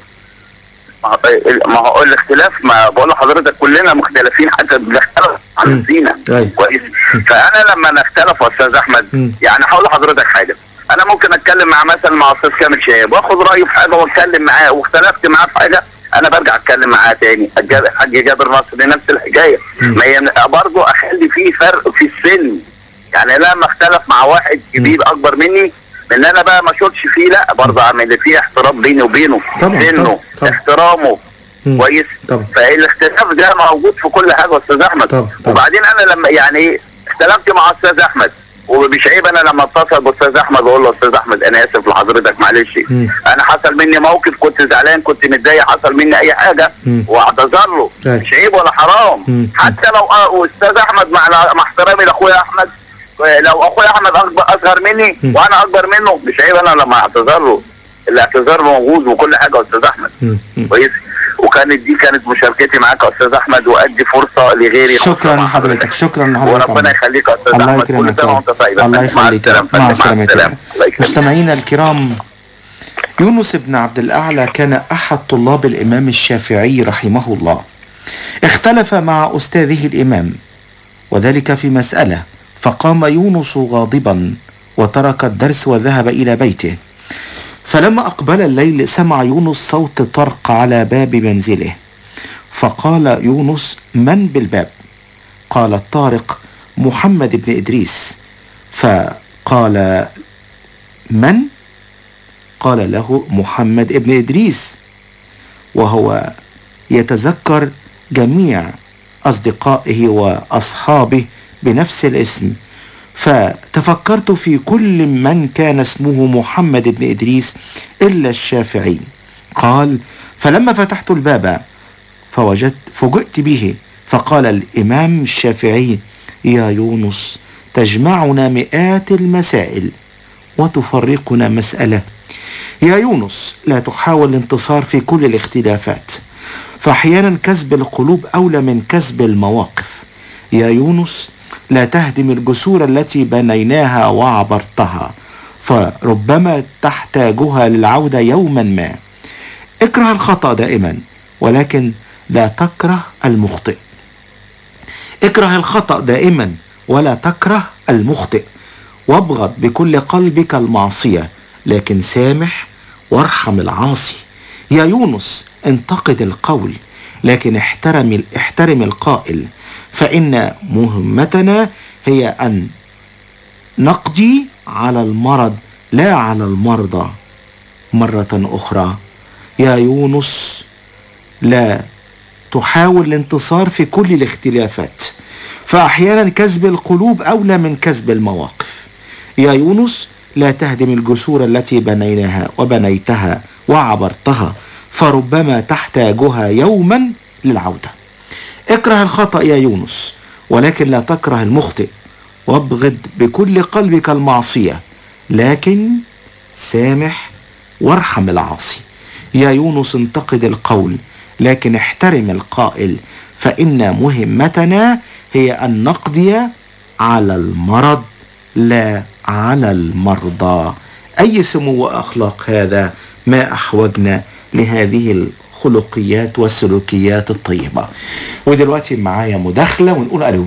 ما هو- ما هو الاختلاف ما بقول لحضرتك كلنا مختلفين حتى بنختلف عن نفسينا أيوة. كويس فانا لما نختلف يا استاذ احمد يعني هقول لحضرتك حاجه انا ممكن اتكلم مع مثلا مع استاذ كامل شهاب واخد رايه في حاجه واتكلم معاه واختلفت معاه في حاجه انا برجع اتكلم معاه تاني الجاب- الحاج جابر نصر نفس الحكايه ما هي برضه اخلي فيه فرق في السن يعني لما اختلف مع واحد كبير اكبر مني ان انا بقى ما اشوفش فيه لا برضه اعمل فيه احترام بيني وبينه طبعاً، سنه احترامه كويس فالاختلاف ده موجود في كل حاجه يا استاذ احمد وبعدين انا لما يعني ايه اختلفت مع استاذ احمد ومش عيب انا لما اتصل باستاذ احمد واقول له استاذ احمد انا اسف لحضرتك معلش انا حصل مني موقف كنت زعلان كنت متضايق حصل مني اي حاجه واعتذر له أيوة. مش عيب ولا حرام حتى لو آه، استاذ احمد مع مع احترامي لاخويا احمد آه، لو اخويا احمد اكبر اصغر مني وانا اكبر منه مش عيب انا لما اعتذر له الاعتذار موجود وكل حاجه يا استاذ احمد كويس وكانت دي كانت مشاركتي معاك يا استاذ احمد وادي فرصه لغيري شكرا لحضرتك شكرا لحضرتك وربنا يخليك يا استاذ الله احمد كل يكرمك سنه يا وانت رب. طيب الله مع يخليك السلامه مع مع السلامة السلامه الله يكرمك مستمعينا الكرام يونس بن عبد الأعلى كان أحد طلاب الإمام الشافعي رحمه الله اختلف مع أستاذه الإمام وذلك في مسألة فقام يونس غاضبا وترك الدرس وذهب إلى بيته فلما أقبل الليل سمع يونس صوت طرق على باب منزله فقال يونس من بالباب قال الطارق محمد بن إدريس فقال من قال له محمد بن إدريس وهو يتذكر جميع أصدقائه وأصحابه بنفس الاسم فتفكرت في كل من كان اسمه محمد بن إدريس إلا الشافعي قال فلما فتحت الباب فوجدت فوجئت به فقال الإمام الشافعي يا يونس تجمعنا مئات المسائل وتفرقنا مسألة يا يونس لا تحاول الانتصار في كل الاختلافات فأحيانا كسب القلوب أولى من كسب المواقف يا يونس لا تهدم الجسور التي بنيناها وعبرتها فربما تحتاجها للعودة يوما ما اكره الخطأ دائما ولكن لا تكره المخطئ اكره الخطأ دائما ولا تكره المخطئ وابغض بكل قلبك المعصية لكن سامح وارحم العاصي يا يونس انتقد القول لكن احترم احترم القائل فإن مهمتنا هي أن نقضي على المرض لا على المرضى مرة أخرى يا يونس لا تحاول الانتصار في كل الاختلافات فأحيانا كسب القلوب أولى من كسب المواقف يا يونس لا تهدم الجسور التي بنيناها وبنيتها وعبرتها فربما تحتاجها يوما للعودة اكره الخطأ يا يونس ولكن لا تكره المخطئ وابغض بكل قلبك المعصية لكن سامح وارحم العاصي يا يونس انتقد القول لكن احترم القائل فإن مهمتنا هي أن نقضي على المرض لا على المرضى أي سمو وأخلاق هذا ما أحوجنا لهذه الخلقيات والسلوكيات الطيبة ودلوقتي معايا مداخلة ونقول ألو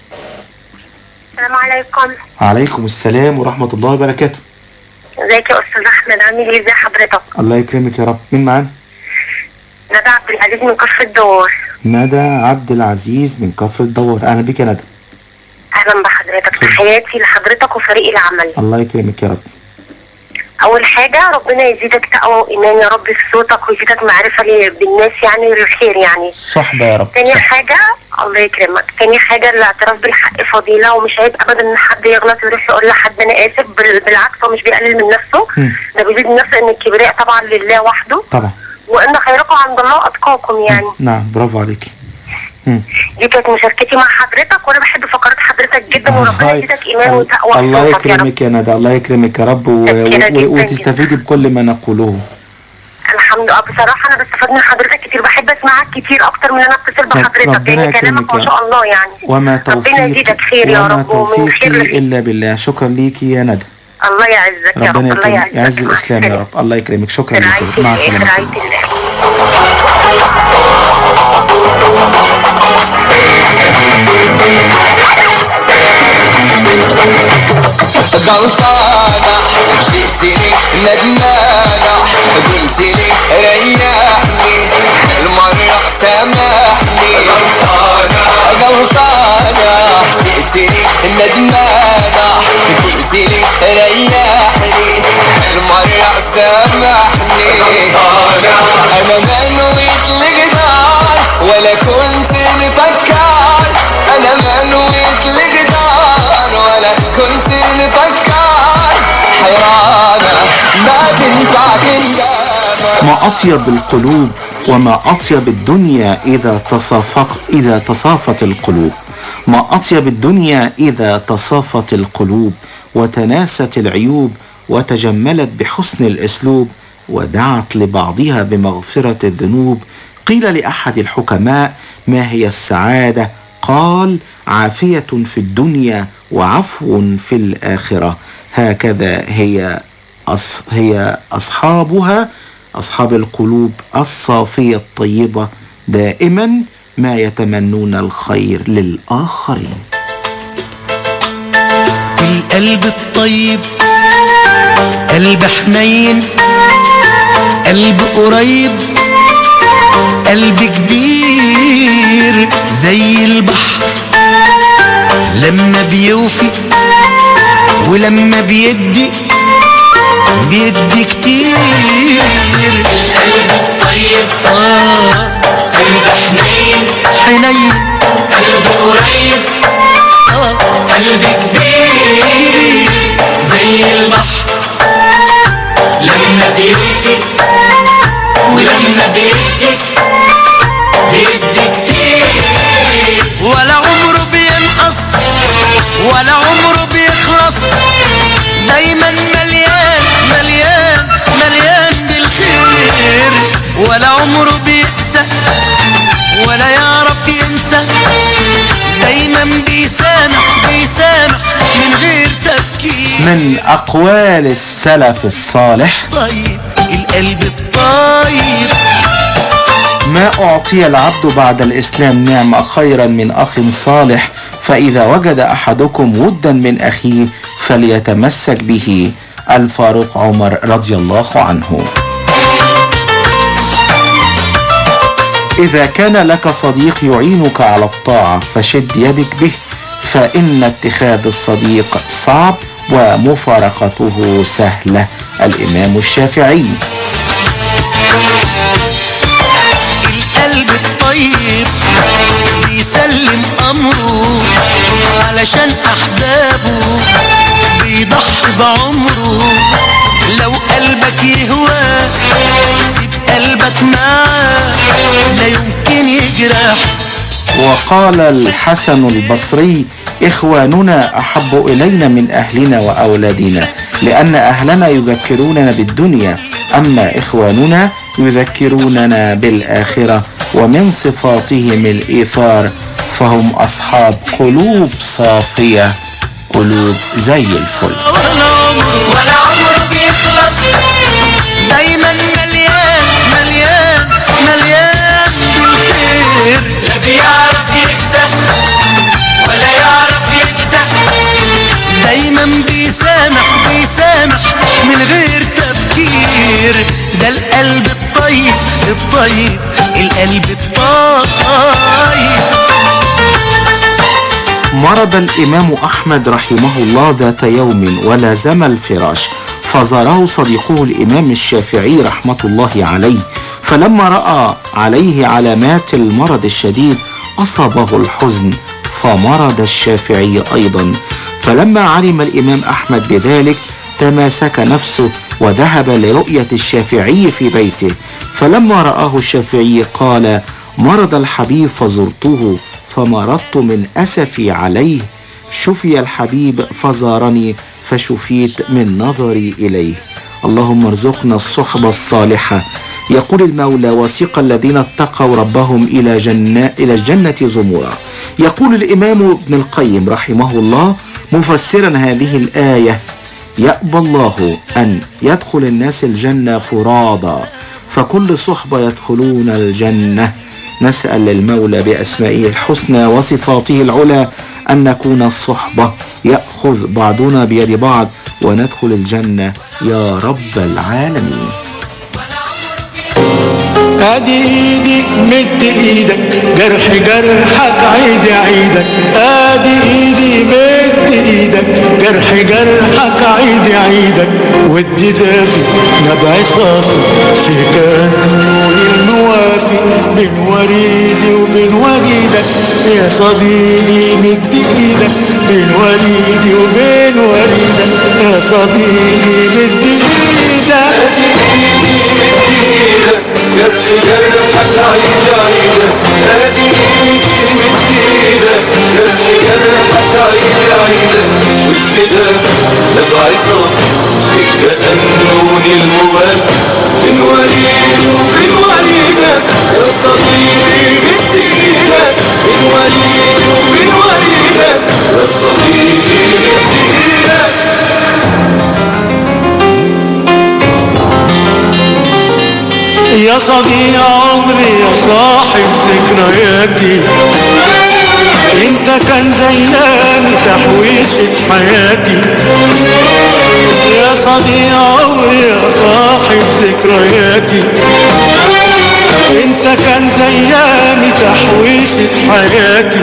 السلام عليكم عليكم السلام ورحمة الله وبركاته ازيك يا استاذ احمد عامل ايه ازي حضرتك الله يكرمك يا رب مين معانا ندى عبد العزيز من كفر الدور ندى عبد العزيز من كفر الدوار أهلا بك يا ندى اهلا بحضرتك تحياتي لحضرتك وفريق العمل الله يكرمك يا رب اول حاجه ربنا يزيدك تقوى وايمان يا رب في صوتك ويزيدك معرفه ل- بالناس يعني للخير يعني صحبة يا رب تاني حاجة الله يكرمك تاني حاجة الاعتراف بالحق فضيلة ومش عيب ابدا ان حد يغلط ويروح يقول لحد انا اسف بال- بالعكس هو مش بيقلل من نفسه ده بيزيد من نفسه ان الكبرياء طبعا لله وحده طبعا وان خيركم عند الله اتقاكم يعني نعم برافو عليكي دي كانت مشاركتي مع حضرتك وانا بحب فقرات حضرتك جدا وربنا الله- يزيدك ايمان وتقوى في الله صوتك يا رب يكرمك يا ندى الله يكرمك يا رب و... كده و... جداً وتستفيدي بكل ما نقوله الحمد لله بصراحة انا بستفاد من حضرتك كتير بحب اسمعك كتير اكتر من انا اتصل بحضرتك ربنا يعني كلامك يكرمك ما يا شاء الله يعني وما ربنا توفيقي يزيدك خير يا وما رب ومن خير توفيقي لخير إلا بالله شكرا ليكي يا ندى الله يعزك يا رب ربنا الله يكرمك يعزك يعز الإسلام يا رب الله يكرمك شكرا لك مع في السلامة رعاية الله غلطانة جيتيلي ندمانة قلتيلي ريحني هالمرة سامحني غلطانة غلطانة جيتيلي ندمانة قلتيلي ريحني هالمرة سامحني أنا ما نويت القدار ولا كنت مفكر أنا ما نويت القدار ولا كنت مفكر حيرانة ما تنفع كلامة ما أطيب القلوب وما أطيب الدنيا إذا تصافق إذا تصافت القلوب ما أطيب الدنيا إذا تصافت القلوب وتناست العيوب وتجملت بحسن الأسلوب ودعت لبعضها بمغفرة الذنوب قيل لأحد الحكماء ما هي السعادة قال عافية في الدنيا وعفو في الآخرة هكذا هي أص... هي أصحابها أصحاب القلوب الصافية الطيبة دائما ما يتمنون الخير للآخرين القلب الطيب قلب حنين قلب قريب قلب كبير زي البحر لما بيوفي ولما بيدي بيدي كتير القلب الطيب اه قلب حنين حنين قلب قريب اه قلب كبير زي البحر لما بيوفي ولما بيدي بيدي كتير ولا عمره بينقص ولا عمره بيخلص دايما مليان مليان مليان بالخير ولا عمره بيقسى ولا يعرف ينسى دايما بيسامح بيسامح من غير تفكير من أقوال السلف الصالح طيب القلب الطيب ما أعطي العبد بعد الإسلام نعمة خيرا من أخ صالح فإذا وجد أحدكم ودا من أخيه فليتمسك به الفاروق عمر رضي الله عنه إذا كان لك صديق يعينك على الطاعة فشد يدك به فإن اتخاذ الصديق صعب ومفارقته سهلة الإمام الشافعي القلب الطيب بيسلم امره علشان احبابه بيضحي بعمره لو قلبك يهوى سيب قلبك معاه لا يمكن يجرح وقال الحسن البصري إخواننا أحب إلينا من أهلنا وأولادنا لأن أهلنا يذكروننا بالدنيا أما إخواننا يذكروننا بالآخرة ومن صفاتهم الإيثار فهم أصحاب قلوب صافية قلوب زي الفل ولا عمره ولا عمره بيخلص دايما مليان مليان مليان بالخير لا بيعرف يكسب ولا يعرف يكسب دايما بيسامح بيسامح من غير تفكير ده القلب الطيب الطيب القلب الطيب مرض الإمام أحمد رحمه الله ذات يوم ولازم الفراش فزاره صديقه الإمام الشافعي رحمة الله عليه فلما رأى عليه علامات المرض الشديد أصابه الحزن فمرض الشافعي أيضا فلما علم الإمام أحمد بذلك تماسك نفسه وذهب لرؤية الشافعي في بيته فلما رآه الشافعي قال مرض الحبيب فزرته فمرضت من أسفي عليه شفي الحبيب فزارني فشفيت من نظري إليه اللهم ارزقنا الصحبة الصالحة يقول المولى وسيق الذين اتقوا ربهم إلى جنة إلى الجنة زمرا يقول الإمام ابن القيم رحمه الله مفسرا هذه الآية يأبى الله أن يدخل الناس الجنة فرادا فكل صحبة يدخلون الجنة نسأل المولى بأسمائه الحسنى وصفاته العلى أن نكون الصحبة يأخذ بعضنا بيد بعض وندخل الجنة يا رب العالمين ادي ايدي مد ايدك جرح جرحك عيد عيدك ادي ايدي مد ايدك جرح جرحك عيد عيدك ودي دافي نبع صافي في كانه الموافي بين وريدي وبين وريدك يا صديقي مد ايدك بين وريدي وبين وريدك يا صديقي مد ايدك جرح جرحك عيد عيدك ادي ايدي من ايدك جرح جرحك عيد عيدك والكتاب نبع صافي كأنه الموافي من وريد ومن وريدك يا صديقي مد ايدك من وريد ومن وريدك يا صديقي مد ايدك يا صديق عمري يا صاحب ذكرياتي انت كان زيناني تحويشة حياتي يا صديق عمري يا صاحب ذكرياتي انت كان زياني تحويشة حياتي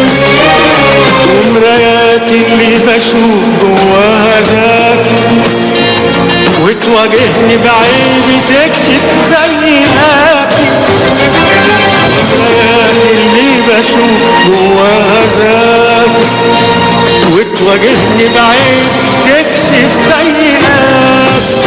ومراياتي اللي بشوف جواها ذاتي وتواجهني بعيبي تكشف سيئاتي حياتي اللي بشوف جواها ذاتي وتواجهني بعيب تكشف سيئاتي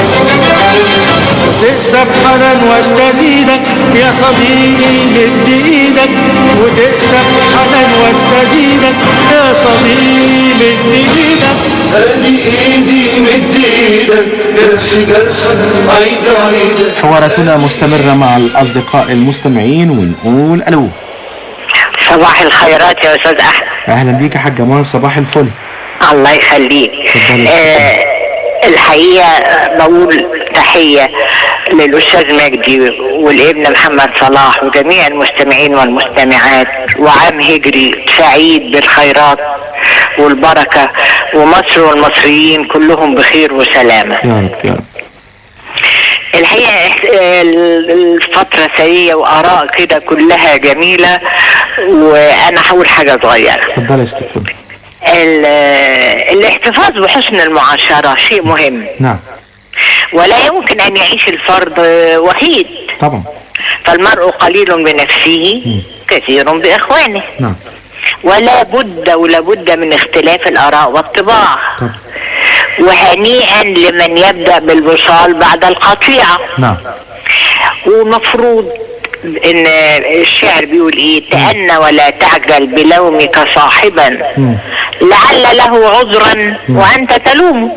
تكسب حنان واستزيدك يا صديقي مد ايدك وتكسب حنان واستزيدك يا صديقي مد ايدك ادي ايدي مد ايدك جرح جرحك عيد عيدك حواراتنا مستمرة مع الأصدقاء المستمعين ونقول ألو صباح الخيرات يا استاذ احمد أهلا بيك يا حاجة ماهر صباح الفل الله يخليك اتفضلي. آه الحقيقه بقول تحيه للاستاذ مجدي والابن محمد صلاح وجميع المستمعين والمستمعات وعام هجري سعيد بالخيرات والبركه ومصر والمصريين كلهم بخير وسلامه يا رب يا رب الحقيقه آه، الفتره سريه واراء كده كلها جميله وانا هقول حاجه صغيره اتفضلي يا ست الكل ال- الاحتفاظ بحسن المعاشرة شيء مهم نعم ولا يمكن أن يعيش الفرد وحيد طبعا فالمرء قليل بنفسه كثير بإخوانه نعم ولا بد ولا بد من اختلاف الآراء والطباع طبعا وهنيئا لمن يبدأ بالوصال بعد القطيعة نعم ومفروض ان الشعر بيقول ايه تأنى ولا تعجل بلومك صاحبا لعل له عذرا وانت تلومه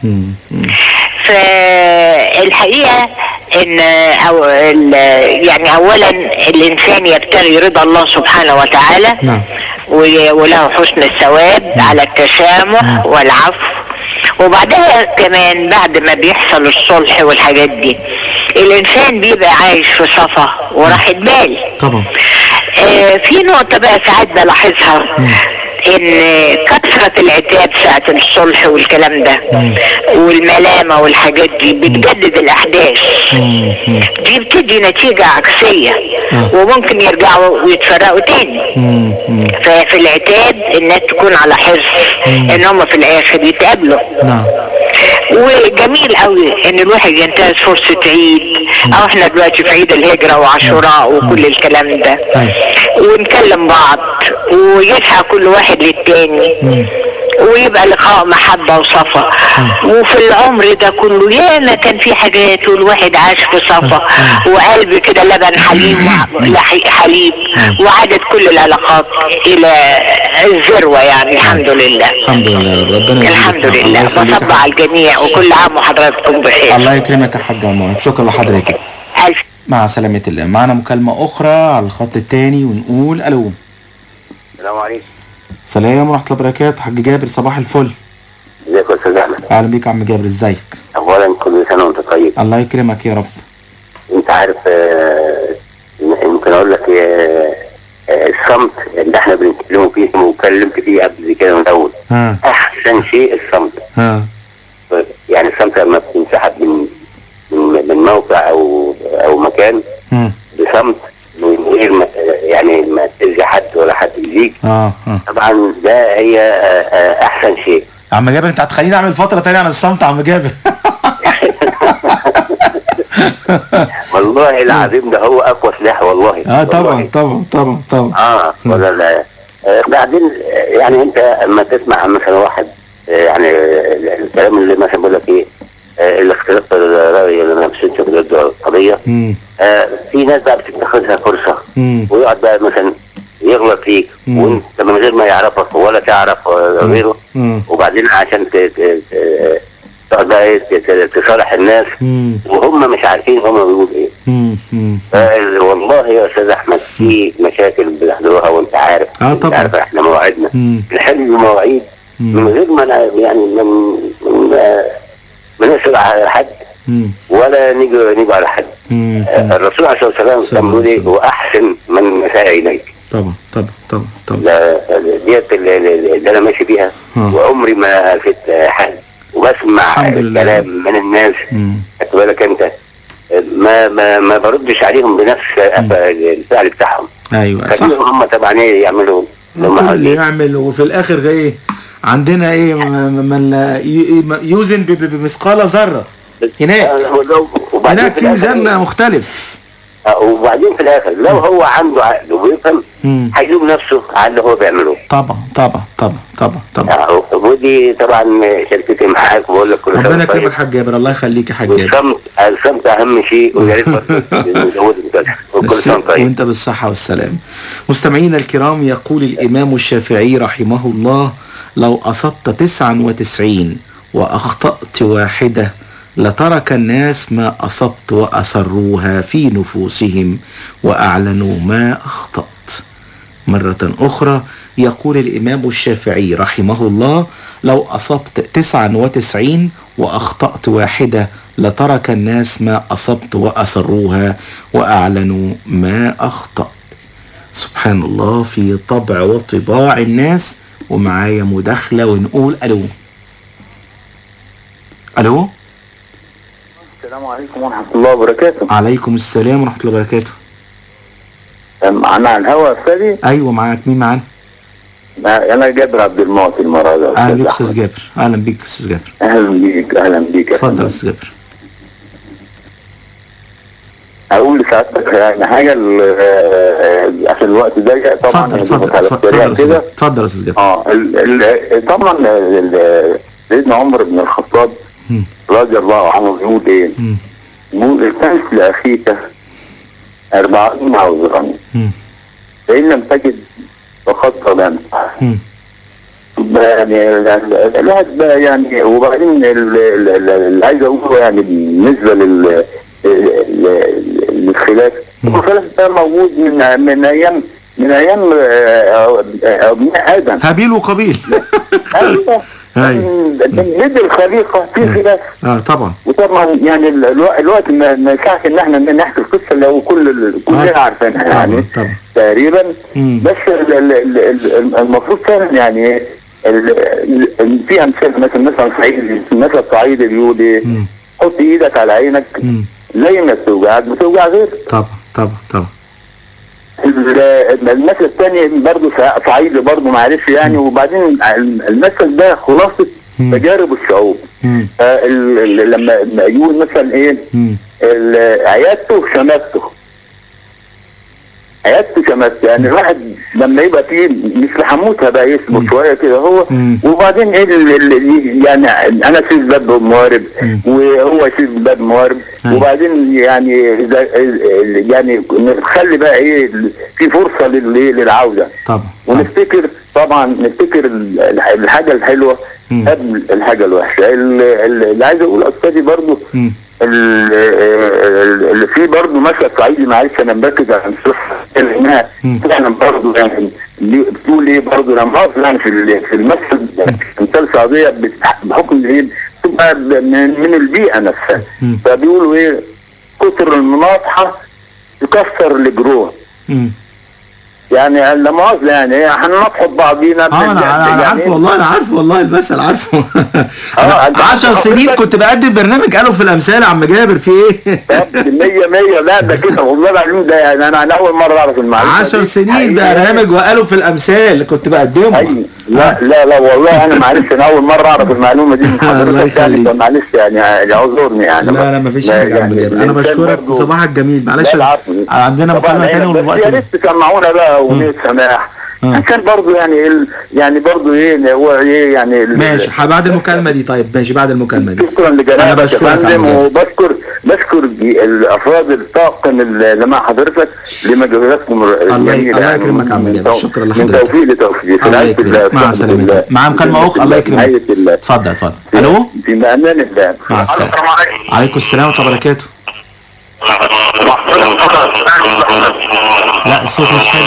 فالحقيقه ان أو ال- يعني اولا الانسان يبتغي رضا الله سبحانه وتعالى نعم و- وله حسن الثواب على التسامح والعفو وبعدها كمان بعد ما بيحصل الصلح والحاجات دي الانسان بيبقى عايش في صفا وراحة بال طبعا آه في نقطة بقى ساعات بلاحظها ان كثرة العتاب ساعة الصلح والكلام ده والملامة والحاجات دي بتجدد الاحداث دي بتدي نتيجة عكسية وممكن يرجعوا ويتفرقوا تاني ففي العتاب الناس تكون على حرص ان هم في الاخر يتقابلوا نعم وجميل قوي ان الواحد ينتهز فرصة عيد او احنا دلوقتي في عيد الهجرة وعاشوراء وكل الكلام ده ونكلم بعض ويسعى كل واحد للتاني ويبقى لقاء محبة وصفا وفي العمر ده كله ياما كان في حاجات والواحد عاش في صفا وقلب كده لبن حليب وع- لحي- حليب وعادت كل العلاقات الى الذروة يعني الحمد لله الحمد لله ربنا يخليك. الحمد لله الله يخليك. بصب على الجميع وكل عام وحضراتكم بخير الله يكرمك يا حاج عمر شكرا لحضرتك مع سلامة الله معنا مكالمة أخرى على الخط التاني ونقول ألو السلام عليكم سلام ورحمة الله وبركاته حاج جابر صباح الفل ازيك يا استاذ احمد أهلا بيك يا عم جابر ازيك اولا كل سنه وانت طيب الله يكرمك يا رب انت عارف آه، يمكن اقول لك آه، آه، الصمت اللي احنا بنتكلموا فيه واتكلمت فيه قبل كده من الاول ها احسن شيء الصمت ها يعني الصمت لما بتنسحب من من من موقع او او مكان مم. بصمت من غير ما يعني ما تأذي حد ولا حد يأذيك اه اه طبعا ده هي آه، آه، احسن شيء عم جابر انت هتخليني اعمل فترة تانية عن الصمت يا عم جابر والله العظيم ده هو اقوى سلاح والله اه طبعا طبعا طبعا طبعا اه ولا لا آه، بعدين آه، يعني انت اما تسمع مثلا واحد آه، يعني آه، الكلام اللي مثلا بيقول لك ايه آه، الاختلاف في الراي اللي ما بيمشيش ضد القضيه مم. آه، في ناس بقى بتتخذها فرصه مم. ويقعد بقى مثلا يغلط فيك مم. وانت من غير ما يعرفك ولا تعرف آه، غيره مم. وبعدين عشان ت- ت- ت- تقعد بقى إيه، ت- ت- تصالح الناس مم. وهم مش عارفين هم بيقولوا ايه مم. مم. آه، والله يا استاذ احمد في مشاكل بنحضرها وانت عارف اه انت طبعا عارف احنا مواعيدنا مم. نحل مواعيد من غير ما ن- يعني من من آه، ما نسأل على حد مم. ولا نيجي نيجي على حد مم. آه، الرسول عليه الصلاه والسلام كان بيقول ايه واحسن من مساء اليك طبعا طبعا طبعا طبعا لا- ديت اللي, اللي انا ماشي بيها ها. وعمري ما الفت حد وبسمع الحمد لله. كلام من الناس مم. خد بالك انت ما ما ما بردش عليهم بنفس الفعل بتاعهم ايوه صح خليهم هم طبعا ايه يعملوا اللي هم كل اللي عايزين. يعمل وفي الاخر ايه عندنا ايه م- من لا ي- ي- يوزن ب- ب- بمثقال ذره هناك وبعدين هناك في في الآخر ميزان مختلف آه، وبعدين في الاخر لو هو عنده عقل وبيفهم مم. هيلوم نفسه على اللي هو بيعمله طبعا طبعا طبعا طبعا طبعا آه، ودي طبعا شركتي معاك وبقول لك كل سنه ربنا وأنت طيب. يكرمك حاج جابر الله يخليك يا حاج جابر الصمت الصمت اهم شيء ويا ريت برضه نزود كده وكل سنه وأنت طيب وانت بالصحة والسلام مستمعينا الكرام يقول الإمام الشافعي رحمه الله لو أصبت تسعا وتسعين وأخطأت واحدة لترك الناس ما أصبت وأسروها في نفوسهم وأعلنوا ما أخطأت مرة أخرى يقول الإمام الشافعي رحمه الله لو أصبت تسعا وتسعين وأخطأت واحدة لترك الناس ما أصبت وأسروها وأعلنوا ما أخطأت سبحان الله في طبع وطباع الناس ومعايا مداخلة ونقول ألو ألو السلام عليكم ورحمة الله وبركاته عليكم السلام ورحمة الله وبركاته معنا على الهوا يا أستاذي أيوة معاك مين معانا أنا جابر عبد المعطي المرة دي أهلا بيك أستاذ جابر أهلا بيك أستاذ جابر أهلا بيك أهلا بيك يا اتفضل فندم. أستاذ جابر أقول لسعادتك يعني حاجة ال- آه، عشان الوقت ضيق طبعا اتفضل أنا اتفضل بقولك على اتفضل السريع اتفضل كده اتفضل يا أستاذ جابر اه ال- ال- طبعا ال- ال- سيدنا عمر بن الخطاب مم. رضي الله عنه بيقول ايه؟ مم. بيقول التمس لاخيك أربعين عذرا مم. فإن لم تجد فقد ظلمت مم. يعني ال- ال- الواحد بقى يعني وبعدين ال- ال- ال- اللي عايز اقوله يعني بالنسبه لل ال- للخلاف الخلاف ده موجود من من ايام من ايام آه، آه، ابناء ادم هابيل وقابيل ايوه أيوة. ندي الخليقه في خلاف اه طبعا وطبعا يعني ال- الو- الوقت ما ما ينفعش ان احنا نحكي القصه لو كل ال- كلنا عارفينها يعني طبعا تقريبا بس ال- ال- ال- ال- المفروض فعلا يعني ال- ال- في امثله مثلا مثلا صعيدي مثلا الصعيدي بيقول ايه حط ايدك على عينك زي ما بتوجعك بتوجع غيرك طبعا طبعا طبعا ال- المثل الثاني برضه صع- صعيدي برضه معلش يعني وبعدين المثل ده خلاصه تجارب الشعوب آه، ال- ال- لما لما يقول مثلا ايه ال- عيادته شماتته عيادته شماتته يعني الواحد لما يبقى فيه مش لحموتها بقى يصبر شويه كده هو وبعدين ايه ال- ال- يعني انا اسيب باب موارب وهو يسيب باب موارب وبعدين يعني إذا- يعني نخلي بقى ايه في فرصه لل- للعوده طبعا ونفتكر طبعا نفتكر ال- الح- الحاجه الحلوه قبل الحاجه الوحشه ال- ال- اللي عايز اقول استاذي برضو ال- ال- اللي في برضه مثل صعيدي معلش انا مركز على الصحه انها فعلا برضه يعني ليه- بتقول ايه برضه لما اقف يعني في ال- في المثل مثال صعيديه بت- بحكم ايه بتبقى ب- من, من البيئه نفسها فبيقولوا ايه كتر المناطحه يكسر الجروح يعني لا مؤاخذه يعني إيه، هننطح بعضينا اه انا انا أنا عارفه والله انا عارفه والله المثل عارفه أنت 10 سنين كنت بقدم برنامج قالوا في الامثال يا عم جابر في ايه؟ مية مية لا ده كده والله العظيم ده يعني انا انا اول مره اعرف المعلومه 10 دي. سنين حقيقي. برنامج وقالوا في الامثال كنت بقدمه لا لا لا والله انا معلش انا اول مره اعرف المعلومه دي من حضرتك يعني فمعلش يعني يعني اعذرني يعني لا لا مفيش حاجه يا عم جابر انا بشكرك وصباحك جميل معلش عندنا مكالمه تاني بس يا ودلوقتي ريت تسمعونا بقى اغنيه سماح عشان برضه يعني ال- يعني برضه ايه هو ايه يعني ال- ماشي بعد المكالمه دي طيب ماشي بعد المكالمه دي شكرا انا لجنابك يا بشكرك يا فندم عم جابر وبشكر بشكر جي- الافراد الطاقم اللي مع حضرتك لمجهوداتكم الله الجميله الله يعني يكرمك يا عم جابر شكرا من لحضرتك توفيق لتوفيق في الله رعاية يكرمك الله مع في سلامتك مع مكالمه اخرى الله يكرمك رعاية الله اتفضل اتفضل الو في امان الله مع السلامه عليكم السلام ورحمه الله وبركاته لا الصوت مش حلو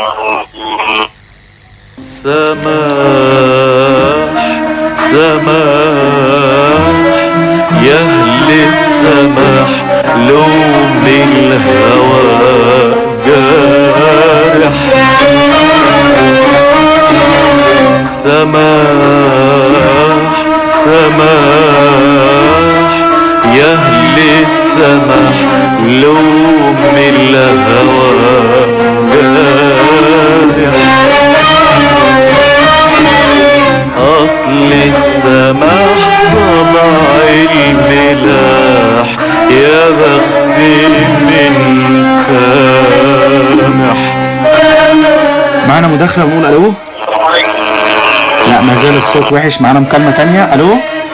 سماح سماح يا اهل السماح لوم الهوى جارح سماح سماح يا اهل السماح لوم الهوى جارح أصل السماح طبع الملاح يا بخت من سامح معانا مداخله ونقول الو لا ما زال الصوت وحش معانا مكالمه تانية الو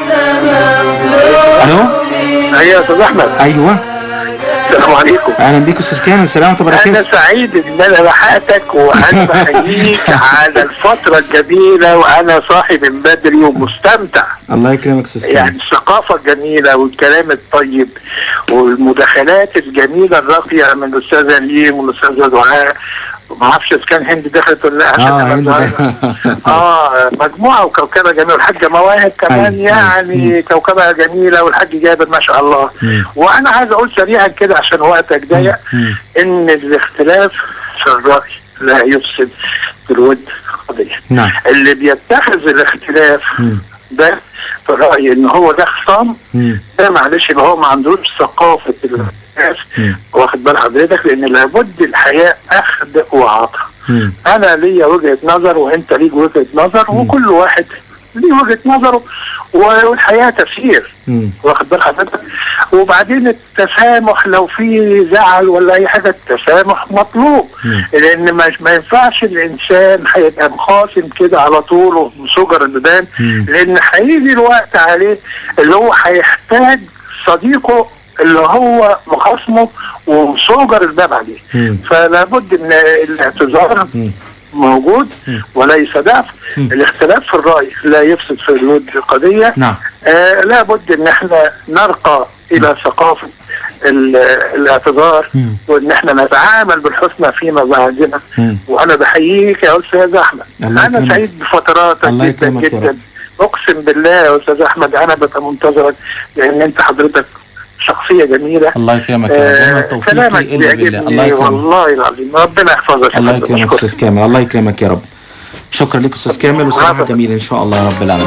الو ايوه يا استاذ احمد ايوه السلام عليكم اهلا بيك استاذ كامل سلام ورحمه الله انا وبركاته سعيد ان انا لحقتك وانا بحييك على الفتره الجميله وانا صاحي من بدري ومستمتع الله يكرمك استاذ كامل يعني الثقافة الجميلة والكلام الطيب والمداخلات الجميلة الراقية من الأستاذة ليم والأستاذة دعاء ما اعرفش اذا كان هند دخلت ولا لا عشان اه أنا هند دعاء. اه مجموعة وكوكبة جميلة والحاجة مواهب كمان يعني كوكبة جميلة والحاج جابر ما شاء الله وانا عايز اقول سريعا كده عشان وقتك ضيق ان الاختلاف في الرأي لا يفسد في الود قضية نعم اللي بيتخذ الاختلاف ده في رأيي ان هو ده خصام ده معلش يبقى هو ما عندوش ثقافة الاختلاف واخد بال حضرتك لان لابد الحياة اخذ وعطاء انا ليا وجهة نظر وانت ليك وجهة نظر وكل واحد ليه وجهة نظره والحياة تسير واخد بال حضرتك وبعدين التسامح لو في زعل ولا اي حاجه التسامح مطلوب لان ما, ما ينفعش الانسان هيبقى مخاصم كده على طول ومسجر البيبان لان هيجي الوقت عليه اللي هو هيحتاج صديقه اللي هو مخاصمه ومسجر الباب عليه فلا بد ان الاعتذار موجود وليس ضعف الاختلاف في الرأي لا يفسد في الود القضية نعم آه لابد ان احنا نرقى الى ثقافة ال- الاعتذار وان احنا نتعامل بالحسنى فيما بعدنا وانا بحييك يا استاذ احمد الله انا يكرمك. سعيد بفتراتك الله جدا يكرمك يا جدا رب. اقسم بالله يا استاذ احمد انا ببقى منتظرك لان انت حضرتك شخصيه جميله الله يكرمك يا رب وما آه توفيقي كلامك الا بالله الله بيعجبني يكرمك والله العظيم ربنا يحفظك يا الله فندم. يكرمك استاذ كامل الله يكرمك يا رب شكرا لك استاذ كامل وصباح جميل ان شاء الله يا رب العالمين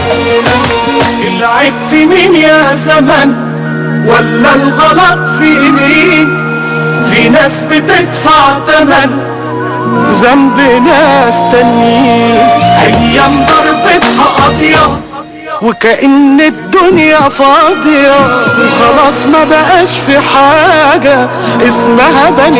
العيب في مين يا زمن ولا الغلط في مين في ناس بتدفع تمن ذنب ناس تانيين ايام ضربتها قاضية وكأن الدنيا فاضية وخلاص ما بقاش في حاجة اسمها بني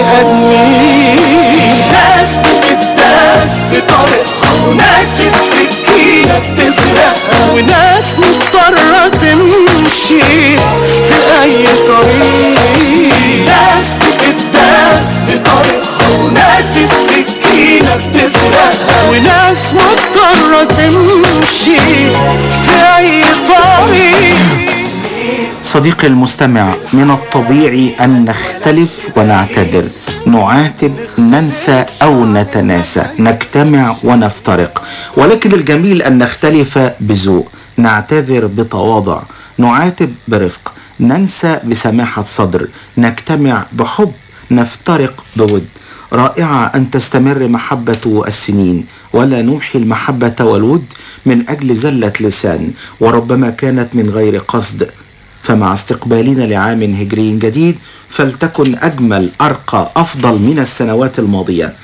آدمين ناس بتداس في طريقها وناس السكينة بتسرقها وناس مضطرة تمشي في أي طريق ناس بتداس في طريقها وناس السكينة بتسرقها وناس مضطرة تمشي في أي طريق صديقي المستمع من الطبيعي أن نختلف ونعتذر نعاتب ننسى أو نتناسى نجتمع ونفترق ولكن الجميل أن نختلف بذوق نعتذر بتواضع نعاتب برفق ننسى بسماحة صدر نجتمع بحب نفترق بود رائعة أن تستمر محبة السنين ولا نمحي المحبة والود من أجل زلة لسان وربما كانت من غير قصد فمع استقبالنا لعام هجري جديد فلتكن أجمل أرقى أفضل من السنوات الماضية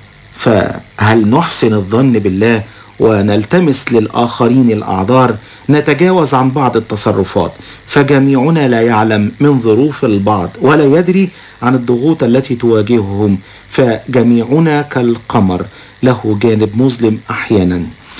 فهل نحسن الظن بالله ونلتمس للآخرين الأعذار نتجاوز عن بعض التصرفات فجميعنا لا يعلم من ظروف البعض ولا يدري عن الضغوط التي تواجههم فجميعنا كالقمر له جانب مظلم أحيانا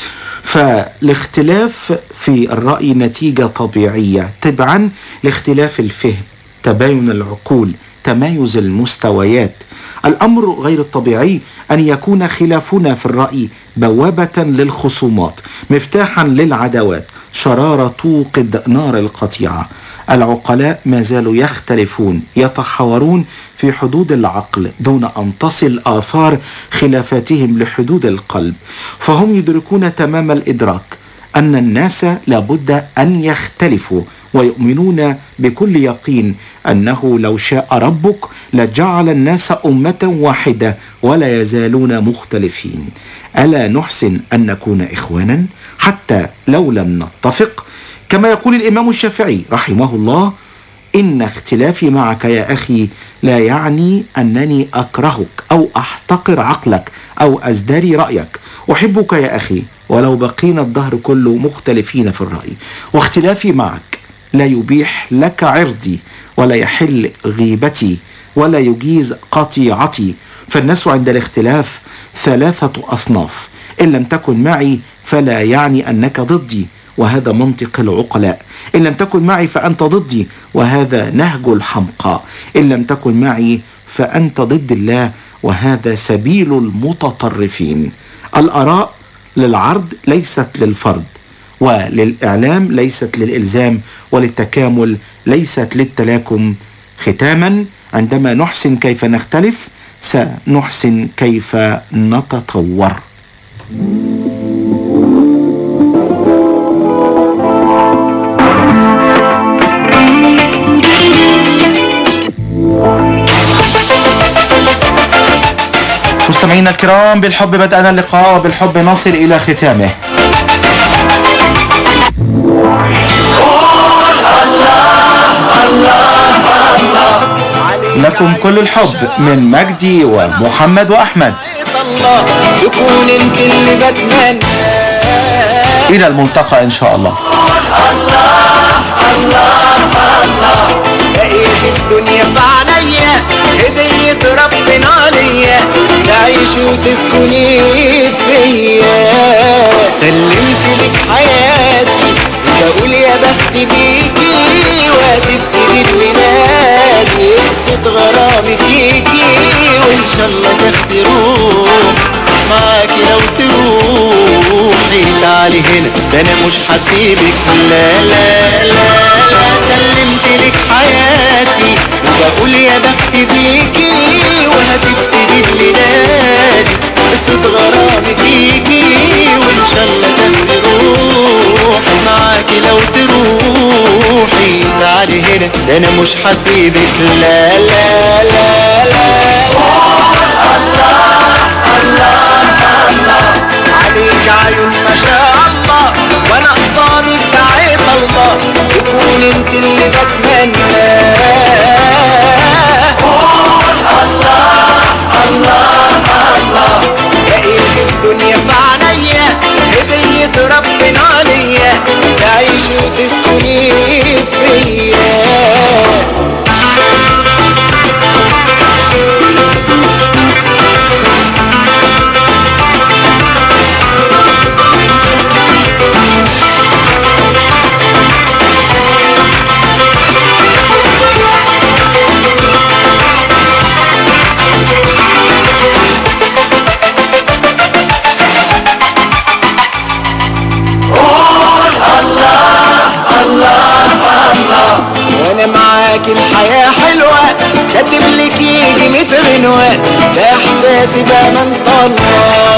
فالاختلاف في الرأي نتيجة طبيعية تبعا لاختلاف الفهم تباين العقول تمايز المستويات الأمر غير الطبيعي أن يكون خلافنا في الرأي بوابة للخصومات مفتاحا للعداوات شرارة توقد نار القطيعة العقلاء ما زالوا يختلفون يتحاورون في حدود العقل دون أن تصل آثار خلافاتهم لحدود القلب فهم يدركون تمام الإدراك أن الناس لابد أن يختلفوا ويؤمنون بكل يقين أنه لو شاء ربك لجعل الناس أمة واحدة ولا يزالون مختلفين ألا نحسن أن نكون إخوانا حتى لو لم نتفق كما يقول الإمام الشافعي رحمه الله إن اختلافي معك يا أخي لا يعني أنني أكرهك أو أحتقر عقلك أو أزدري رأيك أحبك يا أخي ولو بقينا الدهر كله مختلفين في الرأي واختلافي معك لا يبيح لك عرضي ولا يحل غيبتي ولا يجيز قطيعتي فالناس عند الاختلاف ثلاثة أصناف إن لم تكن معي فلا يعني أنك ضدي وهذا منطق العقلاء إن لم تكن معي فأنت ضدي وهذا نهج الحمقى إن لم تكن معي فأنت ضد الله وهذا سبيل المتطرفين الآراء للعرض ليست للفرد وللإعلام ليست للإلزام وللتكامل ليست للتلاكم ختاما عندما نحسن كيف نختلف سنحسن كيف نتطور مستمعينا الكرام بالحب بدأنا اللقاء وبالحب نصل إلى ختامه لكم كل الحب من مجدي ومحمد وأحمد الله يكون انت اللي بتمنى إلى الملتقى إن شاء الله بقيت الدنيا في عينيا هدية ربنا ليا تعيش وتسكني فيا سلمت لك حياتي وبقول يا بخت بيكي وهتبتدي الليلادي قصة غرامي فيكي وان شاء الله تاخدي روح معاكي لو تروحي تعالي هنا ده انا مش هسيبك لا لا لا لا سلمت لك حياتي وبقول يا بخت بيكي وهتبتدي الليلادي قصة غرامي فيكي وان شاء الله تاخدي روح تعالي هنا ده انا مش هسيبك لا لا لا لا عليك عيون ما شاء الله وانا قصادك دعيت الله تكون انت اللي بتمنى قول الله الله الله لقيت الدنيا في عينيا هدية ربنا ليا تعيش وتسكني فيا وانا معاك الحياة حلوة كاتب لك يجي ميت غنوة ده احساسي بأمان الله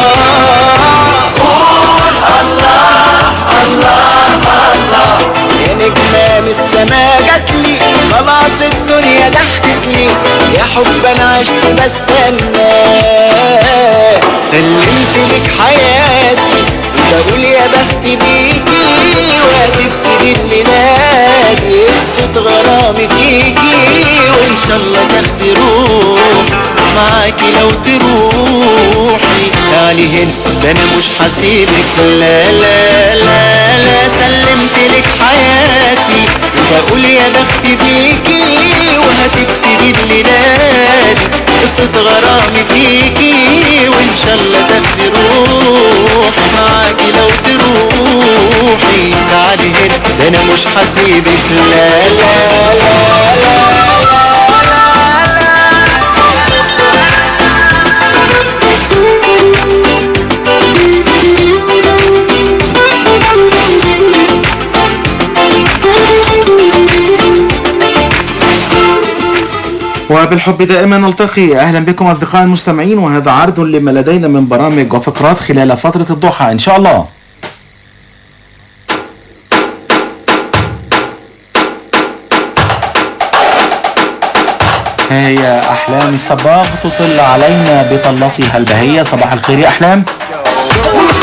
قول الله الله الله يا نجمة من السما جاتلي خلاص الدنيا ضحكت لي يا حب انا عشت بستنى سلمت لك حياتي وبقول يا بخت بيكي وهتبتدي الليلة دي قصة غرامي فيكي وان شاء الله تاخدي روح معاكي لو تروحي تعالي هنا ده انا مش هسيبك لا لا لا لا سلمت لك حياتي وبقول يا بخت بيكي وهتبتدي الليلة دي قصة غرامي فيكي وان شاء الله تاخدي روح معاكي لو تروحي تعالي هنا ده انا مش هسيبك لا لا لا وبالحب دائما نلتقي اهلا بكم اصدقائي المستمعين وهذا عرض لما لدينا من برامج وفقرات خلال فترة الضحى ان شاء الله هي احلام الصباغ تطل علينا بطلتها البهية صباح الخير يا احلام